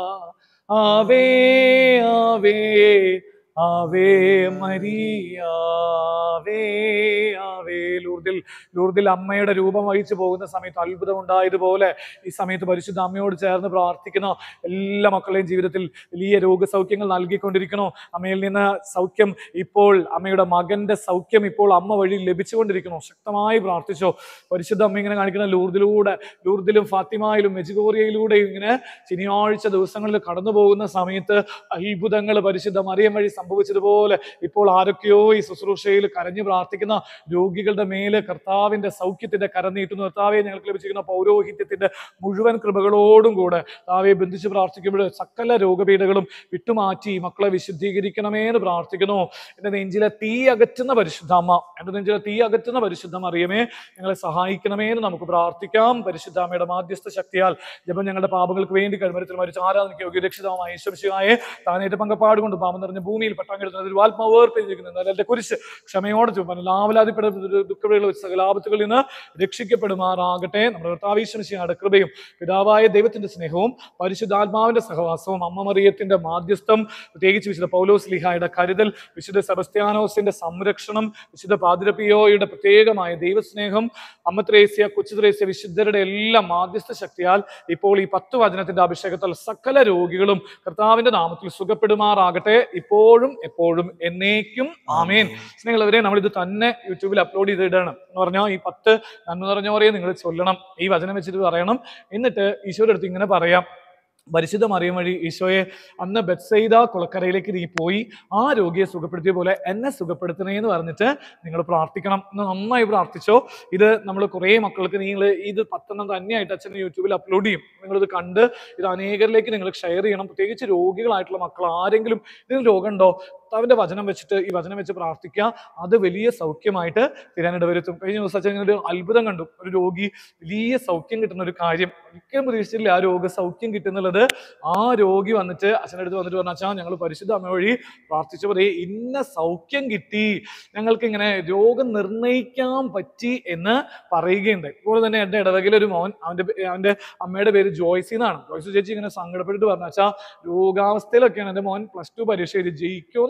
ആവേ ആവേ ആവേ മരിയ ആവേ ആവേ ലൂർദിൽ ലൂർദിൽ അമ്മയുടെ രൂപം വഹിച്ചു പോകുന്ന സമയത്ത് അത്ഭുതം ഉണ്ടായതുപോലെ ഈ സമയത്ത് പരിശുദ്ധ അമ്മയോട് ചേർന്ന് പ്രാർത്ഥിക്കുന്ന എല്ലാ മക്കളെയും ജീവിതത്തിൽ വലിയ രോഗസൗഖ്യങ്ങൾ നൽകിക്കൊണ്ടിരിക്കണോ അമ്മയിൽ നിന്ന് സൗഖ്യം ഇപ്പോൾ അമ്മയുടെ മകന്റെ സൗഖ്യം ഇപ്പോൾ അമ്മ വഴി ലഭിച്ചുകൊണ്ടിരിക്കണോ ശക്തമായി പ്രാർത്ഥിച്ചോ പരിശുദ്ധ അമ്മ ഇങ്ങനെ കാണിക്കുന്ന ലൂർദിലൂടെ ലൂർദിലും ഫാത്തിമായിലും മെജുഗോറിയയിലൂടെയും ഇങ്ങനെ ശനിയാഴ്ച ദിവസങ്ങളിൽ കടന്നു പോകുന്ന സമയത്ത് അത്ഭുതങ്ങൾ പരിശുദ്ധ മറിയം വഴി സംഭവിച്ചതുപോലെ ഇപ്പോൾ ആരൊക്കെയോ ഈ ശുശ്രൂഷയിൽ കരഞ്ഞു പ്രാർത്ഥിക്കുന്ന രോഗികളുടെ മേല് കർത്താവിന്റെ സൗഖ്യത്തിന്റെ കരം നീട്ടുന്നു കർത്താവെ ഞങ്ങൾക്ക് ലഭിച്ചിരിക്കുന്ന പൗരോഹിത്യത്തിന്റെ മുഴുവൻ കൃപകളോടും കൂടെ കർത്താവെ ബന്ധിച്ച് പ്രാർത്ഥിക്കുമ്പോൾ സകല രോഗപീഠകളും വിട്ടുമാറ്റി മക്കളെ വിശുദ്ധീകരിക്കണമേ എന്ന് പ്രാർത്ഥിക്കുന്നു എന്റെ നെഞ്ചിലെ തീ അകറ്റുന്ന പരിശുദ്ധാമ്മ എന്റെ നെഞ്ചിലെ തീ അകറ്റുന്ന പരിശുദ്ധം അറിയമേ ഞങ്ങളെ സഹായിക്കണമേ എന്ന് നമുക്ക് പ്രാർത്ഥിക്കാം പരിശുദ്ധാമ്മയുടെ മാധ്യസ്ഥ ശക്തിയാൽ ജപം ഞങ്ങളുടെ പാപങ്ങൾക്ക് വേണ്ടി കഴിമരത്തിൽ മരിച്ച ആരാധനയ്ക്ക് യോഗ്യ രക്ഷിതമായ ഈശ്വശിയായെ താനേറ്റ് പങ്കപ്പാട് കൊണ്ട് പാപം നിറഞ്ഞ ഭൂമിയിൽ പട്ടാങ്കെടുത്ത ഒരു ആത്മാവ് വേർപ്പിച്ചിരിക്കുന്നു എന്റെ കുരിശ് ക്ഷമയോടെ ചുമൻ ലാവലാതിപ്പെടുന്ന ദുഃഖവേള സകലാപത്തുകളിൽ നിന്ന് രക്ഷിക്കപ്പെടുമാറാകട്ടെ നമ്മുടെ കർത്താവീശ്വശിയുടെ കൃപയും പിതാവായ ദൈവത്തിന്റെ സ്നേഹവും പരിശുദ്ധാത്മാവിന്റെ സഹവാസവും അമ്മ മറിയത്തിന്റെ മാധ്യസ്ഥം പ്രത്യേകിച്ച് വിശുദ്ധ പൗലോസ് ലിഹായുടെ കരുതൽ വിശുദ്ധ സെബസ്ത്യാനോസിന്റെ സംരക്ഷണം വിശുദ്ധ പാതിരപ്പിയോയുടെ പ്രത്യേകമായ ദൈവസ്നേഹം അമ്മ ത്രേസ്യ കൊച്ചു ത്രേസ്യ വിശുദ്ധരുടെ എല്ലാം മാധ്യസ്ഥ ശക്തിയാൽ ഇപ്പോൾ ഈ പത്ത് വചനത്തിന്റെ അഭിഷേകത്താൽ സകല രോഗികളും കർത്താവിന്റെ നാമത്തിൽ സുഖപ്പെടുമാറാകട്ടെ ഇപ്പോഴും എപ്പോഴും എന്നേക്കും ആമേൻ സ്നേഹിതരെ നമ്മൾ ഇത് തന്നെ യൂട്യൂബിൽ അപ്ലോഡ് ചെയ്തിടണം എന്ന് പറഞ്ഞാൽ ഈ പത്ത് നന്മ നിറഞ്ഞ പറയും നിങ്ങൾ ചൊല്ലണം ഈ വചനം വെച്ചിട്ട് പറയണം എന്നിട്ട് ഈശോയുടെ അടുത്ത് ഇങ്ങനെ പറയാം പരിശുദ്ധ മറിയം വഴി ഈശോയെ അന്ന് ബെത്സൈദ കുളക്കരയിലേക്ക് നീ പോയി ആ രോഗിയെ സുഖപ്പെടുത്തിയ പോലെ എന്നെ സുഖപ്പെടുത്തണേ എന്ന് പറഞ്ഞിട്ട് നിങ്ങൾ പ്രാർത്ഥിക്കണം എന്ന് നന്നായി പ്രാർത്ഥിച്ചോ ഇത് നമ്മൾ കുറേ മക്കൾക്ക് നിങ്ങൾ ഇത് പത്തെണ്ണം തന്നെയായിട്ട് അച്ഛൻ യൂട്യൂബിൽ അപ്ലോഡ് ചെയ്യും നിങ്ങളിത് കണ്ട് ഇത് അനേകരിലേക്ക് നിങ്ങൾ ഷെയർ ചെയ്യണം പ്രത്യേകിച്ച് രോഗികളായിട്ടുള്ള മക്കൾ ആരെങ്കിലും ഇതിന് രോഗമുണ്ടോ കർത്താവിന്റെ വചനം വെച്ചിട്ട് ഈ വചനം വെച്ച് പ്രാർത്ഥിക്കുക അത് വലിയ സൗഖ്യമായിട്ട് തീരാനിട വരുത്തും കഴിഞ്ഞ ദിവസം അച്ഛൻ ഇങ്ങനെ ഒരു അത്ഭുതം കണ്ടു ഒരു രോഗി വലിയ സൗഖ്യം കിട്ടുന്ന ഒരു കാര്യം ഒരിക്കലും പ്രതീക്ഷിച്ചില്ല ആ രോഗ സൗഖ്യം കിട്ടുന്നുള്ളത് ആ രോഗി വന്നിട്ട് അച്ഛൻ്റെ അടുത്ത് വന്നിട്ട് പറഞ്ഞു അച്ഛാ ഞങ്ങൾ പരിശുദ്ധ അമ്മ വഴി പ്രാർത്ഥിച്ചപ്പോൾ ദേ ഇന്ന സൗഖ്യം കിട്ടി ഞങ്ങൾക്ക് ഇങ്ങനെ രോഗം നിർണയിക്കാൻ പറ്റി എന്ന് പറയുകയുണ്ട് അതുപോലെ തന്നെ എൻ്റെ ഇടവകയിലെ ഒരു മോൻ അവൻ്റെ പേ- അവൻ്റെ അമ്മയുടെ പേര് ജോയ്സി എന്നാണ് ജോയ്സി ചേച്ചി ഇങ്ങനെ സങ്കടപ്പെട്ടിട്ട് പറഞ്ഞു അച്ഛാ രോഗാവസ്ഥയിലൊക്കെയാണ് എൻ്റെ മോൻ പ്ലസ് ടു പരീക്ഷ എഴുതി ജയിക്കുമെന്ന്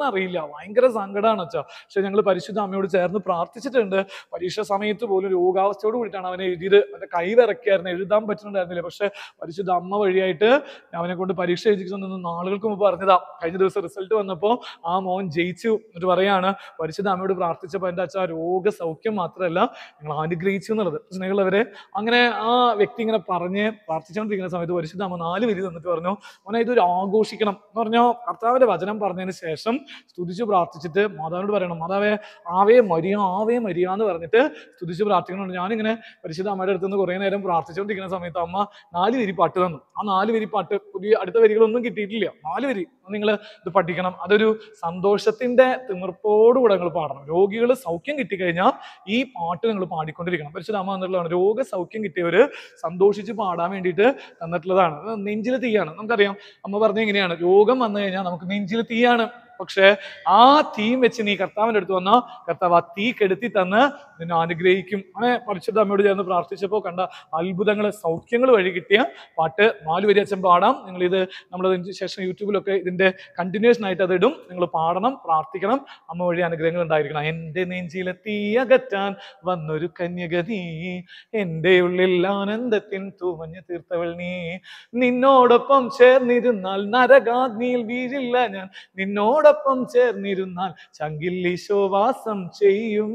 അറിയില്ല ഭയങ്കര സങ്കടമാണ് അച്ഛാ പക്ഷെ ഞങ്ങൾ പരിശുദ്ധ അമ്മയോട് ചേർന്ന് പ്രാർത്ഥിച്ചിട്ടുണ്ട് പരീക്ഷ സമയത്ത് പോലും രോഗാവസ്ഥയോട് കൂടിയിട്ടാണ് അവനെ എഴുതിയത് അവന്റെ കൈ വിറക്കായിരുന്നു എഴുതാൻ പറ്റുന്നുണ്ടായിരുന്നില്ല പക്ഷെ പരിശുദ്ധ അമ്മ വഴിയായിട്ട് അവനെ കൊണ്ട് പരീക്ഷ എഴുതിക്കുന്നു നാളുകൾക്ക് മുമ്പ് പറഞ്ഞതാ കഴിഞ്ഞ ദിവസം റിസൾട്ട് വന്നപ്പോൾ ആ മോൻ ജയിച്ചു എന്നിട്ട് പറയാണ് പരിശുദ്ധ അമ്മയോട് പ്രാർത്ഥിച്ചപ്പോൾ എൻ്റെ അച്ഛാ രോഗസൗഖ്യം മാത്രമല്ല ഞങ്ങൾ അനുഗ്രഹിച്ചു എന്നുള്ളത് സ്നേഹമുള്ളവരെ അങ്ങനെ ആ വ്യക്തി ഇങ്ങനെ പറഞ്ഞ് പ്രാർത്ഥിച്ചുകൊണ്ടിരിക്കുന്ന സമയത്ത് പരിശുദ്ധ അമ്മ നാല് വരി തന്നിട്ട് പറഞ്ഞു മോനെ ഇതൊരു ആഘോഷിക്കണം എന്ന് പറഞ്ഞോ കർത്താവിന്റെ വചനം പറഞ്ഞതിന് ശേഷം സ്തുതിച്ച് പ്രാർത്ഥിച്ചിട്ട് മാതാവിനോട് പറയണം മാതാവേ ആവേ മരിയ ആവേ മരിയ എന്ന് പറഞ്ഞിട്ട് സ്തുതിച്ച് പ്രാർത്ഥിക്കണമുണ്ട് ഞാനിങ്ങനെ പരിശുദ്ധ അമ്മയുടെ അടുത്ത് നിന്ന് കുറേ നേരം പ്രാർത്ഥിച്ചുകൊണ്ടിരിക്കുന്ന സമയത്ത് അമ്മ നാല് വരി പാട്ട് തന്നു ആ നാല് വരി പാട്ട് പുതിയ അടുത്ത വരികളൊന്നും കിട്ടിയിട്ടില്ല നാല് വരി നിങ്ങൾ ഇത് പഠിക്കണം അതൊരു സന്തോഷത്തിന്റെ തിമിർപ്പോടുകൂടെ നിങ്ങൾ പാടണം രോഗികൾ സൗഖ്യം കിട്ടിക്കഴിഞ്ഞാൽ ഈ പാട്ട് നിങ്ങൾ പാടിക്കൊണ്ടിരിക്കണം പരിശുദ്ധ അമ്മ എന്നുള്ളതാണ് രോഗസൗഖ്യം കിട്ടിയവര് സന്തോഷിച്ച് പാടാൻ വേണ്ടിയിട്ട് തന്നിട്ടുള്ളതാണ് അത് നെഞ്ചിൽ തീയാണ് നമുക്കറിയാം അമ്മ പറഞ്ഞ എങ്ങനെയാണ് രോഗം വന്നു കഴിഞ്ഞാൽ നമുക്ക് നെഞ്ചിൽ തീയാണ് പക്ഷെ ആ തീം വെച്ച് നീ കർത്താവിന്റെ അടുത്ത് വന്ന കർത്താവ് ആ തീ കെടുത്തി തന്ന് നിന്നെ അനുഗ്രഹിക്കും അങ്ങനെ പരിശുദ്ധ അമ്മയോട് ചേർന്ന് പ്രാർത്ഥിച്ചപ്പോൾ കണ്ട അത്ഭുതങ്ങൾ സൗഖ്യങ്ങൾ വഴി കിട്ടിയ പാട്ട് നാല് വരി അച്ഛൻ പാടാം നിങ്ങൾ ഇത് നമ്മൾ അതിന് ശേഷം യൂട്യൂബിലൊക്കെ ഇതിന്റെ കണ്ടിന്യൂഷൻ ആയിട്ട് അത് ഇടും നിങ്ങൾ പാടണം പ്രാർത്ഥിക്കണം അമ്മ വഴി അനുഗ്രഹങ്ങൾ ഉണ്ടായിരിക്കണം എൻ്റെ നെഞ്ചിലെ തീയകറ്റാൻ വന്നൊരു കന്യക നീ എൻ്റെ ഉള്ളിൽ ആനന്ദത്തിൻ തൂമഞ്ഞ് തീർത്തവൾ നീ നിന്നോടൊപ്പം ചേർന്നിരുന്നാൽ നരകാഗ്നിയിൽ വീഴില്ല ഞാൻ നിന്നോടൊപ്പം ചേർന്നിരുന്നാൽ ചങ്കിൽ ഈശോവാസം ചെയ്യും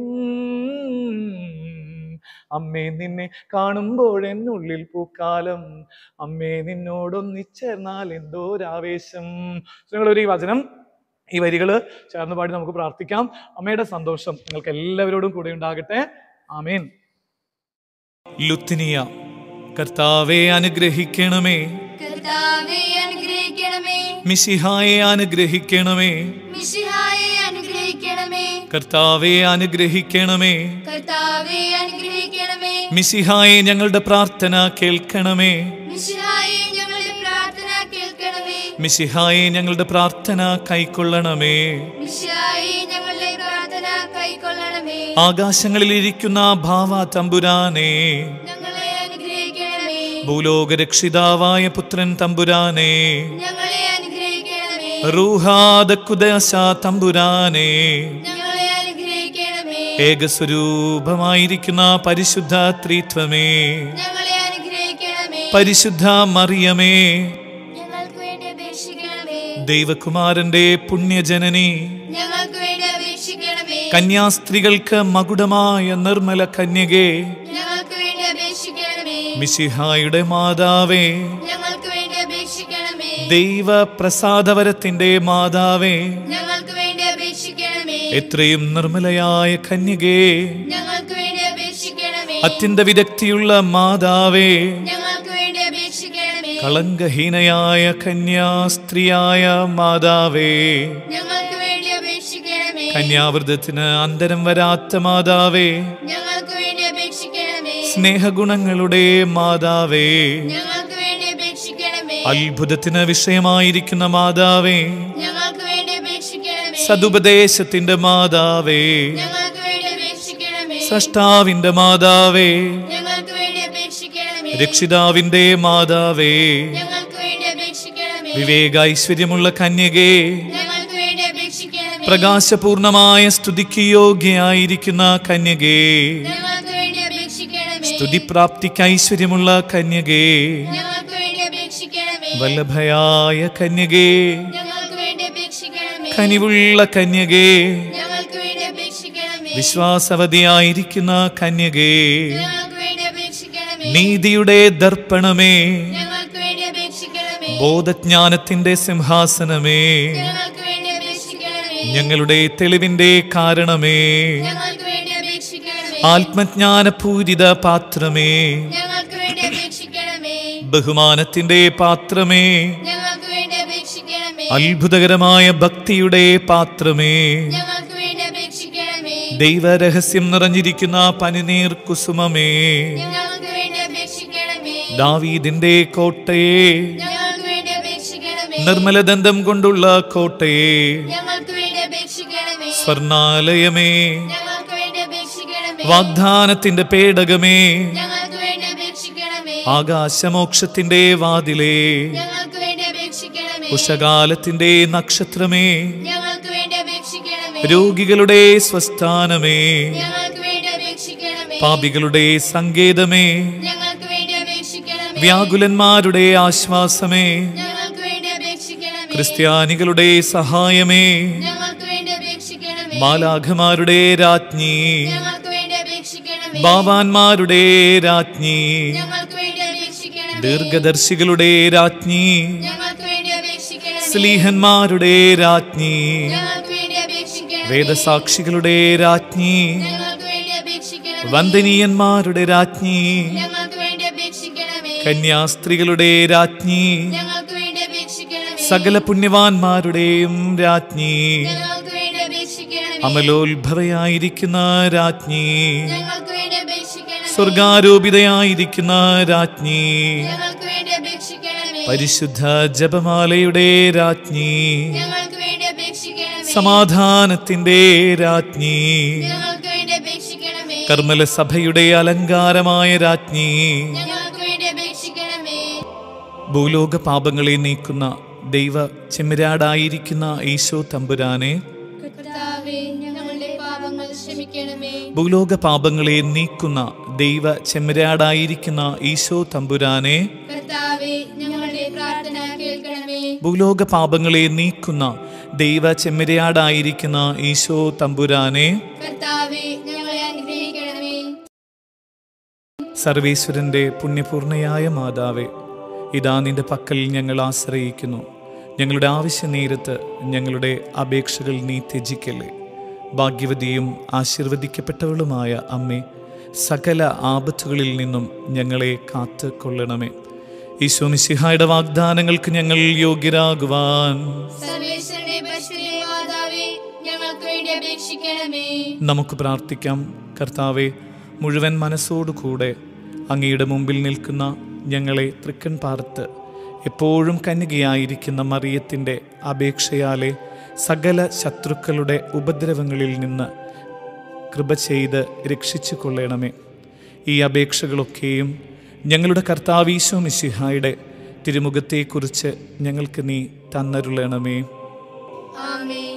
അമ്മേ നിന്നെ കാണുമ്പോൾ എന്നുള്ളിൽ പൂക്കാലം അമ്മേ നിന്നോടൊന്നിച്ചേർന്നാൽ എന്തോരാവേശം നിങ്ങളൊരു ഈ വചനം ഈ വരികള് ചേർന്ന് പാടി നമുക്ക് പ്രാർത്ഥിക്കാം അമ്മയുടെ സന്തോഷം നിങ്ങൾക്ക് എല്ലാവരോടും കൂടെ ഉണ്ടാകട്ടെ ആമേൻ ലുത്തിനിയ കർത്താവെ അനുഗ്രഹിക്കണമേ കർത്താവെ അനുഗ്രഹിക്കണമേ മിശിഹായെ അനുഗ്രഹിക്കണമേ മിശിഹായെ അനുഗ്രഹിക്കണമേ കർത്താവെ അനുഗ്രഹിക്കണമേ കർത്താവെ അനുഗ്രഹിക്കണമേ മിശിഹായെ ഞങ്ങളുടെ പ്രാർത്ഥന കേൾക്കണമേ മിശിഹായെ ഞങ്ങളുടെ പ്രാർത്ഥന കേൾക്കണമേ മിശിഹായെ ഞങ്ങളുടെ പ്രാർത്ഥന കൈക്കൊള്ളണമേ മിശിഹായെ ഞങ്ങളുടെ പ്രാർത്ഥന കൈക്കൊള്ളണമേ ആകാശങ്ങളിൽ ഇരിക്കുന്ന ഭാവ തമ്പുരാനെ ഞങ്ങളെ അനുഗ്രഹിക്കണമേ ഭൂലോകരക്ഷിതാവായ പുത്രൻ തമ്പുരാനെ ഞങ്ങളെ അനുഗ്രഹിക്കണമേ റൂഹാദക്കുദശ തമ്പുരാനെ ഞങ്ങളെ അനുഗ്രഹിക്കണമേ ഏകസ്വരൂപമായിരിക്കുന്ന പരിശുദ്ധ ത്രിത്വമേ ഞങ്ങളെ അനുഗ്രഹിക്കണമേ പരിശുദ്ധ മറിയമേ ഞങ്ങൾക്ക് വേണ്ടി അപേക്ഷിക്കണമേ ദൈവകുമാരന്റെ പുണ്യജനനി ഞങ്ങൾക്ക് വേണ്ടി അപേക്ഷിക്കണമേ കന്യാസ്ത്രീകൾക്ക് മകുടമായ നിർമ്മല കന്യകേ ഞങ്ങൾക്ക് വേണ്ടി അപേക്ഷിക്കണമേ മിശിഹായുടെ മാതാവേ ഞങ്ങൾക്ക് വേണ്ടി അപേക്ഷിക്കണമേ ദൈവ പ്രസാദവരത്തിന്റെ മാതാവേ ഞങ്ങൾക്ക് വേണ്ടി അപേക്ഷിക്കണമേ എത്രയും നിർമ്മലയായ കന്യകേ ഞങ്ങൾക്ക് വേണ്ടി അപേക്ഷിക്കണമേ അത്യന്ത വിദഗ്ധിയുള്ള മാതാവേ ഞങ്ങൾക്ക് വേണ്ടി അപേക്ഷിക്കണമേ കളങ്കഹീനയായ കന്യാസ്ത്രീയായ മാതാവേ ഞങ്ങൾക്ക് വേണ്ടി അപേക്ഷിക്കണമേ കന്യാവൃതത്തിന് അന്തരം വരാത്ത മാതാവേ ഞങ്ങൾക്ക് വേണ്ടി അപേക്ഷിക്കണമേ സ്നേഹഗുണങ്ങളുടെ മാതാവേ ഞങ്ങൾക്ക് വേണ്ടി അപേക്ഷിക്കണമേ അത്ഭുതത്തിന് വിഷയമായിരിക്കുന്ന മാതാവേ ഞങ്ങൾക്ക് വേണ്ടി അപേക്ഷിക്കണമേ സതുപദേശത്തിന്റെ മാതാവേ ഞങ്ങൾക്ക് വേണ്ടി അപേക്ഷിക്കണമേ സൃഷ്ടാവിന്റെ മാതാവേ ഞങ്ങൾക്ക് വേണ്ടി അപേക്ഷിക്കണമേ രക്ഷിതാവിന്റെ മാതാവേ ഞങ്ങൾക്ക് വേണ്ടി അപേക്ഷിക്കണമേ വിവേക ഐശ്വര്യമുള്ള കന്യകേ ഞങ്ങൾക്ക് വേണ്ടി അപേക്ഷിക്കണമേ പ്രകാശപൂർണമായ സ്തുതിക്ക് യോഗ്യയായിരിക്കുന്ന കന്യകേ ഞങ്ങൾക്ക് വേണ്ടി അപേക്ഷിക്കണമേ സ്തുതിപ്രാപ്തിക്ക് ഐശ്വര്യമുള്ള കന്യകേ ഞങ്ങൾക്ക് വേണ്ടി അപേക്ഷിക്കണമേ വല്ലഭയായ കന്യകേ ഞങ്ങൾക്ക് വേണ്ടി അപേക്ഷിക്കണമേ കനിവുള്ള കന്യകേ ഞങ്ങൾക്ക് വേണ്ടി അപേക്ഷിക്കണമേ വിശ്വാസവതിയായിരിക്കുന്ന കന്യകേ ഞങ്ങൾക്ക് വേണ്ടി അപേക്ഷിക്കണമേ നീതിയുടെ ദർപ്പണമേ ഞങ്ങൾക്ക് വേണ്ടി അപേക്ഷിക്കണമേ ബോധജ്ഞാനത്തിന്റെ സിംഹാസനമേ ഞങ്ങൾക്ക് വേണ്ടി അപേക്ഷിക്കണമേ ഞങ്ങളുടെ തെളിവിന്റെ കാരണമേ ഞങ്ങൾക്ക് വേണ്ടി അപേക്ഷിക്കണമേ ആത്മജ്ഞാനപൂരിത പാത്രമേ ഞങ്ങൾക്ക് വേണ്ടി അപേക്ഷിക്കണമേ ബഹുമാനത്തിന്റെ പാത്രമേ ഞങ്ങൾക്ക് വേണ്ടി അപേക്ഷിക്കണമേ അത്ഭുതകരമായ ഭക്തിയുടെ പാത്രമേ ഞങ്ങൾക്ക് വേണ്ടി അപേക്ഷിക്കണമേ ദൈവരഹസ്യം നിറഞ്ഞിരിക്കുന്ന പനിനീർ കുസുമമേ ഞങ്ങൾക്ക് വേണ്ടി അപേക്ഷിക്കണമേ ദാവീദിന്റെ കോട്ടയെ ഞങ്ങൾക്ക് വേണ്ടി അപേക്ഷിക്കണമേ നിർമ്മലദന്തം കൊണ്ടുള്ള കോട്ടയെ ഞങ്ങൾക്ക് വേണ്ടി അപേക്ഷിക്കണമേ സ്വർണാലയമേ ഞങ്ങൾക്ക് വേണ്ടി അപേക്ഷിക്കണമേ വാഗ്ദാനത്തിന്റെ പേടകമേ ഞങ്ങൾക്ക് വേണ്ടി അപേക്ഷിക്കണമേ ആകാശമോക്ഷത്തിന്റെ വാതിലേ ഞങ്ങൾക്ക് വേണ്ടി അപേക്ഷിക്കണമേ ഉഷകാലത്തിന്റെ നക്ഷത്രമേ ഞങ്ങൾക്ക് വേണ്ടി അപേക്ഷിക്കണമേ രോഗികളുടെ സ്വസ്ഥാനമേ ഞങ്ങൾക്ക് വേണ്ടി അപേക്ഷിക്കണമേ പാപികളുടെ സങ്കേതമേ ഞങ്ങൾക്ക് വേണ്ടി അപേക്ഷിക്കണമേ വ്യാകുലന്മാരുടെ ആശ്വാസമേ ഞങ്ങൾക്ക് വേണ്ടി അപേക്ഷിക്കണമേ ക്രിസ്ത്യാനികളുടെ സഹായമേ ഞങ്ങൾക്ക് വേണ്ടി അപേക്ഷിക്കണമേ മാലാഖമാരുടെ രാജ്ഞി ഞങ്ങൾക്ക് വേണ്ടി അപേക്ഷിക്കണമേ ബാബാന്മാരുടെ രാജ്ഞി ഞങ്ങൾക്ക് വേണ്ടി അപേക്ഷിക്കണമേ ദീർഘദർശികളുടെ രാജ്ഞി ഞങ്ങൾക്ക് വേണ്ടി അപേക്ഷിക്കണമേ സ്ലീഹന്മാരുടെ രാജ്ഞി ഞങ്ങൾക്ക് വേണ്ടി അപേക്ഷിക്കണമേ വേദസാക്ഷികളുടെ രാജ്ഞി ഞങ്ങൾക്ക് വേണ്ടി അപേക്ഷിക്കണമേ വന്ദനീയന്മാരുടെ രാജ്ഞി ഞങ്ങൾക്ക് വേണ്ടി അപേക്ഷിക്കണമേ കന്യാസ്ത്രീകളുടെ രാജ്ഞി ഞങ്ങൾക്ക് വേണ്ടി അപേക്ഷിക്കണമേ സകല പുണ്യവാന്മാരുടെയും രാജ്ഞി ഞങ്ങൾക്ക് വേണ്ടി അപേക്ഷിക്കണമേ അമലോത്ഭവയായിരിക്കുന്ന രാജ്ഞി ഞങ്ങൾക്ക് വേണ്ടി അപേക്ഷിക്കണമേ സ്വർഗാരോപിതയായിരിക്കുന്ന രാജ്ഞി ഞങ്ങൾക്ക് വേണ്ടി അപേക്ഷിക്കണമേ പരിശുദ്ധ ജപമാലയുടെ രാജ്ഞി ഞങ്ങൾക്ക് വേണ്ടി അപേക്ഷിക്കണമേ സമാധാനത്തിന്റെ രാജ്ഞി ഞങ്ങൾക്ക് വേണ്ടി അപേക്ഷിക്കണമേ കർമ്മല സഭയുടെ അലങ്കാരമായ രാജ്ഞി ഞങ്ങൾക്ക് വേണ്ടി അപേക്ഷിക്കണമേ ഭൂലോക പാപങ്ങളെ നീക്കുന്ന ദൈവ ചെമ്മരാടായിരിക്കുന്ന ഈശോ തമ്പുരാനെ കർത്താവേ ഞങ്ങളുടെ പാപങ്ങൾ ക്ഷമിക്കണമേ ഭൂലോക പാപങ്ങളെ നീക്കുന്ന ദൈവ ചെമ്മരാടായിരിക്കുന്ന ഈശോ തമ്പുരാനെ കർത്താവേ ഞങ്ങളുടെ പ്രാർത്ഥന കേൾക്കണമേ ഭൂലോക പാപങ്ങളെ നീക്കുന്ന ദൈവ ചെമ്മരിയാടായിരിക്കുന്ന ഈശോ തമ്പുരാനെ കർത്താവേ ഞങ്ങളെ അനുഗ്രഹിക്കണമേ സർവേശ്വരന്റെ പുണ്യപൂർണയായ മാതാവേ ഇതാ നിന്റെ പക്കൽ ഞങ്ങൾ ആശ്രയിക്കുന്നു ഞങ്ങളുടെ ആവശ്യ നേരത്ത് ഞങ്ങളുടെ അപേക്ഷകൾ നീ ത്യജിക്കല്ലേ ഭാഗ്യവതിയും ആശീർവദിക്കപ്പെട്ടവളുമായ അമ്മേ സകല ആപത്തുകളിൽ നിന്നും ഞങ്ങളെ കാത്ത് കൊള്ളണമേ ഈശോ മിശിഹായുടെ വാഗ്ദാനങ്ങൾക്ക് ഞങ്ങൾ യോഗ്യരാകുവാൻ സർവേശ്വരന്റെ പരിശുദ്ധ മാതാവേ ഞങ്ങൾക്ക് വേണ്ടി അപേക്ഷിക്കണമേ നമുക്ക് പ്രാർത്ഥിക്കാം കർത്താവെ മുഴുവൻ മനസ്സോടുകൂടെ അങ്ങയുടെ മുമ്പിൽ നിൽക്കുന്ന ഞങ്ങളെ തൃക്കൺ പാർത്ത് എപ്പോഴും കന്യകയായിരിക്കുന്ന മറിയത്തിൻ്റെ അപേക്ഷയാലെ സകല ശത്രുക്കളുടെ ഉപദ്രവങ്ങളിൽ നിന്ന് കൃപ ചെയ്ത് രക്ഷിച്ചു കൊള്ളണമേ ഈ അപേക്ഷകളൊക്കെയും ഞങ്ങളുടെ കർത്താവീശോ മിശിഹായുടെ തിരുമുഖത്തെക്കുറിച്ച് ഞങ്ങൾക്ക് നീ തന്നരുളണമേ ആമേൻ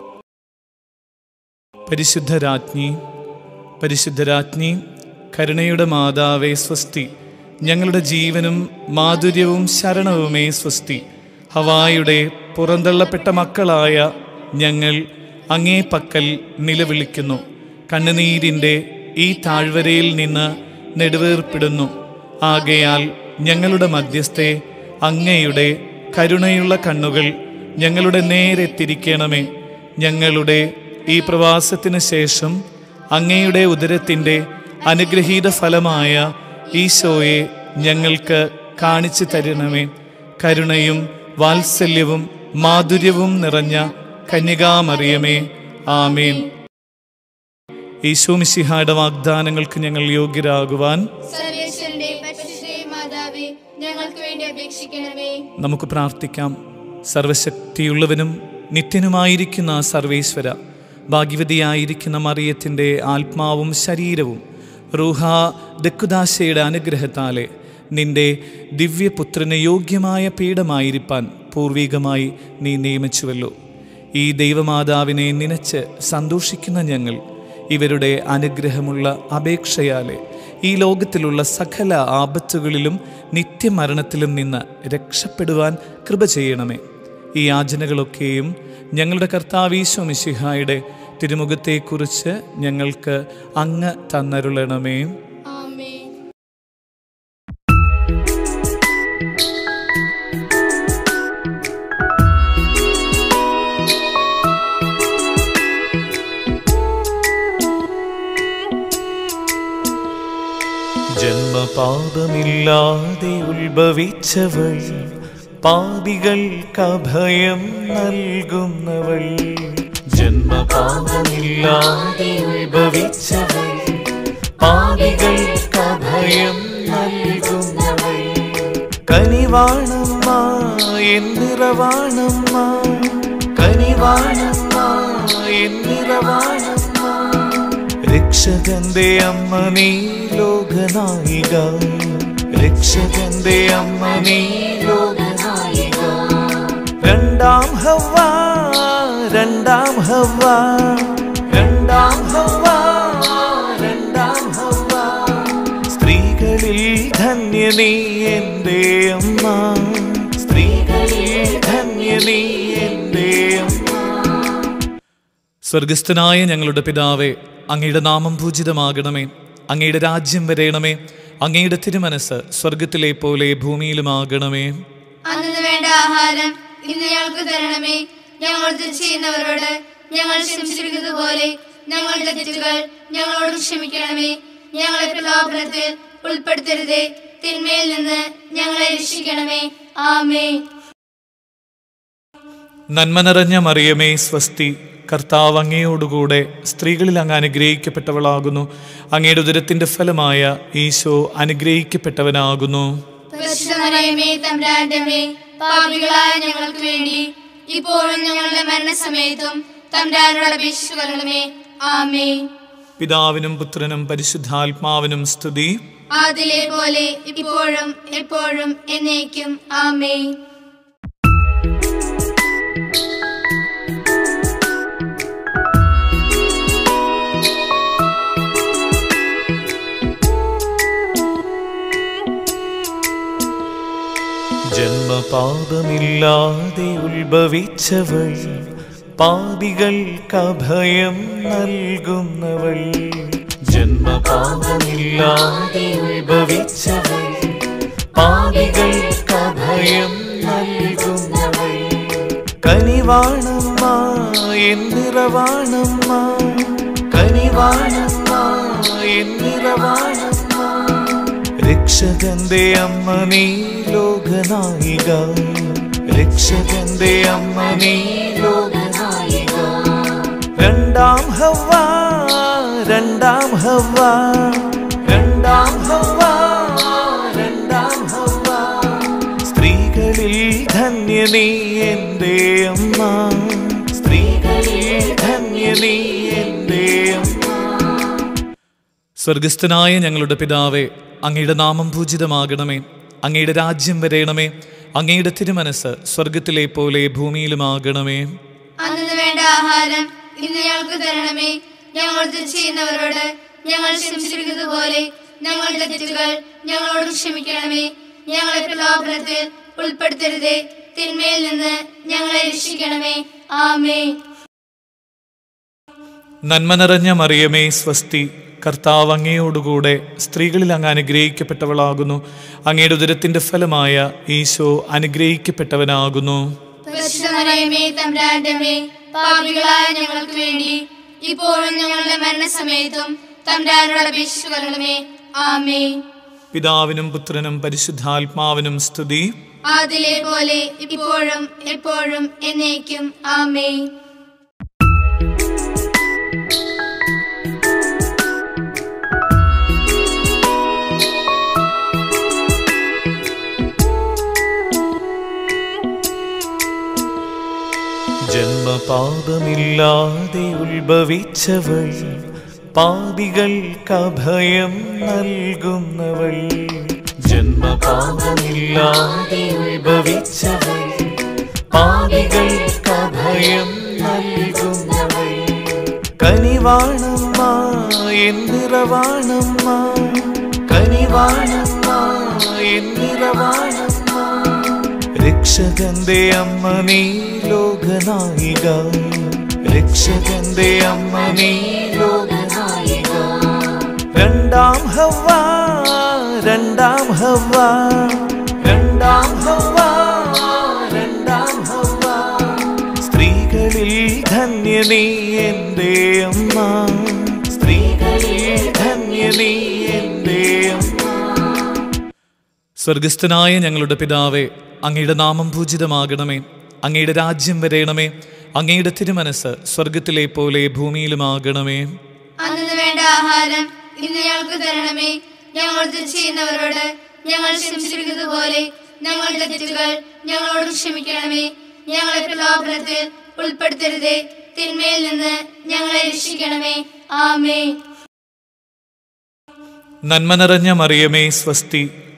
പരിശുദ്ധരാജ്ഞി പരിശുദ്ധരാജ്ഞി കരുണയുടെ മാതാവേ സ്വസ്തി ഞങ്ങളുടെ ജീവനും മാധുര്യവും ശരണവുമേ സ്വസ്തി ഹവായുടെ പുറന്തള്ളപ്പെട്ട മക്കളായ ഞങ്ങൾ അങ്ങേ പക്കൽ നിലവിളിക്കുന്നു കണ്ണുനീരിൻ്റെ ഈ താഴ്വരയിൽ നിന്ന് നെടുവേർപ്പിടുന്നു ആകയാൽ ഞങ്ങളുടെ മധ്യസ്ഥെ അങ്ങയുടെ കരുണയുള്ള കണ്ണുകൾ ഞങ്ങളുടെ നേരെ തിരിക്കണമേ ഞങ്ങളുടെ ഈ പ്രവാസത്തിന് ശേഷം അങ്ങയുടെ ഉദരത്തിൻ്റെ അനുഗ്രഹീത ഫലമായ ഈശോയെ ഞങ്ങൾക്ക് കാണിച്ചു തരണമേ കരുണയും വാത്സല്യവും മാധുര്യവും നിറഞ്ഞ കന്യകാമറിയമേ ആമേൻ ഈശോ മിശിഹായുടെ വാഗ്ദാനങ്ങൾക്ക് ഞങ്ങൾ യോഗ്യരാകുവാൻ സർവേശ്വരന്റെ പരിശുദ്ധ മാതാവേ ഞങ്ങൾക്ക് വേണ്ടി അപേക്ഷിക്കണമേ നമുക്ക് പ്രാർത്ഥിക്കാം സർവശക്തിയുള്ളവനും നിത്യനുമായിരിക്കുന്ന സർവേശ്വര ഭാഗ്യവതിയായിരിക്കുന്ന മറിയത്തിൻ്റെ ആത്മാവും ശരീരവും റൂഹ ദക്കുദാശയുടെ അനുഗ്രഹത്താലെ നിന്റെ ദിവ്യപുത്രന് യോഗ്യമായ പീഠമായിരിക്കാൻ പൂർവികമായി നീ നിയമിച്ചുവല്ലോ ഈ ദൈവമാതാവിനെ നനച്ച് സന്തോഷിക്കുന്ന ഞങ്ങൾ ഇവരുടെ അനുഗ്രഹമുള്ള അപേക്ഷയാലെ ഈ ലോകത്തിലുള്ള സകല ആപത്തുകളിലും നിത്യമരണത്തിലും നിന്ന് രക്ഷപ്പെടുവാൻ കൃപ ചെയ്യണമേ ഈ യാചനകളൊക്കെയും ഞങ്ങളുടെ കർത്താവീശോ മിശിഹായുടെ തിരുമുഖത്തെക്കുറിച്ച് ഞങ്ങൾക്ക് അങ്ങ് തന്നരുളണമേ ആമേൻ ജന്മപാപമില്ലാതെ ഉത്ഭവിച്ചവൾ പാപികൾക്ക് അഭയം നൽകുന്നവൾ ജന്മപാപമില്ലാതെ ഉത്ഭവിച്ചവൾ പാപികൾക്ക് അഭയം നൽകുന്നവൾ കനിവാണമ്മ എന്നിറവാണമ്മ കനിവാണമ്മ എന്നിറവാണമ്മ രക്ഷകന്റെ അമ്മ നീ ലോകനായിക രക്ഷകന്റെ അമ്മ നീ ലോകനായിക രണ്ടാം ഹവ രണ്ടാം ഹവ രണ്ടാം ഹവ രണ്ടാം ഹവ സ്ത്രീകളിൽ ധന്യ നീ എൻ്റെ അമ്മ സ്ത്രീകളിൽ ധന്യ നീ എൻ്റെ അമ്മ സ്വർഗസ്ഥനായ ഞങ്ങളുടെ പിതാവേ അങ്ങയുടെ നാമം പൂജിതമാകണമേ അങ്ങയുടെ രാജ്യം വരയണമേ അങ്ങയുടെ തിരുമനസ് സ്വർഗത്തിലെ പോലെ ഭൂമിയിലുമാകണമേ അന്നു വേണ്ട ആഹാരം ഇന്ന് ഞങ്ങൾക്ക് തരണമേ ഞങ്ങൾ തെറ്റ് ചെയ്യുന്നവരോട് ഞങ്ങൾ ക്ഷമിച്ചിരിക്കുന്നത് പോലെ ഞങ്ങളുടെ തെറ്റുകൾ ഞങ്ങളോട് ക്ഷമിക്കണമേ ഞങ്ങളെ പ്രലോഭനത്തിൽ ഉൾപ്പെടുത്തരുതേ തിന്മയിൽ നിന്ന് ഞങ്ങളെ രക്ഷിക്കണമേ ആമേ നന്മ നിറഞ്ഞ മറിയമേ സ്വസ്തി കർത്താവ് അങ്ങയോടുകൂടെ സ്ത്രീകളിൽ അങ്ങ് അനുഗ്രഹിക്കപ്പെട്ടവളാകുന്നു അങ്ങയുടെ ഉദരത്തിന്റെ ഫലമായ ഈശോ അനുഗ്രഹിക്കപ്പെട്ടവനാകുന്നു പരിശുദ്ധമറിയമേ തമ്പ്രാന്റമേ പാപികളായ ഞങ്ങൾക്ക് വേണ്ടി ഇപ്പോഴും ഞങ്ങളുടെ മരണസമയത്തും തമ്പ്രാനോട് അപേക്ഷിച്ചുകൊള്ളണമേ ആമേ പിതാവിനും പുത്രനും പരിശുദ്ധാത്മാവിനും സ്തുതി അതിലെ പോലെ ഇപ്പോഴും എപ്പോഴും എന്നേക്കും ആമേ ജന്മപാപമില്ലാതെ ഉത്ഭവിച്ചവൾ പാപികൾക്ക് അഭയം നൽകുന്നവൾ ജന്മപാപമില്ലാതെ ഉത്ഭവിച്ചവൾ പാപികൾക്ക് അഭയം നൽകുന്നവൾ കനിവാണമ്മ എന്നിറവാണമ്മ കനിവാണമ്മ എന്നിറവാണമ്മ രക്ഷകന്റെ അമ്മ നീ ലോകനായിക രക്ഷകന്റെ അമ്മ നീ ലോകനായിക രണ്ടാം ഹവ രണ്ടാം ഹവ രണ്ടാം ഹവ രണ്ടാം ഹവ സ്ത്രീകളിൽ ധന്യ നീ എൻ്റെ അമ്മ സ്ത്രീകളിൽ ധന്യ നീ എൻ്റെ അമ്മ സ്വർഗസ്ഥനായ ഞങ്ങളുടെ പിതാവേ അങ്ങയുടെ നാമം പൂജിതമാകണമേ അങ്ങയുടെ രാജ്യം വരയണമേ അങ്ങയുടെ തിരുമനസ് സ്വർഗത്തിലെ പോലെ ഭൂമിയിലുമാകണമേ അന്നു വേണ്ട ആഹാരം ഇന്ന് ഞങ്ങൾക്ക് തരണമേ ഞങ്ങൾ തെറ്റ് ചെയ്യുന്നവരോട് ഞങ്ങൾ ക്ഷമിച്ചിരിക്കുന്നത് പോലെ ഞങ്ങളുടെ തെറ്റുകൾ ഞങ്ങളോട് ക്ഷമിക്കണമേ ഞങ്ങളെ പ്രലോഭനത്തിൽ ഉൾപ്പെടുത്തരുതേ തിന്മയിൽ നിന്ന് ഞങ്ങളെ രക്ഷിക്കണമേ ആമേ നന്മ നിറഞ്ഞ മറിയമേ സ്വസ്തി കർത്താവ് അങ്ങയോടുകൂടെ സ്ത്രീകളിൽ അങ്ങ് അനുഗ്രഹിക്കപ്പെട്ടവളാകുന്നു അങ്ങയുടെ ഉദരത്തിന്റെ ഫലമായ ഈശോ അനുഗ്രഹിക്കപ്പെട്ടവനാകുന്നു പരിശുദ്ധമറിയമേ തമ്പ്രാന്റമേ പാപികളായ ഞങ്ങൾക്ക് വേണ്ടി ഇപ്പോഴും ഞങ്ങളുടെ മരണസമയത്തും തമ്പ്രാനോട് അപേക്ഷിച്ചുകൊള്ളണമേ ആമേ പിതാവിനും പുത്രനും പരിശുദ്ധാത്മാവിനും സ്തുതി അതിലെ പോലെ ഇപ്പോഴും എപ്പോഴും എന്നേക്കും ആമേ ജന്മപാപമില്ലാതെ ഉത്ഭവിച്ചവൾ പാപികൾക്ക് അഭയം നൽകുന്നവൾ ജന്മപാപമില്ലാതെ ഉത്ഭവിച്ചവൾ പാപികൾക്ക് അഭയം നൽകുന്നവൾ കനിവാണമ്മ എന്നിറവാണമ്മ കനിവാണമ്മ എന്നിറവാണമ്മ രക്ഷകന്റെ അമ്മ നീ ലോകനായിക രക്ഷകന്റെ അമ്മ നീ ലോകനായിക രണ്ടാം ഹവ രണ്ടാം ഹവ രണ്ടാം ഹവ രണ്ടാം ഹവ സ്ത്രീകളിൽ ധന്യ നീ എൻ്റെ അമ്മ സ്ത്രീകളിൽ ധന്യ നീ എൻ്റെ അമ്മ സ്വർഗസ്ഥനായ ഞങ്ങളുടെ പിതാവേ അങ്ങയുടെ നാമം പൂജിതമാകണമേ അങ്ങയുടെ രാജ്യം വരയണമേ അങ്ങയുടെ തിരുമനസ് സ്വർഗത്തിലെ പോലെ ഭൂമിയിലുമാകണമേ അന്നു വേണ്ട ആഹാരം ഇന്ന് ഞങ്ങൾക്ക് തരണമേ ഞങ്ങൾ തെറ്റ് ചെയ്യുന്നവരോട് ഞങ്ങൾ ക്ഷമിച്ചിരിക്കുന്നത് പോലെ ഞങ്ങളുടെ തെറ്റുകൾ ഞങ്ങളോട് ക്ഷമിക്കണമേ ഞങ്ങളെ പ്രലോഭനത്തിൽ ഉൾപ്പെടുത്തരുതേ തിന്മയിൽ നിന്ന് ഞങ്ങളെ രക്ഷിക്കണമേ ആമേ നന്മ നിറഞ്ഞ മറിയമേ സ്വസ്തി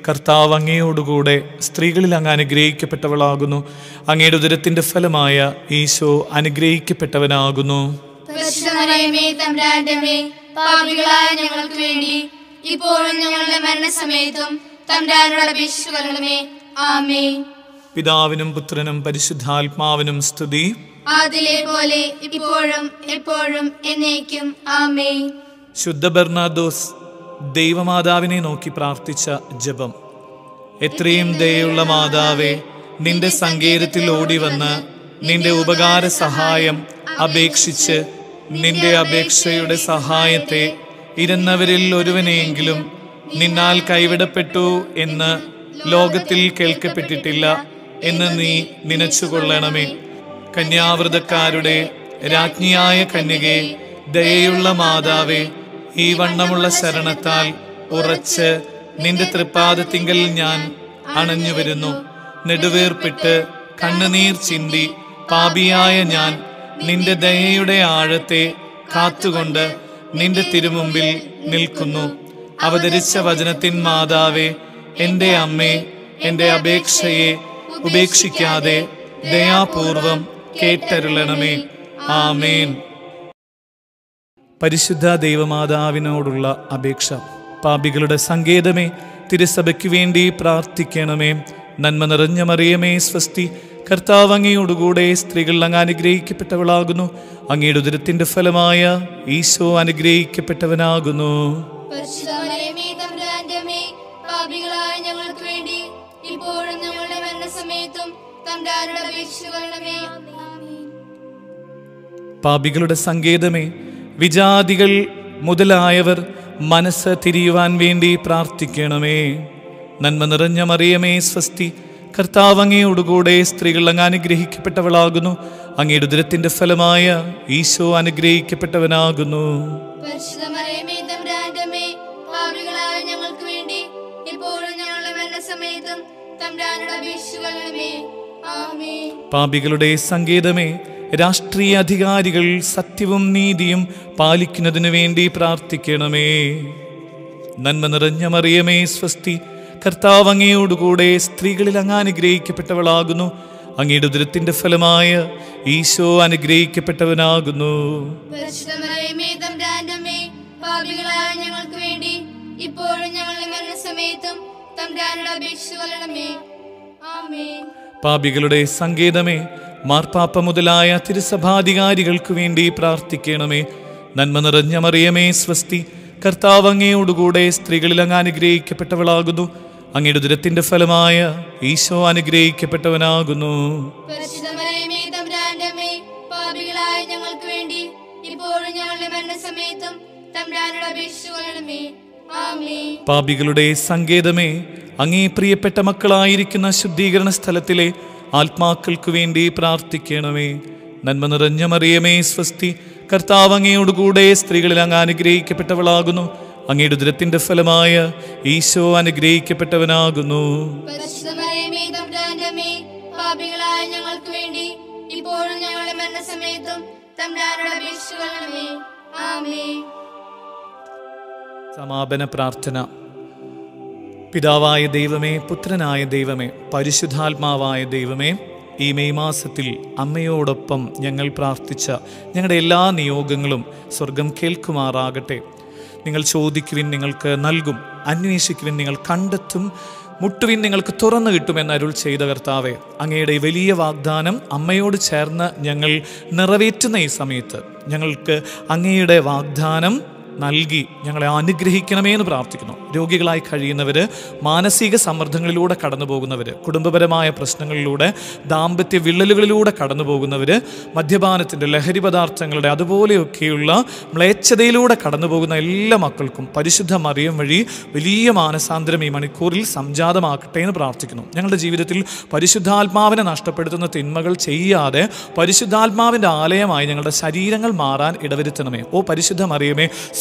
കർത്താവ് അങ്ങയോടുകൂടെ സ്ത്രീകളിൽ അങ്ങ് അനുഗ്രഹിക്കപ്പെട്ടവളാകുന്നു അങ്ങയുടെ ഉദരത്തിന്റെ ഫലമായ ഈശോ അനുഗ്രഹിക്കപ്പെട്ടവനാകുന്നു പരിശുദ്ധമറിയമേ തമ്പുരാന്റമ്മേ പാപികളായ ഞങ്ങൾക്ക് വേണ്ടി ഇപ്പോഴും ഞങ്ങളുടെ മരണസമയത്തും തമ്പുരാനോട് അപേക്ഷിക്കണമേ ആമേ പിതാവിനും പുത്രനും പരിശുദ്ധാത്മാവിനും സ്തുതി ആദിലെ പോലെ ഇപ്പോഴും എപ്പോഴും എന്നേക്കും ആമേ ശുദ്ധ ബെർണാദോസ് ദൈവമാതാവിനെ നോക്കി പ്രാർത്ഥിച്ച ജപം എത്രയും ദയുള്ള മാതാവേ നിന്റെ സങ്കേതത്തിൽ ഓടി വന്ന് നിന്റെ ഉപകാര സഹായം അപേക്ഷിച്ച് നിന്റെ അപേക്ഷയുടെ സഹായത്തെ ഇരുന്നവരിൽ ഒരുവനെയെങ്കിലും നിന്നാൽ കൈവിടപ്പെട്ടു എന്ന് ലോകത്തിൽ കേൾക്കപ്പെട്ടിട്ടില്ല എന്ന് നീ നനച്ചുകൊള്ളണമേ കന്യാവൃതക്കാരുടെ രാജ്ഞിയായ കന്യകെ ദയയുള്ള മാതാവേ ഈ വണ്ണമുള്ള ശരണത്താൽ ഉറച്ച് നിന്റെ തൃപ്പാദത്തിങ്കൽ ഞാൻ അണഞ്ഞു വരുന്നു നെടുവേർപ്പിട്ട് കണ്ണുനീർ ചിന്തി പാപിയായ ഞാൻ നിന്റെ ദയയുടെ ആഴത്തെ കാത്തുകൊണ്ട് നിന്റെ തിരുമുമ്പിൽ നിൽക്കുന്നു അവതരിച്ച വചനത്തിൻ മാതാവേ എന്റെ അമ്മേ എന്റെ അപേക്ഷയെ ഉപേക്ഷിക്കാതെ ദയാപൂർവം കേട്ടരുളണമേ ആമേൻ പരിശുദ്ധ ദൈവമാതാവിനോടുള്ള അപേക്ഷ പാപികളുടെ സങ്കേതമേ തിരുസഭയ്ക്ക് വേണ്ടി പ്രാർത്ഥിക്കണമേ നന്മ നിറഞ്ഞ മറിയമേ സ്വസ്തി കർത്താവ് അങ്ങയോടുകൂടെ സ്ത്രീകൾ അങ്ങ് അനുഗ്രഹിക്കപ്പെട്ടവളാകുന്നു അങ്ങയുടെ ഉദരത്തിന്റെ ഫലമായ ഈശോ അനുഗ്രഹിക്കപ്പെട്ടവനാകുന്നു പരിശുദ്ധമറിയമേ തമ്പുരാന്റമ്മേ പാപികളായ ഞങ്ങൾക്ക് വേണ്ടി ഇപ്പോഴും ഞങ്ങളുടെ മരണസമയത്തും തമ്പുരാനോട് അപേക്ഷിക്കണമേ ആമേ പാപികളുടെ സങ്കേതമേ വിജാതികൾ മുതലായവർ മനസ്സ് തിരിയുവാൻ വേണ്ടി പ്രാർത്ഥിക്കണമേ നന്മ നിറഞ്ഞ മറിയമേ സ്വസ്തി കർത്താവ് അങ്ങയോടുകൂടെ സ്ത്രീകൾ അങ്ങ് അനുഗ്രഹിക്കപ്പെട്ടവളാകുന്നു അങ്ങയുടെ ഉദരത്തിന്റെ ഫലമായ ഈശോ അനുഗ്രഹിക്കപ്പെട്ടവനാകുന്നു പരിശുദ്ധമറിയമേ തമ്പുരാന്റമ്മേ പാപികളായ ഞങ്ങൾക്ക് വേണ്ടി ഇപ്പോഴും ഞങ്ങളുടെ മരണസമയത്തും തമ്പുരാനോട് അപേക്ഷിക്കണമേ ആമേ പാപികളുടെ സങ്കേതമേ രാഷ്ട്രീയ അധികാരികൾ സത്യവും നീതിയും പാലിക്കുന്നതിനു വേണ്ടി പ്രാർത്ഥിക്കണമേ നന്മ നിറഞ്ഞ മറിയമേ സ്വസ്തി കർത്താവ് അങ്ങയോടുകൂടെ സ്ത്രീകളിൽ അങ്ങ് അനുഗ്രഹിക്കപ്പെട്ടവളാകുന്നു അങ്ങയുടെ ഉദരത്തിന്റെ ഫലമായ ഈശോ അനുഗ്രഹിക്കപ്പെട്ടവനാകുന്നു പരിശുദ്ധമറിയമേ തമ്പുരാന്റമ്മേ പാപികളായ ഞങ്ങൾക്ക് വേണ്ടി ഇപ്പോഴും ഞങ്ങളുടെ മരണസമയത്തും തമ്പുരാനോട് അപേക്ഷിക്കണമേ ആമേ പാപികളുടെ സങ്കേതമേ മാർപ്പാപ്പ മുതലായ തിരുസഭാധികാരികൾക്കു വേണ്ടി പ്രാർത്ഥിക്കണമേ നന്മ നിറഞ്ഞ മറിയമേ സ്വസ്തി കർത്താവ് അങ്ങയോടുകൂടെ സ്ത്രീകളിൽ അങ്ങ് അനുഗ്രഹിക്കപ്പെട്ടവളാകുന്നു അങ്ങയുടെ ഉദരത്തിന്റെ ഫലമായ ഈശോ അനുഗ്രഹിക്കപ്പെട്ടവനാകുന്നു പരിശുദ്ധമറിയമേ തമ്പുരാന്റമ്മേ പാപികളായ ഞങ്ങൾക്ക് വേണ്ടി ഇപ്പോഴും ഞങ്ങളുടെ മരണസമയത്തും തമ്പുരാനോട് അപേക്ഷിക്കണമേ ആമേ പാപികളുടെ സങ്കേതമേ അങ്ങേ പ്രിയപ്പെട്ട മക്കളായിരിക്കുന്ന ശുദ്ധീകരണ സ്ഥലത്തിലെ ആത്മാക്കൾക്കു വേണ്ടി പ്രാർത്ഥിക്കണമേ നന്മ നിറഞ്ഞ മറിയമേ സ്വസ്തി കർത്താവ് അങ്ങയോടുകൂടെ സ്ത്രീകളിൽ അങ്ങ് അനുഗ്രഹിക്കപ്പെട്ടവളാകുന്നു അങ്ങയുടെ ഉദരത്തിന്റെ ഫലമായ ഈശോ അനുഗ്രഹിക്കപ്പെട്ടവനാകുന്നു പരിശുദ്ധമറിയമേ തമ്പുരാന്റമ്മേ പാപികളായ ഞങ്ങൾക്ക് വേണ്ടി ഇപ്പോഴും ഞങ്ങളുടെ മരണസമയത്തും തമ്പുരാനോട് അപേക്ഷിക്കണമേ ആമേ സമാപന പ്രാർത്ഥന പിതാവായ ദൈവമേ പുത്രനായ ദൈവമേ പരിശുദ്ധാത്മാവായ ദൈവമേ ഈ മെയ് മാസത്തിൽ അമ്മയോടൊപ്പം ഞങ്ങൾ പ്രാർത്ഥിച്ച ഞങ്ങളുടെ എല്ലാ നിയോഗങ്ങളും സ്വർഗം കേൾക്കുമാറാകട്ടെ നിങ്ങൾ ചോദിക്കുവിൻ നിങ്ങൾക്ക് നൽകും അന്വേഷിക്കുവിൻ നിങ്ങൾ കണ്ടെത്തും മുട്ടുവിൻ നിങ്ങൾക്ക് തുറന്നു കിട്ടുമെന്ന് അരുൾ ചെയ്ത കർത്താവെ അങ്ങയുടെ ഈ വലിയ വാഗ്ദാനം അമ്മയോട് ചേർന്ന് ഞങ്ങൾ നിറവേറ്റുന്ന ഈ സമയത്ത് ഞങ്ങൾക്ക് അങ്ങയുടെ വാഗ്ദാനം നൽകി ഞങ്ങളെ അനുഗ്രഹിക്കണമേ എന്ന് പ്രാർത്ഥിക്കുന്നു രോഗികളായി കഴിയുന്നവർ മാനസിക സമ്മർദ്ദങ്ങളിലൂടെ കടന്നു പോകുന്നവർ കുടുംബപരമായ പ്രശ്നങ്ങളിലൂടെ ദാമ്പത്യ വിള്ളലുകളിലൂടെ കടന്നു പോകുന്നവർ മദ്യപാനത്തിൻ്റെ ലഹരി പദാർത്ഥങ്ങളുടെ അതുപോലെയൊക്കെയുള്ള മ്ലേച്ഛതയിലൂടെ കടന്നു പോകുന്ന എല്ലാ മക്കൾക്കും പരിശുദ്ധ മറിയം വഴി വലിയ മാനസാന്തരം ഈ മണിക്കൂറിൽ സംജാതമാക്കട്ടെ എന്ന് പ്രാർത്ഥിക്കുന്നു ഞങ്ങളുടെ ജീവിതത്തിൽ പരിശുദ്ധാത്മാവിനെ നഷ്ടപ്പെടുത്തുന്ന തിന്മകൾ ചെയ്യാതെ പരിശുദ്ധാത്മാവിൻ്റെ ആലയമായി ഞങ്ങളുടെ ശരീരങ്ങൾ മാറാൻ ഇടവരുത്തണമേ ഓ പരിശുദ്ധ മറിയമേ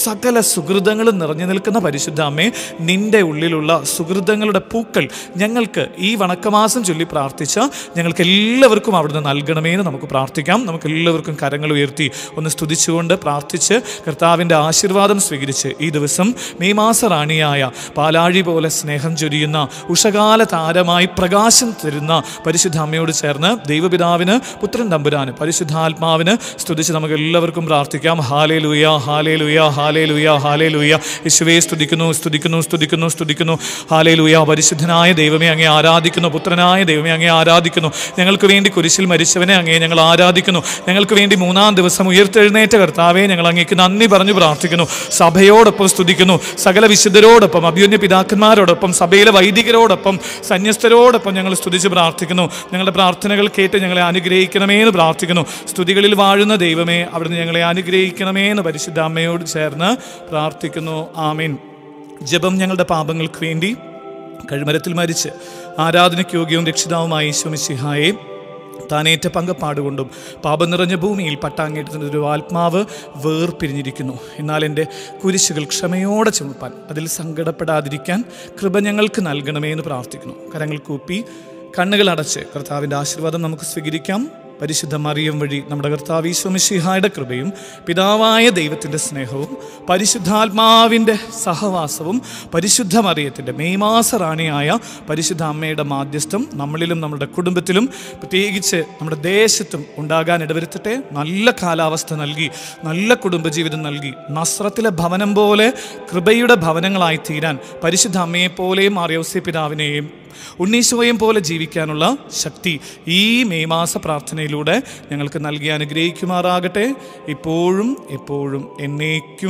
സകല സുഹൃതങ്ങളും നിറഞ്ഞു നിൽക്കുന്ന പരിശുദ്ധ അമ്മേ നിന്റെ ഉള്ളിലുള്ള സുഹൃതങ്ങളുടെ പൂക്കൾ ഞങ്ങൾക്ക് ഈ വണക്കമാസം ചൊല്ലി പ്രാർത്ഥിച്ച ഞങ്ങൾക്ക് എല്ലാവർക്കും അവിടുന്ന് നൽകണമേ എന്ന് നമുക്ക് പ്രാർത്ഥിക്കാം നമുക്ക് എല്ലാവർക്കും കരങ്ങൾ ഉയർത്തി ഒന്ന് സ്തുതിച്ചുകൊണ്ട് പ്രാർത്ഥിച്ച് കർത്താവിൻ്റെ ആശീർവാദം സ്വീകരിച്ച് ഈ ദിവസം മെയ് മാസ റാണിയായ പാലാഴി പോലെ സ്നേഹം ചൊരിയുന്ന ഉഷകാല താരമായി പ്രകാശം തരുന്ന പരിശുദ്ധ അമ്മയോട് ചേർന്ന് ദൈവപിതാവിന് പുത്രൻ തമ്പുരാന് പരിശുദ്ധാത്മാവിന് സ്തുതിച്ച് നമുക്ക് എല്ലാവർക്കും പ്രാർത്ഥിക്കാം ഹാലേ ലുയ ഹാലേ ലുയ ഹാലേ ലുയ ഹാലേ ലുയ യേശുവേ സ്തുതിക്കുന്നു സ്തുതിക്കുന്നു സ്തുതിക്കുന്നു സ്തുതിക്കുന്നു ഹാലേ ലുയ പരിശുദ്ധനായ ദൈവമേ അങ്ങേ ആരാധിക്കുന്നു പുത്രനായ ദൈവമേ അങ്ങേ ആരാധിക്കുന്നു ഞങ്ങൾക്ക് വേണ്ടി കുരിശിൽ മരിച്ചവനെ അങ്ങേ ഞങ്ങൾ ആരാധിക്കുന്നു ഞങ്ങൾക്ക് വേണ്ടി മൂന്നാം ദിവസം ഉയർത്തെഴുന്നേറ്റ കർത്താവെ ഞങ്ങൾ അങ്ങേക്ക് നന്ദി പറഞ്ഞു പ്രാർത്ഥിക്കുന്നു സഭയോടൊപ്പം സ്തുതിക്കുന്നു സകല വിശുദ്ധരോടൊപ്പം അഭ്യുന്യ പിതാക്കന്മാരോടൊപ്പം സഭയിലെ വൈദികരോടൊപ്പം സന്യസ്തരോടൊപ്പം ഞങ്ങൾ സ്തുതിച്ച് പ്രാർത്ഥിക്കുന്നു ഞങ്ങളുടെ പ്രാർത്ഥനകൾ കേട്ട് ഞങ്ങളെ അനുഗ്രഹിക്കണമേ എന്ന് പ്രാർത്ഥിക്കുന്നു സ്തുതികളിൽ വാഴുന്ന ദൈവമേ അവിടുന്ന് ഞങ്ങളെ അനുഗ്രഹിക്കണമേ എന്ന് പരിശുദ്ധ അമ്മയോട് ചേർന്ന് പ്രാർത്ഥിക്കുന്നു ആമീൻ ജപം ഞങ്ങളുടെ പാപങ്ങൾക്ക് വേണ്ടി കഴുമരത്തിൽ മരിച്ച് ആരാധനയ്ക്ക് യോഗ്യവും രക്ഷിതാവുമായ ഈശോമിശിഹായെ താനേറ്റ പങ്കപ്പാടുകൊണ്ടും പാപം നിറഞ്ഞ ഭൂമിയിൽ പട്ടാങ്ങേറ്റത്തിൻ്റെ ഒരു ആത്മാവ് വേർപിരിഞ്ഞിരിക്കുന്നു എന്നാൽ എൻ്റെ കുരിശുകൾ ക്ഷമയോടെ ചുമപ്പാൻ അതിൽ സങ്കടപ്പെടാതിരിക്കാൻ കൃപ ഞങ്ങൾക്ക് നൽകണമേ എന്ന് പ്രാർത്ഥിക്കുന്നു കരങ്ങൾ കൂപ്പി കണ്ണുകൾ അടച്ച് കർത്താവിൻ്റെ ആശീർവാദം നമുക്ക് സ്വീകരിക്കാം പരിശുദ്ധ മറിയം വഴി നമ്മുടെ കർത്താവ് ഈശ്വമിഷിഹായുടെ കൃപയും പിതാവായ ദൈവത്തിൻ്റെ സ്നേഹവും പരിശുദ്ധാത്മാവിൻ്റെ സഹവാസവും പരിശുദ്ധ മറിയത്തിൻ്റെ മെയ് മാസ റാണിയായ പരിശുദ്ധ അമ്മയുടെ മാധ്യസ്ഥം നമ്മളിലും നമ്മുടെ കുടുംബത്തിലും പ്രത്യേകിച്ച് നമ്മുടെ ദേശത്തും ഉണ്ടാകാൻ ഇടവരുത്തട്ടെ നല്ല കാലാവസ്ഥ നൽകി നല്ല കുടുംബജീവിതം നൽകി നസ്രത്തിലെ ഭവനം പോലെ കൃപയുടെ ഭവനങ്ങളായി തീരാൻ പരിശുദ്ധ അമ്മയെപ്പോലെയും മാറിയോസി പിതാവിനെയും ഉണ്ണീശോയും പോലെ ജീവിക്കാനുള്ള ശക്തി ഈ മെയ് മാസ പ്രാർത്ഥനയിലൂടെ ഞങ്ങൾക്ക് നൽകി അനുഗ്രഹിക്കുമാറാകട്ടെ ഇപ്പോഴും എപ്പോഴും എന്നേക്കും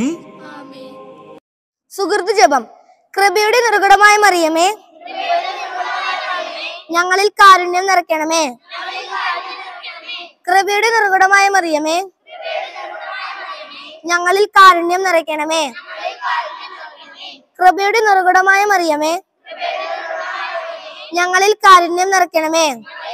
സുഹൃത്ത് ജപം കൃപയുടെ നിർഘടമായ മറിയമേ ഞങ്ങളിൽ കാരുണ്യം നിറയ്ക്കണമേ കൃപയുടെ നിർഘടമായ മറിയമേ ഞങ്ങളിൽ കാരുണ്യം നിറയ്ക്കണമേ കൃപയുടെ നിർഘടമായ മറിയമേ ഞങ്ങളിൽ കാരുണ്യം നിറയ്ക്കണമേ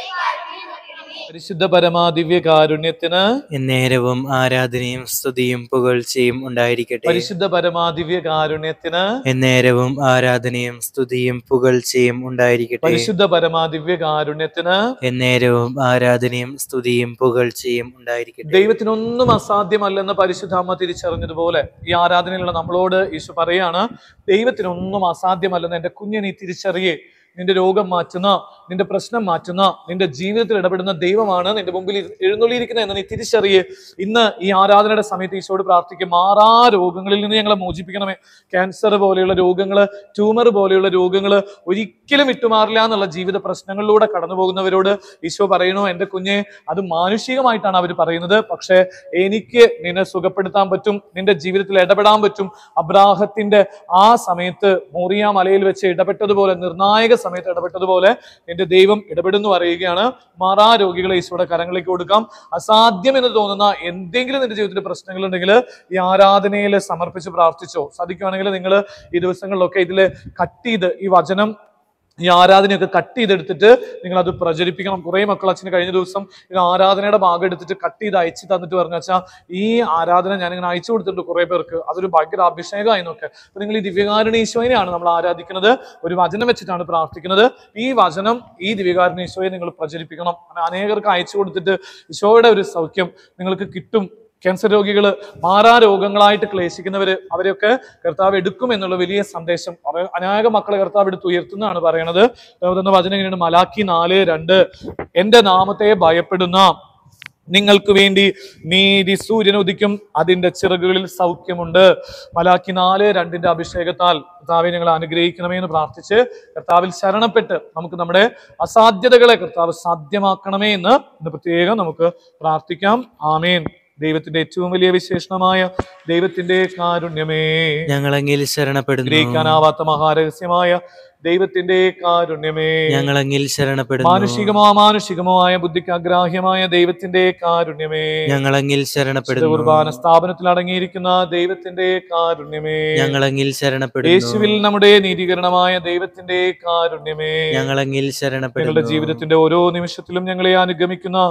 പരിശുദ്ധ പരമാദിവ്യ കാരുണ്യത്തിന് എന്നേരവും ആരാധനയും സ്തുതിയും പുകഴ്ചയും ഉണ്ടായിരിക്കട്ടെ പരിശുദ്ധ പരമാദിവ്യ കാരുണ്യത്തിന് എന്നേരവും ആരാധനയും സ്തുതിയും പുകഴ്ചയും ഉണ്ടായിരിക്കട്ടെ പരിശുദ്ധ പരമാദിവ്യ കാരുണ്യത്തിന് എന്നേരവും ആരാധനയും സ്തുതിയും പുകഴ്ചയും ഉണ്ടായിരിക്കട്ടെ ദൈവത്തിനൊന്നും അസാധ്യമല്ലെന്ന് പരിശുദ്ധ അമ്മ തിരിച്ചറിഞ്ഞതുപോലെ ഈ ആരാധനയിലുള്ള നമ്മളോട് ഈശോ പറയാണ് ദൈവത്തിനൊന്നും അസാധ്യമല്ലെന്ന് എൻ്റെ കുഞ്ഞെ നീ തിരിച്ചറിയേ നിന്റെ രോഗം മാറ്റുന്ന നിന്റെ പ്രശ്നം മാറ്റുന്ന നിന്റെ ജീവിതത്തിൽ ഇടപെടുന്ന ദൈവമാണ് നിന്റെ മുമ്പിൽ എഴുന്നള്ളിയിരിക്കുന്നത് എന്ന് നീ തിരിച്ചറിയേ ഇന്ന് ഈ ആരാധനയുടെ സമയത്ത് ഈശോട് പ്രാർത്ഥിക്കും മാറാ രോഗങ്ങളിൽ നിന്ന് ഞങ്ങളെ മോചിപ്പിക്കണമേ ക്യാൻസർ പോലെയുള്ള രോഗങ്ങൾ ട്യൂമർ പോലെയുള്ള രോഗങ്ങൾ ഒരിക്കലും വിട്ടുമാറില്ല എന്നുള്ള ജീവിത പ്രശ്നങ്ങളിലൂടെ കടന്നു പോകുന്നവരോട് ഈശോ പറയണോ എൻ്റെ കുഞ്ഞെ അത് മാനുഷികമായിട്ടാണ് അവർ പറയുന്നത് പക്ഷേ എനിക്ക് നിന്നെ സുഖപ്പെടുത്താൻ പറ്റും നിന്റെ ജീവിതത്തിൽ ഇടപെടാൻ പറ്റും അബ്രാഹത്തിന്റെ ആ സമയത്ത് മോറിയ മലയിൽ വെച്ച് ഇടപെട്ടതുപോലെ നിർണായക സമയത്ത് ഇടപെട്ടതുപോലെ എന്റെ ദൈവം ഇടപെടുന്നു പറയുകയാണ് മാറാ രോഗികളെ ഈശോയുടെ കരങ്ങളിലേക്ക് കൊടുക്കാം അസാധ്യം എന്ന് തോന്നുന്ന എന്തെങ്കിലും നിന്റെ ജീവിതത്തിൽ പ്രശ്നങ്ങൾ ഉണ്ടെങ്കിൽ ഈ ആരാധനയിൽ സമർപ്പിച്ച് പ്രാർത്ഥിച്ചോ സാധിക്കുവാണെങ്കിൽ നിങ്ങൾ ഈ ദിവസങ്ങളിലൊക്കെ ഇതിൽ കട്ട് ചെയ്ത് ഈ വചനം ഈ ആരാധനയൊക്കെ കട്ട് ചെയ്തെടുത്തിട്ട് നിങ്ങൾ അത് പ്രചരിപ്പിക്കണം കുറേ മക്കൾ അച്ഛന് കഴിഞ്ഞ ദിവസം ഇത് ആരാധനയുടെ ഭാഗം എടുത്തിട്ട് കട്ട് ചെയ്ത് അയച്ചു തന്നിട്ട് പറഞ്ഞു വെച്ചാൽ ഈ ആരാധന ഞാൻ ഇങ്ങനെ അയച്ചു കൊടുത്തിട്ടുണ്ട് കുറേ പേർക്ക് അതൊരു ഭയങ്കര അഭിഷേകമായി നോക്കെ അപ്പൊ നിങ്ങൾ ഈ ദിവ്യകാരുണ ഈശോയിനെയാണ് നമ്മൾ ആരാധിക്കുന്നത് ഒരു വചനം വെച്ചിട്ടാണ് പ്രാർത്ഥിക്കുന്നത് ഈ വചനം ഈ ദിവ്യകാരുണ ഈശോയെ നിങ്ങൾ പ്രചരിപ്പിക്കണം അങ്ങനെ അനേകർക്ക് അയച്ചു കൊടുത്തിട്ട് ഈശോയുടെ ഒരു സൗഖ്യം നിങ്ങൾക്ക് കിട്ടും ക്യാൻസർ രോഗികൾ മാറാ രോഗങ്ങളായിട്ട് ക്ലേശിക്കുന്നവര് അവരെയൊക്കെ കർത്താവ് എടുക്കും എന്നുള്ള വലിയ സന്ദേശം അവർ അനേക മക്കളെ കർത്താവ് എടുത്ത് ഉയർത്തുന്നതാണ് പറയണത് എന്ന വചനം ഇങ്ങനെയാണ് മലാക്കി നാല് രണ്ട് എന്റെ നാമത്തെ ഭയപ്പെടുന്ന നിങ്ങൾക്ക് വേണ്ടി നീതി സൂര്യൻ ഉദിക്കും അതിന്റെ ചിറകുകളിൽ സൗഖ്യമുണ്ട് മലാക്കി നാല് രണ്ടിന്റെ അഭിഷേകത്താൽ കർത്താവെ ഞങ്ങൾ അനുഗ്രഹിക്കണമേ എന്ന് പ്രാർത്ഥിച്ച് കർത്താവിൽ ശരണപ്പെട്ട് നമുക്ക് നമ്മുടെ അസാധ്യതകളെ കർത്താവ് സാധ്യമാക്കണമേ എന്ന് ഇന്ന് പ്രത്യേകം നമുക്ക് പ്രാർത്ഥിക്കാം ആമേൻ ദൈവത്തിന്റെ ഏറ്റവും വലിയ വിശേഷണമായ ദൈവത്തിന്റെ കാരുണ്യമേ ഞങ്ങളെങ്കിൽ ശരണപ്പെടുന്നു ഗ്രഹിക്കാനാവാത്ത മഹാരഹസ്യമായ ദൈവത്തിന്റെ കാരുണ്യമേ ഞങ്ങളെങ്കിൽ ശരണപ്പെടുന്നു മാനുഷികമോ അമാനുഷികമോ ആയ ബുദ്ധിക്ക് അഗ്രാഹ്യമായ ദൈവത്തിന്റെ കാരുണ്യമേ ഞങ്ങളെങ്കിൽ വിശുദ്ധ ശരണപ്പെടുന്നു കുർബാന സ്ഥാപനത്തിൽ അടങ്ങിയിരിക്കുന്ന ദൈവത്തിന്റെ കാരുണ്യമേ ഞങ്ങളെങ്കിൽ യേശുവിൽ ശരണപ്പെടുന്നു നമ്മുടെ നീതീകരണമായ ദൈവത്തിന്റെ കാരുണ്യമേ ഞങ്ങളെങ്കിൽ ഞങ്ങളുടെ ശരണപ്പെടുന്നു ജീവിതത്തിന്റെ ഓരോ നിമിഷത്തിലും ഞങ്ങളെ അനുഗമിക്കുന്ന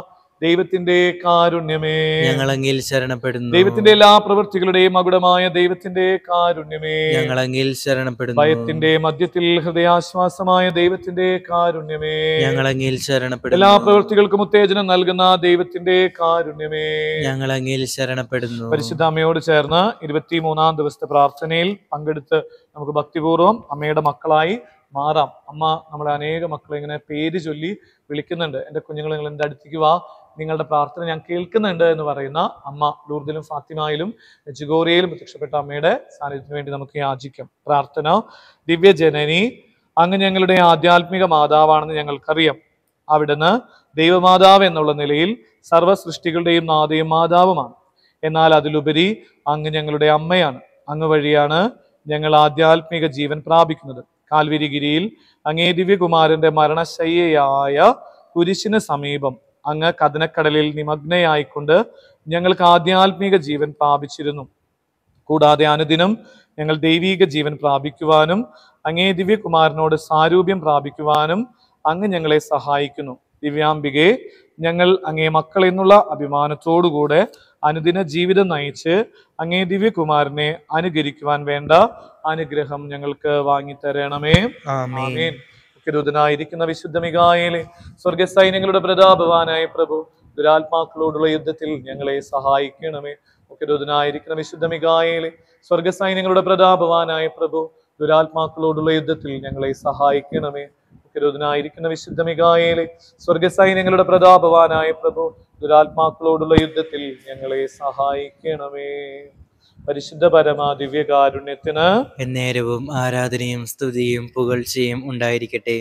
ദൈവത്തിന്റെ കാരുണ്യമേ ഞങ്ങളങ്ങിൽ ശരണപ്പെടുന്നു ദൈവത്തിന്റെ എല്ലാ പ്രവൃത്തികളുടെയും മകുടമായ ദൈവത്തിന്റെ കാരുണ്യമേ ഞങ്ങളങ്ങിൽ ശരണപ്പെടുന്നു ഭയത്തിന്റെ മധ്യത്തിൽ ഹൃദയാശ്വാസമായ ദൈവത്തിന്റെ കാരുണ്യമേ ഞങ്ങളങ്ങിൽ എല്ലാ ശരണപ്പെടുന്നു പ്രവൃത്തികൾക്കും ഉത്തേജനം നൽകുന്ന ദൈവത്തിന്റെ കാരുണ്യമേ ഞങ്ങളങ്ങിൽ ശരണപ്പെടുന്നു പരിശുദ്ധ അമ്മയോട് ചേർന്ന് ഇരുപത്തിമൂന്നാം ദിവസത്തെ പ്രാർത്ഥനയിൽ പങ്കെടുത്ത് നമുക്ക് ഭക്തിപൂർവ്വം അമ്മയുടെ മക്കളായി മാറാം അമ്മ നമ്മളെ അനേക മക്കളെ ഇങ്ങനെ പേര് ചൊല്ലി വിളിക്കുന്നുണ്ട് എൻ്റെ കുഞ്ഞുങ്ങൾ നിങ്ങൾ എൻ്റെ അടുത്തേക്ക് വാ നിങ്ങളുടെ പ്രാർത്ഥന ഞാൻ കേൾക്കുന്നുണ്ട് എന്ന് പറയുന്ന അമ്മ ലൂർദിലും ഫാത്തിമയിലും ജിഗോറിയയിലും പ്രത്യക്ഷപ്പെട്ട അമ്മയുടെ സാന്നിധ്യത്തിന് വേണ്ടി നമുക്ക് യാചിക്കാം പ്രാർത്ഥന ദിവ്യജനനി അങ്ങ് ഞങ്ങളുടെ ആധ്യാത്മിക മാതാവാണെന്ന് ഞങ്ങൾക്കറിയാം അവിടുന്ന് ദൈവമാതാവ് എന്നുള്ള നിലയിൽ സർവ്വ സൃഷ്ടികളുടെയും നാഥയും മാതാവുമാണ് എന്നാൽ അതിലുപരി അങ്ങ് ഞങ്ങളുടെ അമ്മയാണ് അങ്ങ് വഴിയാണ് ഞങ്ങൾ ആധ്യാത്മിക ജീവൻ പ്രാപിക്കുന്നത് കാൽവരിഗിരിയിൽ അങ്ങേ ദിവ്യകുമാരന്റെ മരണശയ്യയായ കുരിശിന് സമീപം അങ്ങ് കഥനക്കടലിൽ നിമഗ്നയായിക്കൊണ്ട് ഞങ്ങൾക്ക് ആധ്യാത്മിക ജീവൻ പ്രാപിച്ചിരുന്നു കൂടാതെ അനുദിനം ഞങ്ങൾ ദൈവീക ജീവൻ പ്രാപിക്കുവാനും അങ്ങേ ദിവ്യകുമാരനോട് സാരൂപ്യം പ്രാപിക്കുവാനും അങ്ങ് ഞങ്ങളെ സഹായിക്കുന്നു ദിവ്യാംബികെ ഞങ്ങൾ അങ്ങേ മക്കൾ എന്നുള്ള അഭിമാനത്തോടുകൂടെ അനുദിന ജീവിതം നയിച്ച് അങ്ങേ ദിവ്യകുമാരനെ അനുകരിക്കുവാൻ വേണ്ട അനുഗ്രഹം ഞങ്ങൾക്ക് വാങ്ങിത്തരണമേ ആമേൻ ആമേൻ ദൂതനായിരിക്കുന്ന വിശുദ്ധ മികായേലെ സ്വർഗസൈന്യങ്ങളുടെ പ്രതാപവാനായ പ്രഭു ദുരാത്മാക്കളോടുള്ള യുദ്ധത്തിൽ ഞങ്ങളെ സഹായിക്കണമേ ഒക്കെ ദൂതനായിരിക്കുന്ന വിശുദ്ധ മികായേലെ സ്വർഗസൈന്യങ്ങളുടെ പ്രതാപവാനായ പ്രഭു ദുരാത്മാക്കളോടുള്ള യുദ്ധത്തിൽ ഞങ്ങളെ സഹായിക്കണമേ ഒക്കെ ദൂതനായിരിക്കുന്ന വിശുദ്ധ മികായേലെ സ്വർഗസൈന്യങ്ങളുടെ പ്രതാപവാനായ പ്രഭു ദുരാത്മാക്കളോടുള്ള യുദ്ധത്തിൽ ഞങ്ങളെ സഹായിക്കണമേ പരിശുദ്ധ പരമാ ദിവ്യകാരുണ്യത്തിന് എന്നേരവും ആരാധനയും സ്തുതിയും പുകഴ്ചയും ഉണ്ടായിരിക്കട്ടെ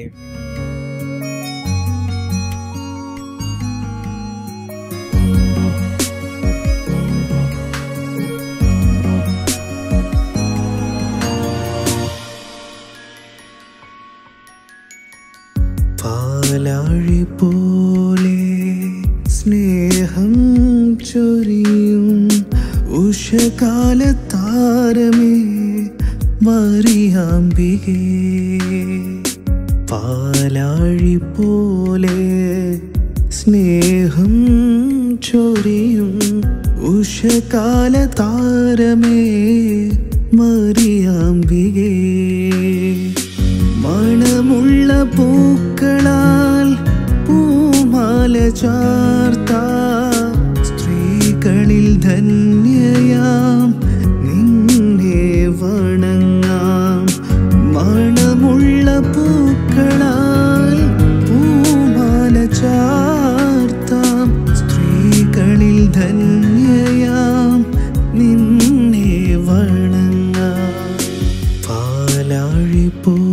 പാലാഴി പോലെ സ്നേഹം ചൊരിയും ഉഷകാലത്താരമേ മറിയാമ്പികേ പാലാഴി പോലെ സ്നേഹം ചൊരിയും ഉഷകാലതാരമേ മറിയാമ്പികേ മണമുള്ള പൂക്കളാൽ പൂമാല ചാർത്ത സ്ത്രീകളിൽ ധന്യയാം നിന്നെ വണങ്ങാം മണമുള്ള പൂക്കളാൽ പൂമാല ചാർത്താം സ്ത്രീകളിൽ ധന്യയാം നിന്നെ വണങ്ങാം പാലാഴി പോ